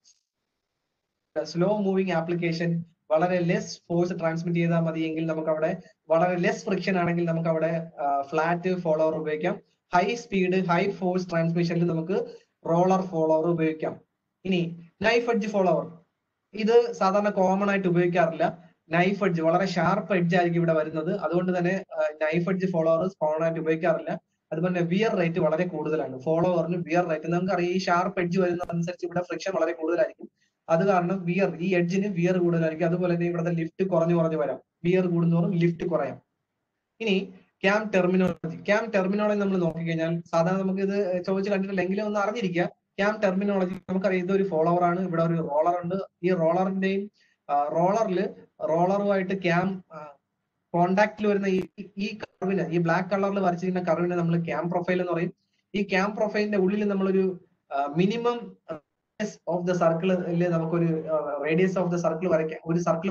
സ്ലോ മൂവിങ് ആപ്ലിക്കേഷൻ വളരെ ലെസ് ഫോഴ്സ് ട്രാൻസ്മിറ്റ് ചെയ്താൽ മതിയെങ്കിൽ നമുക്ക് അവിടെ വളരെ ലെസ് ഫ്രിക്ഷൻ ആണെങ്കിൽ നമുക്ക് അവിടെ ഫ്ലാറ്റ് ഫോളോവർ ഉപയോഗിക്കാം ഹൈ സ്പീഡ് ഹൈ ഫോഴ്സ് ട്രാൻസ്മിഷനിൽ നമുക്ക് റോളർ ഫോളോവർ ഉപയോഗിക്കാം ഇനി നൈഫ് എഡ്ജ് ഫോളോവർ ഇത് സാധാരണ കോമൺ ആയിട്ട് ഉപയോഗിക്കാറില്ല നൈഫ് എഡ്ജ് വളരെ ഷാർപ്പ് എഡ്ജ് ആയിരിക്കും ഇവിടെ വരുന്നത് അതുകൊണ്ട് തന്നെ നൈഫ് എഡ്ജ് ഫോളോവർ കോമൺ ആയിട്ട് ഉപയോഗിക്കാറില്ല അതുപോലെ വിയർ റേറ്റ് വളരെ കൂടുതലാണ് ഫോളോവറിന് വിയർ റേറ്റ് നമുക്കറിയാം ഈ ഷാർപ്പ് എഡ്ജ് വരുന്നതനുസരിച്ച് ഇവിടെ ഫ്രിക്ഷൻ വളരെ കൂടുതലായിരിക്കും അത് കാരണം വിയർ ഈ എഡ്ജിന് വിയർ കൂടുതലായിരിക്കും അതുപോലെ തന്നെ ഇവിടുത്തെ ലിഫ്റ്റ് കുറഞ്ഞു കുറഞ്ഞു വരാം വിയർ കൂടുന്നതോറും ലിഫ്റ്റ് കുറയാം ഇനി ക്യാം ടെർമിനോളജി ക്യാം ടെർമിനോളജി നമ്മൾ നോക്കിക്കഴിഞ്ഞാൽ സാധാരണ നമുക്ക് ഇത് ചോദിച്ച് കണ്ടിട്ടില്ലെങ്കിലും ഒന്ന് അറിഞ്ഞിരിക്കുക ക്യാം ടെർമിനോളജി നമുക്കറിയാം ഇതൊരു ഫോളോവർ ആണ് ഇവിടെ ഒരു റോളർ ഉണ്ട് ഈ റോളറിന്റെയും റോളറിൽ റോളറുമായിട്ട് ക്യാം കോണ്ടാക്റ്റിൽ വരുന്ന ഈ ഈ കർവിന് ഈ ബ്ലാക്ക് കളറിൽ വരച്ചിരിക്കുന്ന കർവിനെ നമ്മൾ ക്യാം പ്രൊഫൈൽ എന്ന് പറയും ഈ ക്യാം പ്രൊഫൈലിന്റെ ഉള്ളിൽ നമ്മളൊരു മിനിമം ഓഫ് ദ സർക്കിളിൽ നമുക്കൊരു റേഡിയസ് ഓഫ് ദ സർക്കിൾ വരയ്ക്കാം ഒരു സർക്കിൾ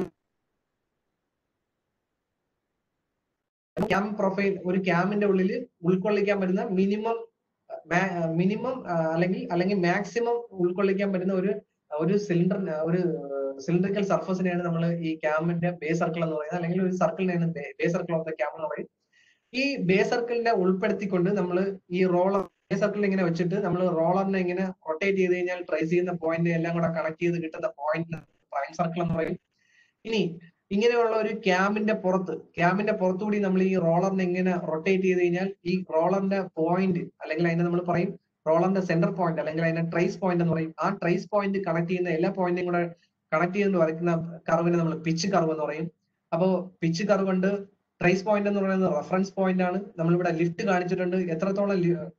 ക്യാം പ്രൊഫൈൽ ഒരു ക്യാമിന്റെ ഉള്ളിൽ ഉൾക്കൊള്ളിക്കാൻ പറ്റുന്ന മിനിമം മിനിമം അല്ലെങ്കിൽ അല്ലെങ്കിൽ മാക്സിമം ഉൾക്കൊള്ളിക്കാൻ പറ്റുന്ന ഒരു ഒരു സിലിണ്ടർ ഒരു സിലിണ്ടറിക്കൽ സർഫസിനെയാണ് നമ്മൾ ഈ ക്യാമിന്റെ ബേ സർക്കിൾ എന്ന് പറയുന്നത് അല്ലെങ്കിൽ ഒരു സർക്കിളിനെയാണ് base circle of the cam എന്ന് പറയും ഈ ബേ സർക്കിളിനെ ഉൾപ്പെടുത്തിക്കൊണ്ട് നമ്മൾ ഈ റോളർ ബേ സർക്കിൾ ഇങ്ങനെ വെച്ചിട്ട് നമ്മൾ റോളറിനെ ഇങ്ങനെ റൊട്ടേറ്റ് ചെയ്ത് കഴിഞ്ഞാൽ ട്രേസ് ചെയ്യുന്ന പോയിന്റ് എല്ലാം കൂടെ കണക്ട് ചെയ്ത് കിട്ടുന്ന പോയിന്റ് പ്രൈം സർക്കിൾ എന്ന് പറയും ഇനി ഇങ്ങനെയുള്ള ഒരു ക്യാമിന്റെ പുറത്ത് ക്യാമിന്റെ പുറത്തുകൂടി നമ്മൾ ഈ റോളറിനെ ഇങ്ങനെ റൊട്ടേറ്റ് ചെയ്ത് കഴിഞ്ഞാൽ ഈ റോളറിന്റെ പോയിന്റ് അല്ലെങ്കിൽ അതിനെ നമ്മൾ പറയും റോളറിന്റെ സെന്റർ പോയിന്റ് അല്ലെങ്കിൽ അതിന്റെ ട്രേസ് പോയിന്റ് എന്ന് പറയും ആ ട്രേസ് പോയിന്റ് കണക്ട് ചെയ്യുന്ന എല്ലാ പോയിന്റും കൂടെ കണക്ട് ചെയ്ത് വരയ്ക്കുന്ന കർവിനെ നമ്മൾ പിച്ച് കർവ് എന്ന് പറയും അപ്പോ പിച്ച് കർവ് ഉണ്ട് ട്രേസ് പോയിന്റ് എന്ന് പറയുന്നത് റെഫറൻസ് പോയിന്റ് ആണ് നമ്മളിവിടെ ലിഫ്റ്റ് കാണിച്ചിട്ടുണ്ട് എത്രത്തോളം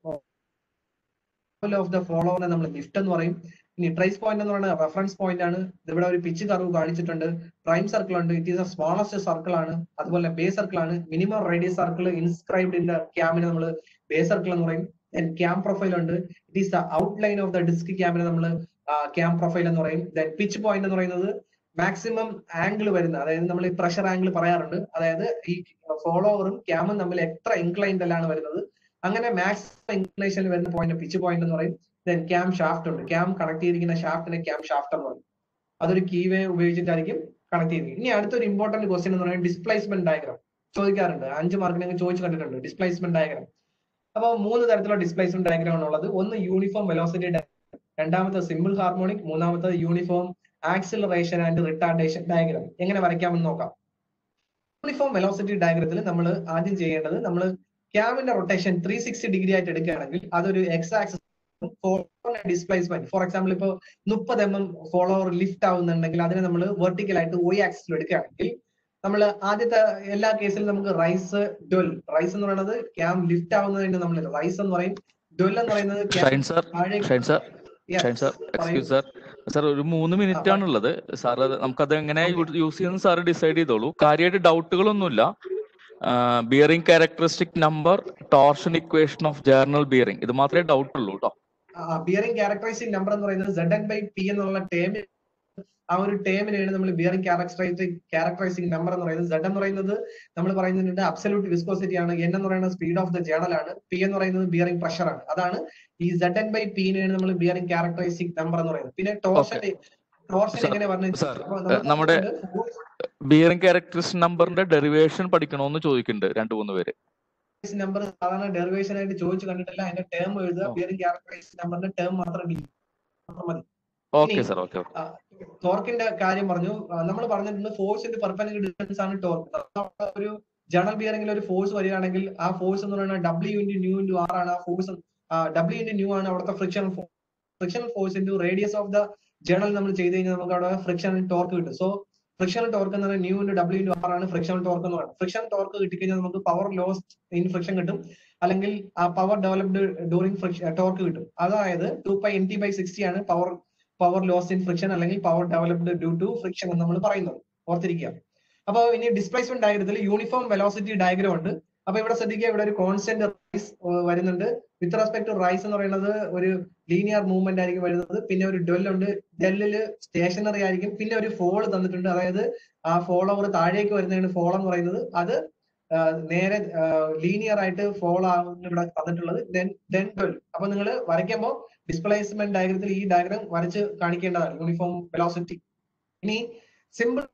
ഓഫ് ദ ഫോളോവറിനെ നമ്മൾ ലിഫ്റ്റ് എന്ന് പറയും ഇനി ട്രേസ് പോയിന്റ് എന്ന് പറയുന്നത് റെഫറൻസ് പോയിന്റ് ആണ് ഇവിടെ ഒരു പിച്ച് കർവ് കാണിച്ചിട്ടുണ്ട് പ്രൈം സർക്കിൾ ഉണ്ട് it is a smallest circle ആണ് അതുപോലെ ബേ സർക്കിൾ ആണ് minimum radius circle inscribed in the ക്യാമിനെ നമ്മൾ ബേ സർക്കിൾ എന്ന് പറയും ക്യാം പ്രൊഫൈൽ ഉണ്ട് it is the outline of the disc ക്യാമിനെ നമ്മൾ ക്യാം പ്രൊഫൈൽ എന്ന് പറയും ദെൻ പിച്ച് പോയിന്റ് എന്ന് പറയുന്നത് മാക്സിമം ആംഗിൾ വരുന്ന അതായത് നമ്മൾ ഈ പ്രഷർ ആംഗിൾ പറയാറുണ്ട് അതായത് ഈ ഫോളോവറും ക്യാമും തമ്മിൽ എത്ര ഇൻക്ലൈൻഡിലാണ് വരുന്നത് അങ്ങനെ മാക്സിമം ഇൻക്ലിനേഷനിൽ വരുന്ന പോയിന്റ് പിച്ച് പോയിന്റ് എന്ന് പറയും ദെൻ ക്യാം ഷാഫ്റ്റ് ഉണ്ട് ക്യാം കണക്ട് ചെയ്തിരിക്കുന്ന ഷാഫ്റ്റിനെ ക്യാം ഷാഫ്റ്റ് എന്ന് പറയും അതൊരു കീവേ ഉപയോഗിച്ചിട്ടായിരിക്കും കണക്ട് ചെയ്തിരിക്കുന്നത് ഇനി അടുത്തൊരു ഇമ്പോർട്ടന്റ് ക്വസ്റ്റ്യൻ എന്ന് പറയുന്നത് ഡിസ്പ്ലേസ്മെന്റ് ഡയഗ്രാം ചോദിക്കാറുണ്ട് അഞ്ച് മാർക്കിന് നിങ്ങൾ ചോദിച്ചു കണ്ടിട്ടുണ്ട് ഡിസ്പ്ലേസ്മെന്റ് ഡയഗ്രാം അപ്പോൾ മൂന്ന് തരത്തിലുള്ള ഡിസ്പ്ലേസ്മെന്റ് ഡയഗ്രാം ആണ് ഉള്ളത് ഒന്ന് യൂണിഫോം വെലോസിറ്റി ഡയഗ്രാം രണ്ടാമത്തെ സിമ്പിൾ ഹാർമോണിക് മൂന്നാമത്തത് uniform acceleration and retardation diagram എങ്ങനെ വരയ്ക്കാമെന്ന് നോക്കാം യൂണിഫോം വെലോസിറ്റി ഡയഗ്രത്തിൽ നമ്മൾ ആദ്യം ചെയ്യേണ്ടത് നമ്മൾ ക്യാമിന്റെ റൊട്ടേഷൻ ത്രീ സിക്സ്റ്റി ഡിഗ്രി ആയിട്ട് എടുക്കുകയാണെങ്കിൽ അതൊരു X axis displacement for example ഇപ്പോൾ മുപ്പത് എം എം ഫോളോവർ ലിഫ്റ്റ് ആവുന്നുണ്ടെങ്കിൽ അതിനെ നമ്മൾ വെർട്ടിക്കൽ ആയിട്ട് ഒയ് ആക്സിൽ എടുക്കുകയാണെങ്കിൽ നമ്മൾ ആദ്യത്തെ എല്ലാ കേസിലും നമുക്ക് റൈസ് ഡൊൽ റൈസ് എന്ന് പറയുന്നത് ക്യാം ലിഫ്റ്റ് ആവുന്നതിന് നമ്മൾ റൈസ് എന്ന് പറയും ഡൊൽ എന്ന് പറയുന്നത് Shine sir Shine sir Shine sir excuse sir sir ഒരു മൂന്ന് മിനിറ്റ് ആണുള്ളത് സാർ നമുക്കത് എങ്ങനെ യൂസ് ചെയ്യുന്ന സാർ ഡിസൈഡ് ചെയ്തോളൂ കാര്യമായിട്ട് ഡൗട്ടുകളൊന്നുമില്ല bearing characteristic number torsion equation of journal bearing ഇത് മാത്രമേ ഡൗട്ട് ഉള്ളൂ കേട്ടോ ബിയറിംഗ് ക്യാരക്ടറൈസിംഗ് നമ്പർ എന്ന് പറയുന്നത് സെഡ് എൻ ബൈ പി എന്നുള്ള ടേം ആ ഒരു ടേമിനെയാണ് നമ്മൾ ബിയറിംഗ് ക്യാരക്ടറൈസിംഗ് ക്യാരക്ടറൈസിംഗ് നമ്പർ എന്ന് പറയുന്നത് സെഡ് എന്ന് പറയുന്നത് നമ്മൾ പറയുന്നുണ്ട് അബ്സല്യൂട്ട് വിസ്കോസിറ്റി ആണ് എൻ എന്ന് പറയുന്നത് സ്പീഡ് ഓഫ് ദ ജേണൽ ആണ് പി എന്ന് പറയുന്നത് ബിയറിംഗ് പ്രഷർ ആണ് അതാണ് ഈ സെഡ് എൻ ബൈ പിന്നെയാണ് നമ്മൾ ബിയറിംഗ് ക്യാരക്ടറൈസിംഗ് നമ്പർ എന്ന് പറയുന്നത് പിന്നെ ടോർഷൻ ടോർഷൻ Sir, എങ്ങനെ പറഞ്ഞു sir, നമ്മുടെ ബിയറിംഗ് ക്യാരക്ടറിസ്റ്റിക് നമ്പറിന്റെ ഡെറിവേഷൻ പഠിക്കണമെന്ന് ചോദിക്കുന്നുണ്ട് രണ്ടു മൂന്ന് പേര് നമ്പർ സാധാരണ ഡെറിവേഷൻ ആയിട്ട് ചോദിച്ചു കണ്ടിട്ടില്ല അതിന്റെ ടേം എഴുതുക ഓ. ബിയറിംഗ് ക്യാരക്ടറൈസിംഗ് നമ്പറിന്റെ ടേം മാത്രം ഡി- മാത്രം മതി ഓക്കെ ഇനി- സർ ഓക്കെ ടോർക്കിന്റെ കാര്യം പറഞ്ഞു നമ്മൾ പറഞ്ഞിട്ടുണ്ട് ഫോഴ്സ് ഇന്റെ പെർപെൻഡിക്കുലർ ഡിസ്റ്റൻസ് ആണ് ടോർക്ക് ഒരു ജേണൽ ബിയറിംഗിൽ ഒരു ഫോഴ്സ് വരികയാണെങ്കിൽ ആ ഫോഴ്സ് എന്ന് പറയുന്നത് W into mu into R ആണ് ആ ഫോഴ്സ് ഡബ്ല്യു ഇൻറ്റു ന്യൂ ആണ് അവിടുത്തെ friction friction force into radius of the journal നമ്മൾ ചെയ്ത് കഴിഞ്ഞാൽ നമുക്ക് അവിടെ ഫ്രിക്ഷൻ ടോർക്ക് കിട്ടും സോ ഫ്രിക്ഷൻ ടോർക്ക് എന്ന് പറയുന്നത് mu into W into R ആണ് ഫ്രിക്ഷൻ ടോർക്ക് എന്ന് പറയുന്നത് ഫ്രിക്ഷൻ ടോർക്ക് കിട്ടിക്കഴിഞ്ഞാൽ നമുക്ക് പവർ ലോസ് ഇൻ ഫ്രിക്ഷൻ കിട്ടും അല്ലെങ്കിൽ ആ power developed during friction torque കിട്ടും അതായത് two pi N T by sixty ആണ് power power loss in friction അല്ലെങ്കിൽ power developed due to friction എന്ന് നമ്മൾ പറയുന്നത് ഓർത്തിരിക്കുക അപ്പൊ ഇനി ഡിസ്പ്ലേസ്മെന്റ് ഡയഗ്രത്തിൽ യൂണിഫോം വെലോസിറ്റി ഡയഗ്രം ഉണ്ട് അപ്പൊ ഇവിടെ ശ്രദ്ധിക്കുക ഇവിടെ ഒരു കോൺസ്റ്റന്റ് റൈസ് വരുന്നുണ്ട് വിത്ത് റെസ്പെക്ട് ടു റൈസ് എന്ന് പറയുന്നത് ഒരു ലീനിയർ മൂവ്മെന്റ് ആയിരിക്കും വരുന്നത് പിന്നെ ഒരു ഡെൽ ഉണ്ട് ഡെല്ലില് സ്റ്റേഷനറി ആയിരിക്കും പിന്നെ ഒരു ഫോൾ തന്നിട്ടുണ്ട് അതായത് ആ ഫോൾ ഓവർ താഴേക്ക് വരുന്നതാണ് ഫോൾ എന്ന് പറയുന്നത് അത് ആ, നേരെ ലീനിയർ ആയിട്ട് ഫോൾ ആവുന്ന ഇവിടെ തന്നിട്ടുള്ളത് ദെൻ ദെൻ ഡെൽ അപ്പൊ നിങ്ങൾ വരയ്ക്കുമ്പോൾ ഡിസ്പ്ലേസ്മെന്റ് ഡയഗ്രത്തിൽ ഈ ഡയഗ്രം വരച്ച് കാണിക്കേണ്ടതാണ് യൂണിഫോം വെലോസിറ്റി ഇനി സിമ്പിൾ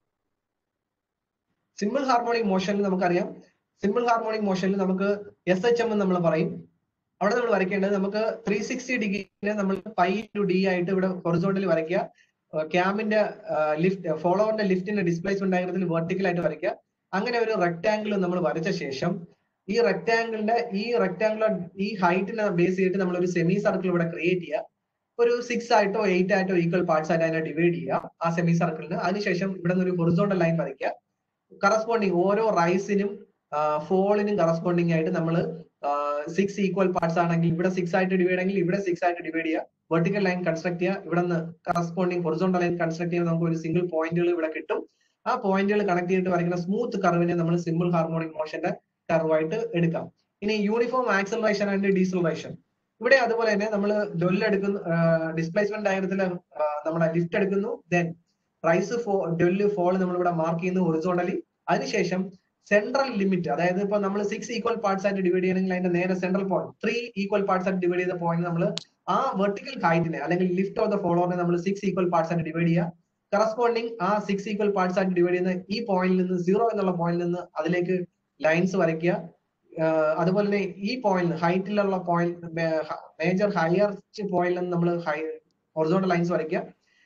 സിമ്പിൾ ഹാർമോണിക് മോഷനിൽ നമുക്കറിയാം സിമ്പിൾ ഹാർമോണിക് മോഷനിൽ നമുക്ക് എസ് എച്ച് എം എന്ന് നമ്മൾ പറയും അവിടെ നമ്മൾ വരയ്ക്കേണ്ടത് നമുക്ക് ത്രീ സിക്സ്റ്റി ഡിഗ്രിനെ നമ്മൾ പൈ ടു ഡി ആയിട്ട് ഇവിടെ ഹൊറിസോണ്ടലി വരയ്ക്കുക ക്യാമിന്റെ ലിഫ്റ്റ് ഫോളോവറിന്റെ ലിഫ്റ്റിന്റെ ഡിസ്പ്ലേസ്മെന്റ് ഡയഗ്രത്തിൽ വെർട്ടിക്കൽ ആയിട്ട് വരയ്ക്കുക അങ്ങനെ ഒരു റെക്ടാംഗിൾ നമ്മൾ വരച്ച ശേഷം ഈ റെക്ടാംഗിളിന്റെ ഈ റെക്ടാംഗുലർ ഈ ഹൈറ്റിനെ ബേസ് ചെയ്തിട്ട് നമ്മൾ ഒരു സെമി സർക്കിൾ ഇവിടെ ക്രിയേറ്റ് ചെയ്യുക ഒരു സിക്സ് ആയിട്ടോ എയ്റ്റ് ആയിട്ടോ ഈക്വൽ പാർട്സ് ആയിട്ട് അതിനെ ഡിവൈഡ് ചെയ്യുക ആ സെമി സർക്കിളിന് അതിനുശേഷം ഇവിടെ നിന്ന് ഒരു ഹൊറിസോണ്ടൽ ലൈൻ വരയ്ക്കുക കറസ്പോണ്ടിങ് ഓരോ റൈസിനും ഫോളിനും കറസ്പോണ്ടിങ് ആയിട്ട് നമ്മൾ സിക്സ് ഈക്വൽ പാർട്സ് ആണെങ്കിൽ ഇവിടെ സിക്സ് ആയിട്ട് ഡിവൈഡ് ആണെങ്കിൽ ഇവിടെ സിക്സ് ആയിട്ട് ഡിവൈഡ് ചെയ്യുക വെർട്ടിക്കൽ ലൈൻ കൺസ്ട്രക്ട് ചെയ്യുക ഇവിടെ നിന്ന് കറസ്പോണ്ടിങ് ഹൊറിസോണ്ടൽ ലൈൻ കൺസ്ട്രക്ട് ചെയ്യുമ്പോൾ നമുക്ക് ഒരു സിംഗിൾ പോയിന്റുകൾ ഇവിടെ കിട്ടും ആ പോയിന്റുകൾ കണക്ട് ചെയ്തിട്ട് വരയ്ക്കുന്ന സ്മൂത്ത് കർവിനെ നമ്മൾ സിമ്പിൾ ഹാർമോണിക് മോഷന്റെ കർവായിട്ട് എടുക്കാം ഇനി യൂണിഫോം ആക്സലറേഷൻ ആൻഡ് ഡീസലറേഷൻ ഇവിടെ അതുപോലെ തന്നെ നമ്മൾ ഡൊല്ല് എടുക്കുന്നു ഡിസ്പ്ലേസ്മെന്റ് ഡയഗ്രത്തിൽ നമ്മുടെ ലിഫ്റ്റ് എടുക്കുന്നു ദെൻ റൈസ് ഫോ ഡൊല്ല് ഫോൾ നമ്മൾ ഇവിടെ മാർക്ക് ചെയ്യുന്നു ഹൊറിസോണ്ടലി അതിനുശേഷം സെൻട്രൽ ലിമിറ്റ് അതായത് ഇപ്പൊ നമ്മൾ സിക്സ് ഈക്വൽ പാർട്സ് ആയിട്ട് ഡിവൈഡ് ചെയ്യണമെങ്കിൽ അതിന്റെ നേരെ central point three equal parts ആയിട്ട് ഡിവൈഡ് ചെയ്ത പോയിന്റ് നമ്മൾ ആ വെർട്ടിക്കൽ ഹൈറ്റിനെ അല്ലെങ്കിൽ ലിഫ്റ്റ് ഓഫ് ദ ഫോളോറിനെ നമ്മൾ സിക്സ് ഈക്വൽ പാർട്സ് ആയിട്ട് ഡിവൈഡ് ചെയ്യുക കറസ്പോണ്ടിങ് ആ സിക്സ് ഈക്വൽ പാർട്സ് ആയിട്ട് ഡിവൈഡ് ചെയ്യുന്ന ഈ പോയിന്റിൽ നിന്ന് സീറോ എന്നുള്ള പോയിന്റിൽ നിന്ന് അതിലേക്ക് ലൈൻസ് വരയ്ക്കുക ആഹ് അതുപോലെ തന്നെ ഈ പോയിന്റ് ഹൈറ്റിലുള്ള പോയിന്റ് മേജർ ഹയർ പോയിന്റിൽ നിന്ന് നമ്മൾ ഹൈ ഒറിസോണ്ടൽ ലൈൻസ് വരയ്ക്കുക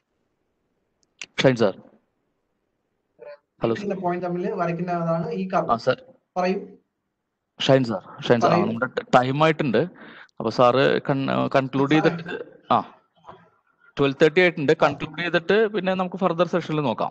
Shine sir hello sir point തമ്മിൽ വരയ്ക്കുന്നതാണ് ഈ കർവ് ആ സാർ പറയൂ ഷൈൻ സാർ ഷൈൻ സാർ ആ, പറയൂ. നമ്മുടെ ടൈം ആയിട്ടുണ്ട് അപ്പൊ സാറ് കൺക്ലൂഡ് ചെയ്തിട്ട് ആ ട്വൽവ് തേർട്ടി ആയിട്ടുണ്ട് കൺക്ലൂഡ് ചെയ്തിട്ട് പിന്നെ നമുക്ക് ഫർദർ സെഷനിൽ നോക്കാം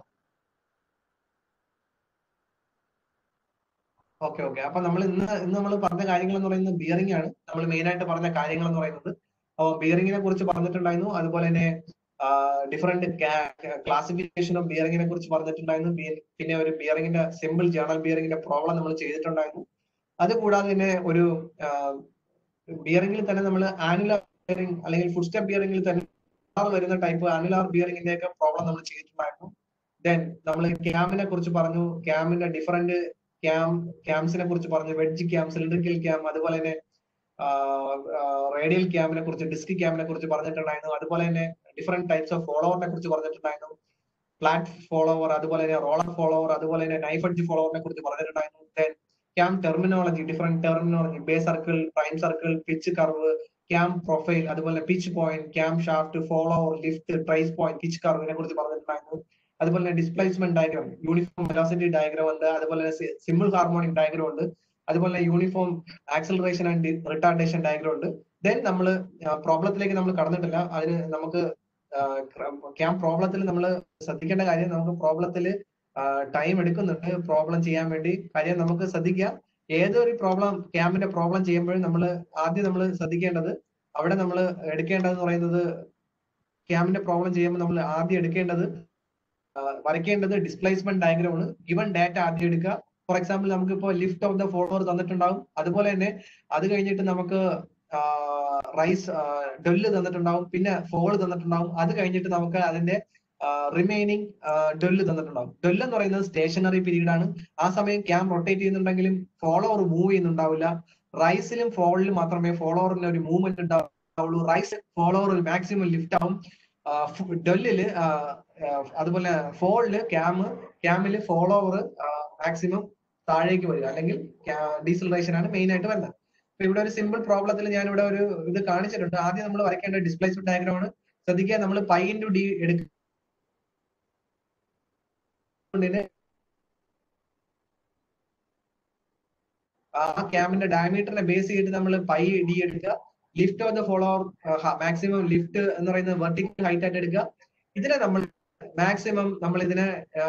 ഓക്കെ ഓക്കെ അപ്പൊ നമ്മൾ ഇന്ന് ഇന്ന് നമ്മൾ പറഞ്ഞ കാര്യങ്ങൾ എന്ന് പറയുന്നത് ബിയറിംഗ് ആണ് നമ്മൾ മെയിൻ ആയിട്ട് പറഞ്ഞ കാര്യങ്ങൾ എന്ന് പറയുന്നത് അപ്പൊ ബിയറിംഗിനെ കുറിച്ച് പറഞ്ഞിട്ടുണ്ടായിരുന്നു അതുപോലെ തന്നെ ഡിഫറെന്റ് ക്ലാസിഫിക്കേഷൻ ഓഫ് ബിയറിംഗിനെ കുറിച്ച് പറഞ്ഞിട്ടുണ്ടായിരുന്നു ബി- പിന്നെ ഒരു ബിയറിംഗിന്റെ സിമ്പിൾ ജേണൽ ബിയറിംഗിന്റെ പ്രോബ്ലം നമ്മൾ ചെയ്തിട്ടുണ്ടായിരുന്നു അതുകൂടാതെ തന്നെ ഒരു ബിയറിംഗിൽ തന്നെ നമ്മൾ ആനുലാർ ബിയറിംഗ് അല്ലെങ്കിൽ ഫുഡ് സ്റ്റെപ്പ് ബിയറിംഗിൽ തന്നെ ആറ് വരുന്ന ടൈപ്പ് ആനുലാർ ബിയറിംഗിന്റെ ഒക്കെ പ്രോബ്ലം നമ്മൾ ചെയ്തിട്ടുണ്ടായിരുന്നു ദെൻ നമ്മൾ ക്യാമിനെ കുറിച്ച് പറഞ്ഞു ക്യാമിന്റെ ഡിഫറെന്റ് ക്യാം ക്യാംസിനെ കുറിച്ച് പറഞ്ഞു വെഡ്ജ് ക്യാം സിലിണ്ടറിക്കൽ ക്യാം അതുപോലെ തന്നെ റേഡിയൽ ക്യാമിനെ കുറിച്ച് ഡിസ്ക് ക്യാമിനെ കുറിച്ച് പറഞ്ഞിട്ടുണ്ടായിരുന്നു അതുപോലെ തന്നെ ഡിഫറെന്റ് ടൈപ്സ് ഓഫ് ഫോളോവറിനെ കുറിച്ച് പറഞ്ഞിട്ടുണ്ടായിരുന്നു ഫ്ലാറ്റ് ഫോളോവർ അതുപോലെ തന്നെ റോളർ ഫോളോവർ അതുപോലെ തന്നെ നൈഫ് എഡ്ജ് ഫോളോവറിനെ കുറിച്ച് പറഞ്ഞിട്ടുണ്ടായിരുന്നു then cam terminology different terminology base circle prime circle pitch curve cam profile അതുപോലെ pitch point cam shaft follower lift trace point pitch കർവിനെ കുറിച്ച് പറഞ്ഞിട്ടുണ്ടായിരുന്നു അതുപോലെ തന്നെ displacement diagram uniform velocity diagram ഉണ്ട് അതുപോലെ തന്നെ സിമ്പിൾ ഹാർമോണിക് ഡയഗ്രാം ഉണ്ട് അതുപോലെ uniform acceleration and retardation diagram ഉണ്ട് ദെൻ നമ്മൾ പ്രോബ്ലത്തിലേക്ക് നമ്മൾ കടന്നിട്ടില്ല അതിന് നമുക്ക് ക്യാം പ്രോബ്ലത്തിൽ നമ്മൾ ശ്രദ്ധിക്കേണ്ട കാര്യം നമുക്ക് പ്രോബ്ലത്തിൽ ടൈം എടുക്കുന്നുണ്ട് പ്രോബ്ലം ചെയ്യാൻ വേണ്ടി കാര്യം നമുക്ക് ശ്രദ്ധിക്കാം ഏതൊരു പ്രോബ്ലം ക്യാമിന്റെ പ്രോബ്ലം ചെയ്യുമ്പോഴും നമ്മൾ ആദ്യം നമ്മൾ ശ്രദ്ധിക്കേണ്ടത് അവിടെ നമ്മൾ എടുക്കേണ്ടതെന്ന് പറയുന്നത് ക്യാമിന്റെ പ്രോബ്ലം ചെയ്യുമ്പോൾ നമ്മൾ ആദ്യം എടുക്കേണ്ടത് ആ, വരയ്ക്കേണ്ടത് ഡിസ്പ്ലേസ്മെന്റ് ഡയഗ്രാം ആണ് ഗിവൺ ഡാറ്റ ആദ്യം എടുക്കുക ഫോർ എക്സാമ്പിൾ നമുക്ക് ഇപ്പോൾ ലിഫ്റ്റ് ഓഫ് ദ ഫോളോവർ തന്നിട്ടുണ്ടാവും അതുപോലെ തന്നെ അത് കഴിഞ്ഞിട്ട് നമുക്ക് റൈസ് ഡൊല്ല് തന്നിട്ടുണ്ടാവും പിന്നെ ഫോൾ തന്നിട്ടുണ്ടാവും അത് കഴിഞ്ഞിട്ട് നമുക്ക് അതിന്റെ റിമൈനിങ് ഡൊല്ല് തന്നിട്ടുണ്ടാവും ഡൊല്ല് എന്ന് പറയുന്നത് സ്റ്റേഷനറി പീരീഡ് ആണ് ആ സമയം ക്യാം റൊട്ടേറ്റ് ചെയ്യുന്നുണ്ടെങ്കിലും ഫോളോവർ മൂവ് ചെയ്യുന്നുണ്ടാവില്ല റൈസിലും ഫോളിലും മാത്രമേ ഫോളോവറിന് ഒരു മൂവ്മെന്റ് ഉണ്ടാവുള്ളൂ റൈസ് ഫോളോവർ മാക്സിമം ലിഫ്റ്റ് ആവും ഡൊല്ലില് അതുപോലെ ഫോളില് ക്യാം ക്യാമില് ഫോളോവർ മാക്സിമം താഴേക്ക് വരിക അല്ലെങ്കിൽ ഡീസലറേഷൻ ആണ് മെയിൻ ആയിട്ട് വരുന്നത് അപ്പൊ ഇവിടെ ഒരു സിമ്പിൾ പ്രോബ്ലത്തിൽ ഞാൻ ഇവിടെ ഒരു ഇത് കാണിച്ചിട്ടുണ്ട് ആദ്യം നമ്മൾ വരയ്ക്കേണ്ട ഡിസ്പ്ലേസ്മെന്റ് ഡയഗ്രാം ആണ് ശ്രദ്ധിക്കുക നമ്മൾ പൈ ഇൻറ്റു ഡി എടുക്കുക ആ ക്യാമിന്റെ ഡയമീറ്ററിനെ ബേസ് ചെയ്തിട്ട് നമ്മൾ പൈ ഡി എടുക്കുക lift of the follower maximum lift എന്ന് പറയുന്നത് വെർട്ടിക്കൽ ഹൈറ്റ് ആയിട്ട് എടുക്കുക ഇതിനെ നമ്മൾ മാക്സിമം നമ്മൾ ഇതിനെ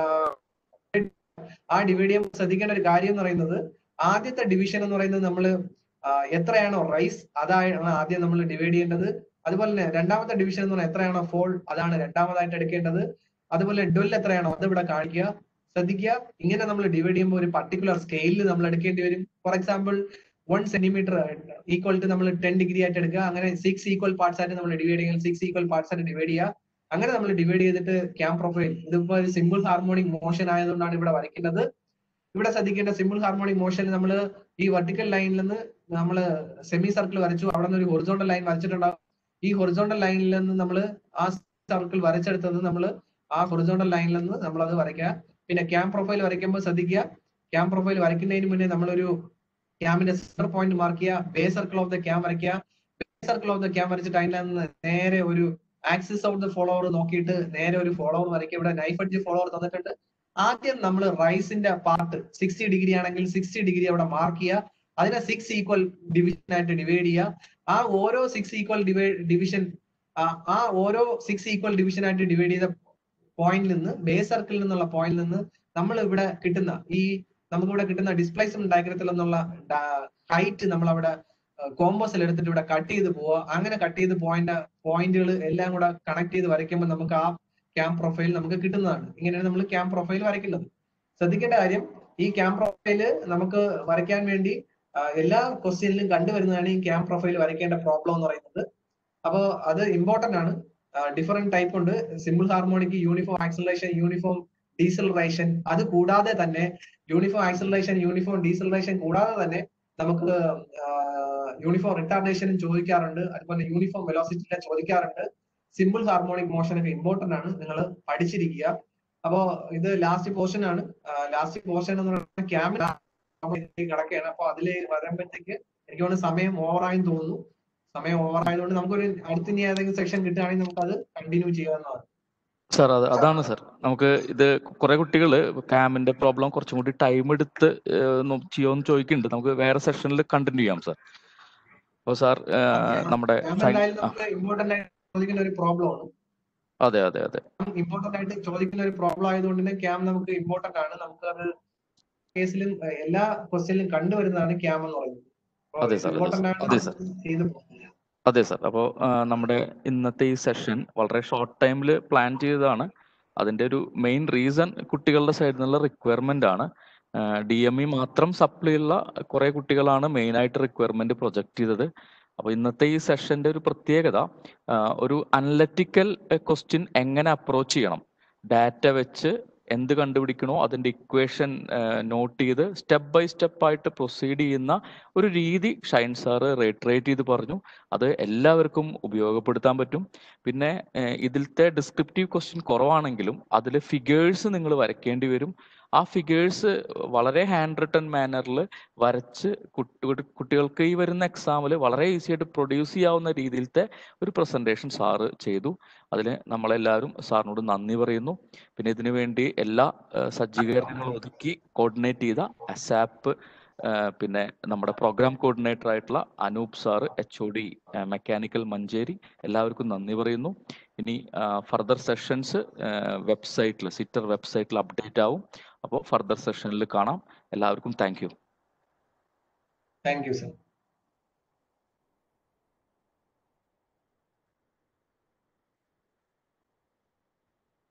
ആ ഡിവൈഡ് ചെയ്യുമ്പോൾ ശ്രദ്ധിക്കേണ്ട ഒരു കാര്യം എന്ന് പറയുന്നത് ആദ്യത്തെ ഡിവിഷൻ എന്ന് പറയുന്നത് നമ്മൾ എത്രയാണോ റൈസ് അതാണ് ആദ്യം നമ്മൾ ഡിവൈഡ് ചെയ്യേണ്ടത് അതുപോലെ തന്നെ രണ്ടാമത്തെ ഡിവിഷൻ എന്ന് പറഞ്ഞാൽ എത്രയാണോ ഫോൾ അതാണ് രണ്ടാമതായിട്ട് എടുക്കേണ്ടത് അതുപോലെ ഡൊൽ എത്രയാണോ അത് ഇവിടെ കാണിക്കുക ശ്രദ്ധിക്കുക ഇങ്ങനെ നമ്മൾ ഡിവൈഡ് ചെയ്യുമ്പോൾ ഒരു പർട്ടിക്കുലർ സ്കെയിലിൽ നമ്മൾ എടുക്കേണ്ടി വരും for example one centimetre equal to നമ്മൾ ടെൻ ഡിഗ്രി ആയിട്ട് എടുക്കുക അങ്ങനെ സിക്സ് ഈക്വൽ പാർട്സ് ആയിട്ട് നമ്മൾ ഡിവൈഡ് ചെയ്യുക സിക്സ് ഈക്വൽ പാർട്സ് ആയിട്ട് ഡിവൈഡ് ചെയ്യുക അങ്ങനെ നമ്മൾ ഡിവൈഡ് ചെയ്തിട്ട് ക്യാം പ്രൊഫൈൽ ഇതിപ്പോ ഒരു സിമ്പിൾ ഹാർമോണിക് മോഷൻ ആയതുകൊണ്ടാണ് ഇവിടെ വരയ്ക്കുന്നത് ഇവിടെ ശ്രദ്ധിക്കേണ്ട സിമ്പിൾ ഹാർമോണിക് മോഷൻ നമ്മൾ ഈ വെർട്ടിക്കൽ ലൈനിൽ നിന്ന് നമ്മൾ സെമി സർക്കിൾ വരച്ചു അവിടെ നിന്ന് ഒരു ഹൊറിസോണ്ടൽ ലൈൻ വരച്ചിട്ടുണ്ടാവും ഈ ഹൊറിസോണ്ടൽ ലൈനിൽ നിന്ന് നമ്മൾ ആ സർക്കിൾ വരച്ചെടുത്തത് നമ്മൾ ആ ഹൊറിസോണ്ടൽ ലൈനിൽ നിന്ന് നമ്മൾ അത് വരയ്ക്കുക പിന്നെ ക്യാം പ്രൊഫൈൽ വരയ്ക്കുമ്പോൾ ശ്രദ്ധിക്കുക ക്യാം പ്രൊഫൈൽ വരയ്ക്കുന്നതിന് മുന്നേ നമ്മളൊരു ക്യാമിന്റെ സെന്റർ പോയിന്റ് മാർക്ക് ചെയ്യുക base circle of the cam വരയ്ക്കുക base circle of the cam വരച്ചിട്ട് അതിൽ നിന്ന് നേരെ ഒരു ആക്സിസ് ഓഫ് ദ ഫോളോവർ നോക്കിയിട്ട് നേരെ ഒരു ഫോളോവർ വരയ്ക്കുക ഇവിടെ നൈഫ് എഡ്ജ് ഫോളോവർ തന്നിട്ടുണ്ട് ആദ്യം നമ്മൾ റൈസിന്റെ പാർട്ട് സിക്സ്റ്റി ഡിഗ്രി ആണെങ്കിൽ സിക്സ്റ്റി ഡിഗ്രി അവിടെ മാർക്ക് ചെയ്യുക അതിനെ സിക്സ് ഈക്വൽ ഡിവിഷൻ ആയിട്ട് ഡിവൈഡ് ചെയ്യുക ആ ഓരോ സിക്സ് ഈക്വൽ ഡിവിഷൻ ആ ഓരോ സിക്സ് ഈക്വൽ ഡിവിഷൻ ആയിട്ട് ഡിവൈഡ് ചെയ്ത പോയിന്റിൽ നിന്ന് ബേസ് സർക്കിളിൽ നിന്നുള്ള പോയിന്റിൽ നിന്ന് നമ്മൾ ഇവിടെ കിട്ടുന്ന ഈ നമുക്ക് ഇവിടെ കിട്ടുന്ന ഡിസ്പ്ലേസ്മെന്റ് ഡയഗ്രത്തിൽ നിന്നുള്ള ഹൈറ്റ് നമ്മൾ അവിടെ കോമ്പോസിൽ എടുത്തിട്ട് ഇവിടെ കട്ട് ചെയ്ത് പോവുക അങ്ങനെ കട്ട് ചെയ്ത് പോയിന്റ് പോയിന്റുകൾ എല്ലാം കൂടെ കണക്ട് ചെയ്ത് വരയ്ക്കുമ്പോൾ നമുക്ക് ആ ക്യാം പ്രൊഫൈൽ നമുക്ക് കിട്ടുന്നതാണ് ഇങ്ങനെയാണ് നമ്മൾ ക്യാം പ്രൊഫൈൽ വരയ്ക്കുന്നത് ശ്രദ്ധിക്കേണ്ട കാര്യം ഈ ക്യാം പ്രൊഫൈല് നമുക്ക് വരയ്ക്കാൻ വേണ്ടി എല്ലാ ക്വസ്റ്റ്യനിലും കണ്ടുവരുന്നതാണ് ഈ ക്യാം പ്രൊഫൈൽ വരയ്ക്കേണ്ട പ്രോബ്ലം എന്ന് പറയുന്നത് അപ്പോൾ അത് ഇമ്പോർട്ടന്റ് ആണ് ഡിഫറെന്റ് ടൈപ്പ് ഉണ്ട് simple harmonic uniform acceleration uniform deceleration അത് കൂടാതെ തന്നെ യൂണിഫോം ആക്സലറേഷൻ യൂണിഫോം ഡീസലറേഷൻ കൂടാതെ തന്നെ നമുക്ക് യൂണിഫോം റിട്ടാർഡേഷനും ചോദിക്കാറുണ്ട് അതുപോലെ യൂണിഫോം വെലോസിറ്റിയുടെ ചോദിക്കാറുണ്ട് സിമ്പിൾ ഹാർമോണിക് മോഷൻ ഒക്കെ ഇമ്പോർട്ടന്റ് ആണ് നിങ്ങൾ പഠിച്ചിരിക്കുക അപ്പോ ഇത് ലാസ്റ്റ് പോർഷൻ ആണ് ലാസ്റ്റ് പോർഷൻ എന്ന് പറയുന്നത് ക്യാമിൽ കിടക്കുകയാണ് അപ്പൊ അതിൽ വരുമ്പോഴത്തേക്ക് എനിക്ക് തോന്നുന്നു സമയം ഓവറായെന്ന് തോന്നുന്നു സമയം ഓവർ ആയതുകൊണ്ട് നമുക്കൊരു അടുത്ത ഇനി ഏതെങ്കിലും സെക്ഷൻ കിട്ടുകയാണെങ്കിൽ നമുക്ക് അത് കണ്ടിന്യൂ ചെയ്യാവുന്നതാണ് സാർ അത് അതാണ് സാർ നമുക്ക് ഇത് കുറെ കുട്ടികൾ ക്യാമിന്റെ പ്രോബ്ലം കുറച്ചും കൂടി ടൈം എടുത്ത് ചെയ്യുമെന്ന് ചോദിക്കുന്നുണ്ട് നമുക്ക് വേറെ സെഷനിൽ കണ്ടിന്യൂ ചെയ്യാം സാർ അപ്പോൾ സാർ നമ്മുടെ ഇമ്പോർട്ടന്റ് ആയിട്ട് ചോദിക്കുന്ന ഒരു പ്രോബ്ലം ആണ് അതെ അതെ അതെ ഇമ്പോർട്ടന്റ് ആയിട്ട് ചോദിക്കുന്ന ഒരു പ്രോബ്ലം ആയതുകൊണ്ട് തന്നെ ക്യാം നമുക്ക് ഇമ്പോർട്ടന്റ് ആണ് നമുക്ക് അത് കേസിലും എല്ലാ ക്വസ്റ്റ്യനിലും കണ്ടുവരുന്നതാണ് ക്യാം എന്ന് പറയുന്നത് അതെ സാർ അതെ സാർ അതെ സാർ അപ്പോൾ നമ്മുടെ ഇന്നത്തെ ഈ സെഷൻ വളരെ ഷോർട്ട് ടൈമിൽ പ്ലാൻ ചെയ്തതാണ് അതിന്റെ ഒരു മെയിൻ റീസൺ കുട്ടികളുടെ സൈഡിൽ നിന്നുള്ള റിക്വയർമെന്റ് ആണ് ഡി എം ഇ മാത്രം സപ്ലൈ ഉള്ള കുറെ കുട്ടികളാണ് മെയിൻ ആയിട്ട് റിക്വയർമെന്റ് പ്രൊജക്ട് ചെയ്തത് അപ്പൊ ഇന്നത്തെ ഈ സെഷന്റെ ഒരു പ്രത്യേകത ഒരു അനലറ്റിക്കൽ ക്വസ്റ്റ്യൻ എങ്ങനെ അപ്രോച്ച് ചെയ്യണം ഡാറ്റ വെച്ച് എന്ത് കണ്ടുപിടിക്കണോ അതിന്റെ ഇക്വേഷൻ നോട്ട് ചെയ്ത് സ്റ്റെപ്പ് ബൈ സ്റ്റെപ്പ് ആയിട്ട് പ്രൊസീഡ് ചെയ്യുന്ന ഒരു രീതി ഷൈൻ സാറ് റേറ്റ് ചെയ്ത് പറഞ്ഞു അത് എല്ലാവർക്കും ഉപയോഗപ്പെടുത്താൻ പറ്റും പിന്നെ ഇതിലത്തെ ഡിസ്ക്രിപ്റ്റീവ് ക്വസ്റ്റ്യൻ കുറവാണെങ്കിലും അതിൽ ഫിഗേഴ്സ് നിങ്ങൾ വരയ്ക്കേണ്ടി വരും ആ ഫിഗേഴ്സ് വളരെ ഹാൻഡ് റിട്ടൺ മാനറിൽ വരച്ച് കുട്ടികൾക്ക് ഈ വരുന്ന എക്സാമിൽ വളരെ ഈസി ആയിട്ട് പ്രൊഡ്യൂസ് ചെയ്യാവുന്ന രീതിയിലത്തെ ഒരു പ്രസന്റേഷൻ സാറ് ചെയ്തു അതിൽ നമ്മളെല്ലാവരും സാറിനോട് നന്ദി പറയുന്നു പിന്നെ ഇതിനു വേണ്ടി എല്ലാ സജ്ജീകരണങ്ങളും ഒതുക്കി കോർഡിനേറ്റ് ചെയ്ത അസാപ്പ് പിന്നെ നമ്മുടെ പ്രോഗ്രാം കോർഡിനേറ്റർ ആയിട്ടുള്ള Anoop sir H O D mechanical Manjeri എല്ലാവർക്കും നന്ദി പറയുന്നു ഇനി ഫർദർ സെഷൻസ് വെബ്സൈറ്റിൽ സിറ്റർ വെബ്സൈറ്റിൽ അപ്ഡേറ്റ് ആവും അപ്പോൾ ഫർദർ സെഷനിൽ കാണാം എല്ലാവർക്കും thank you thank you sir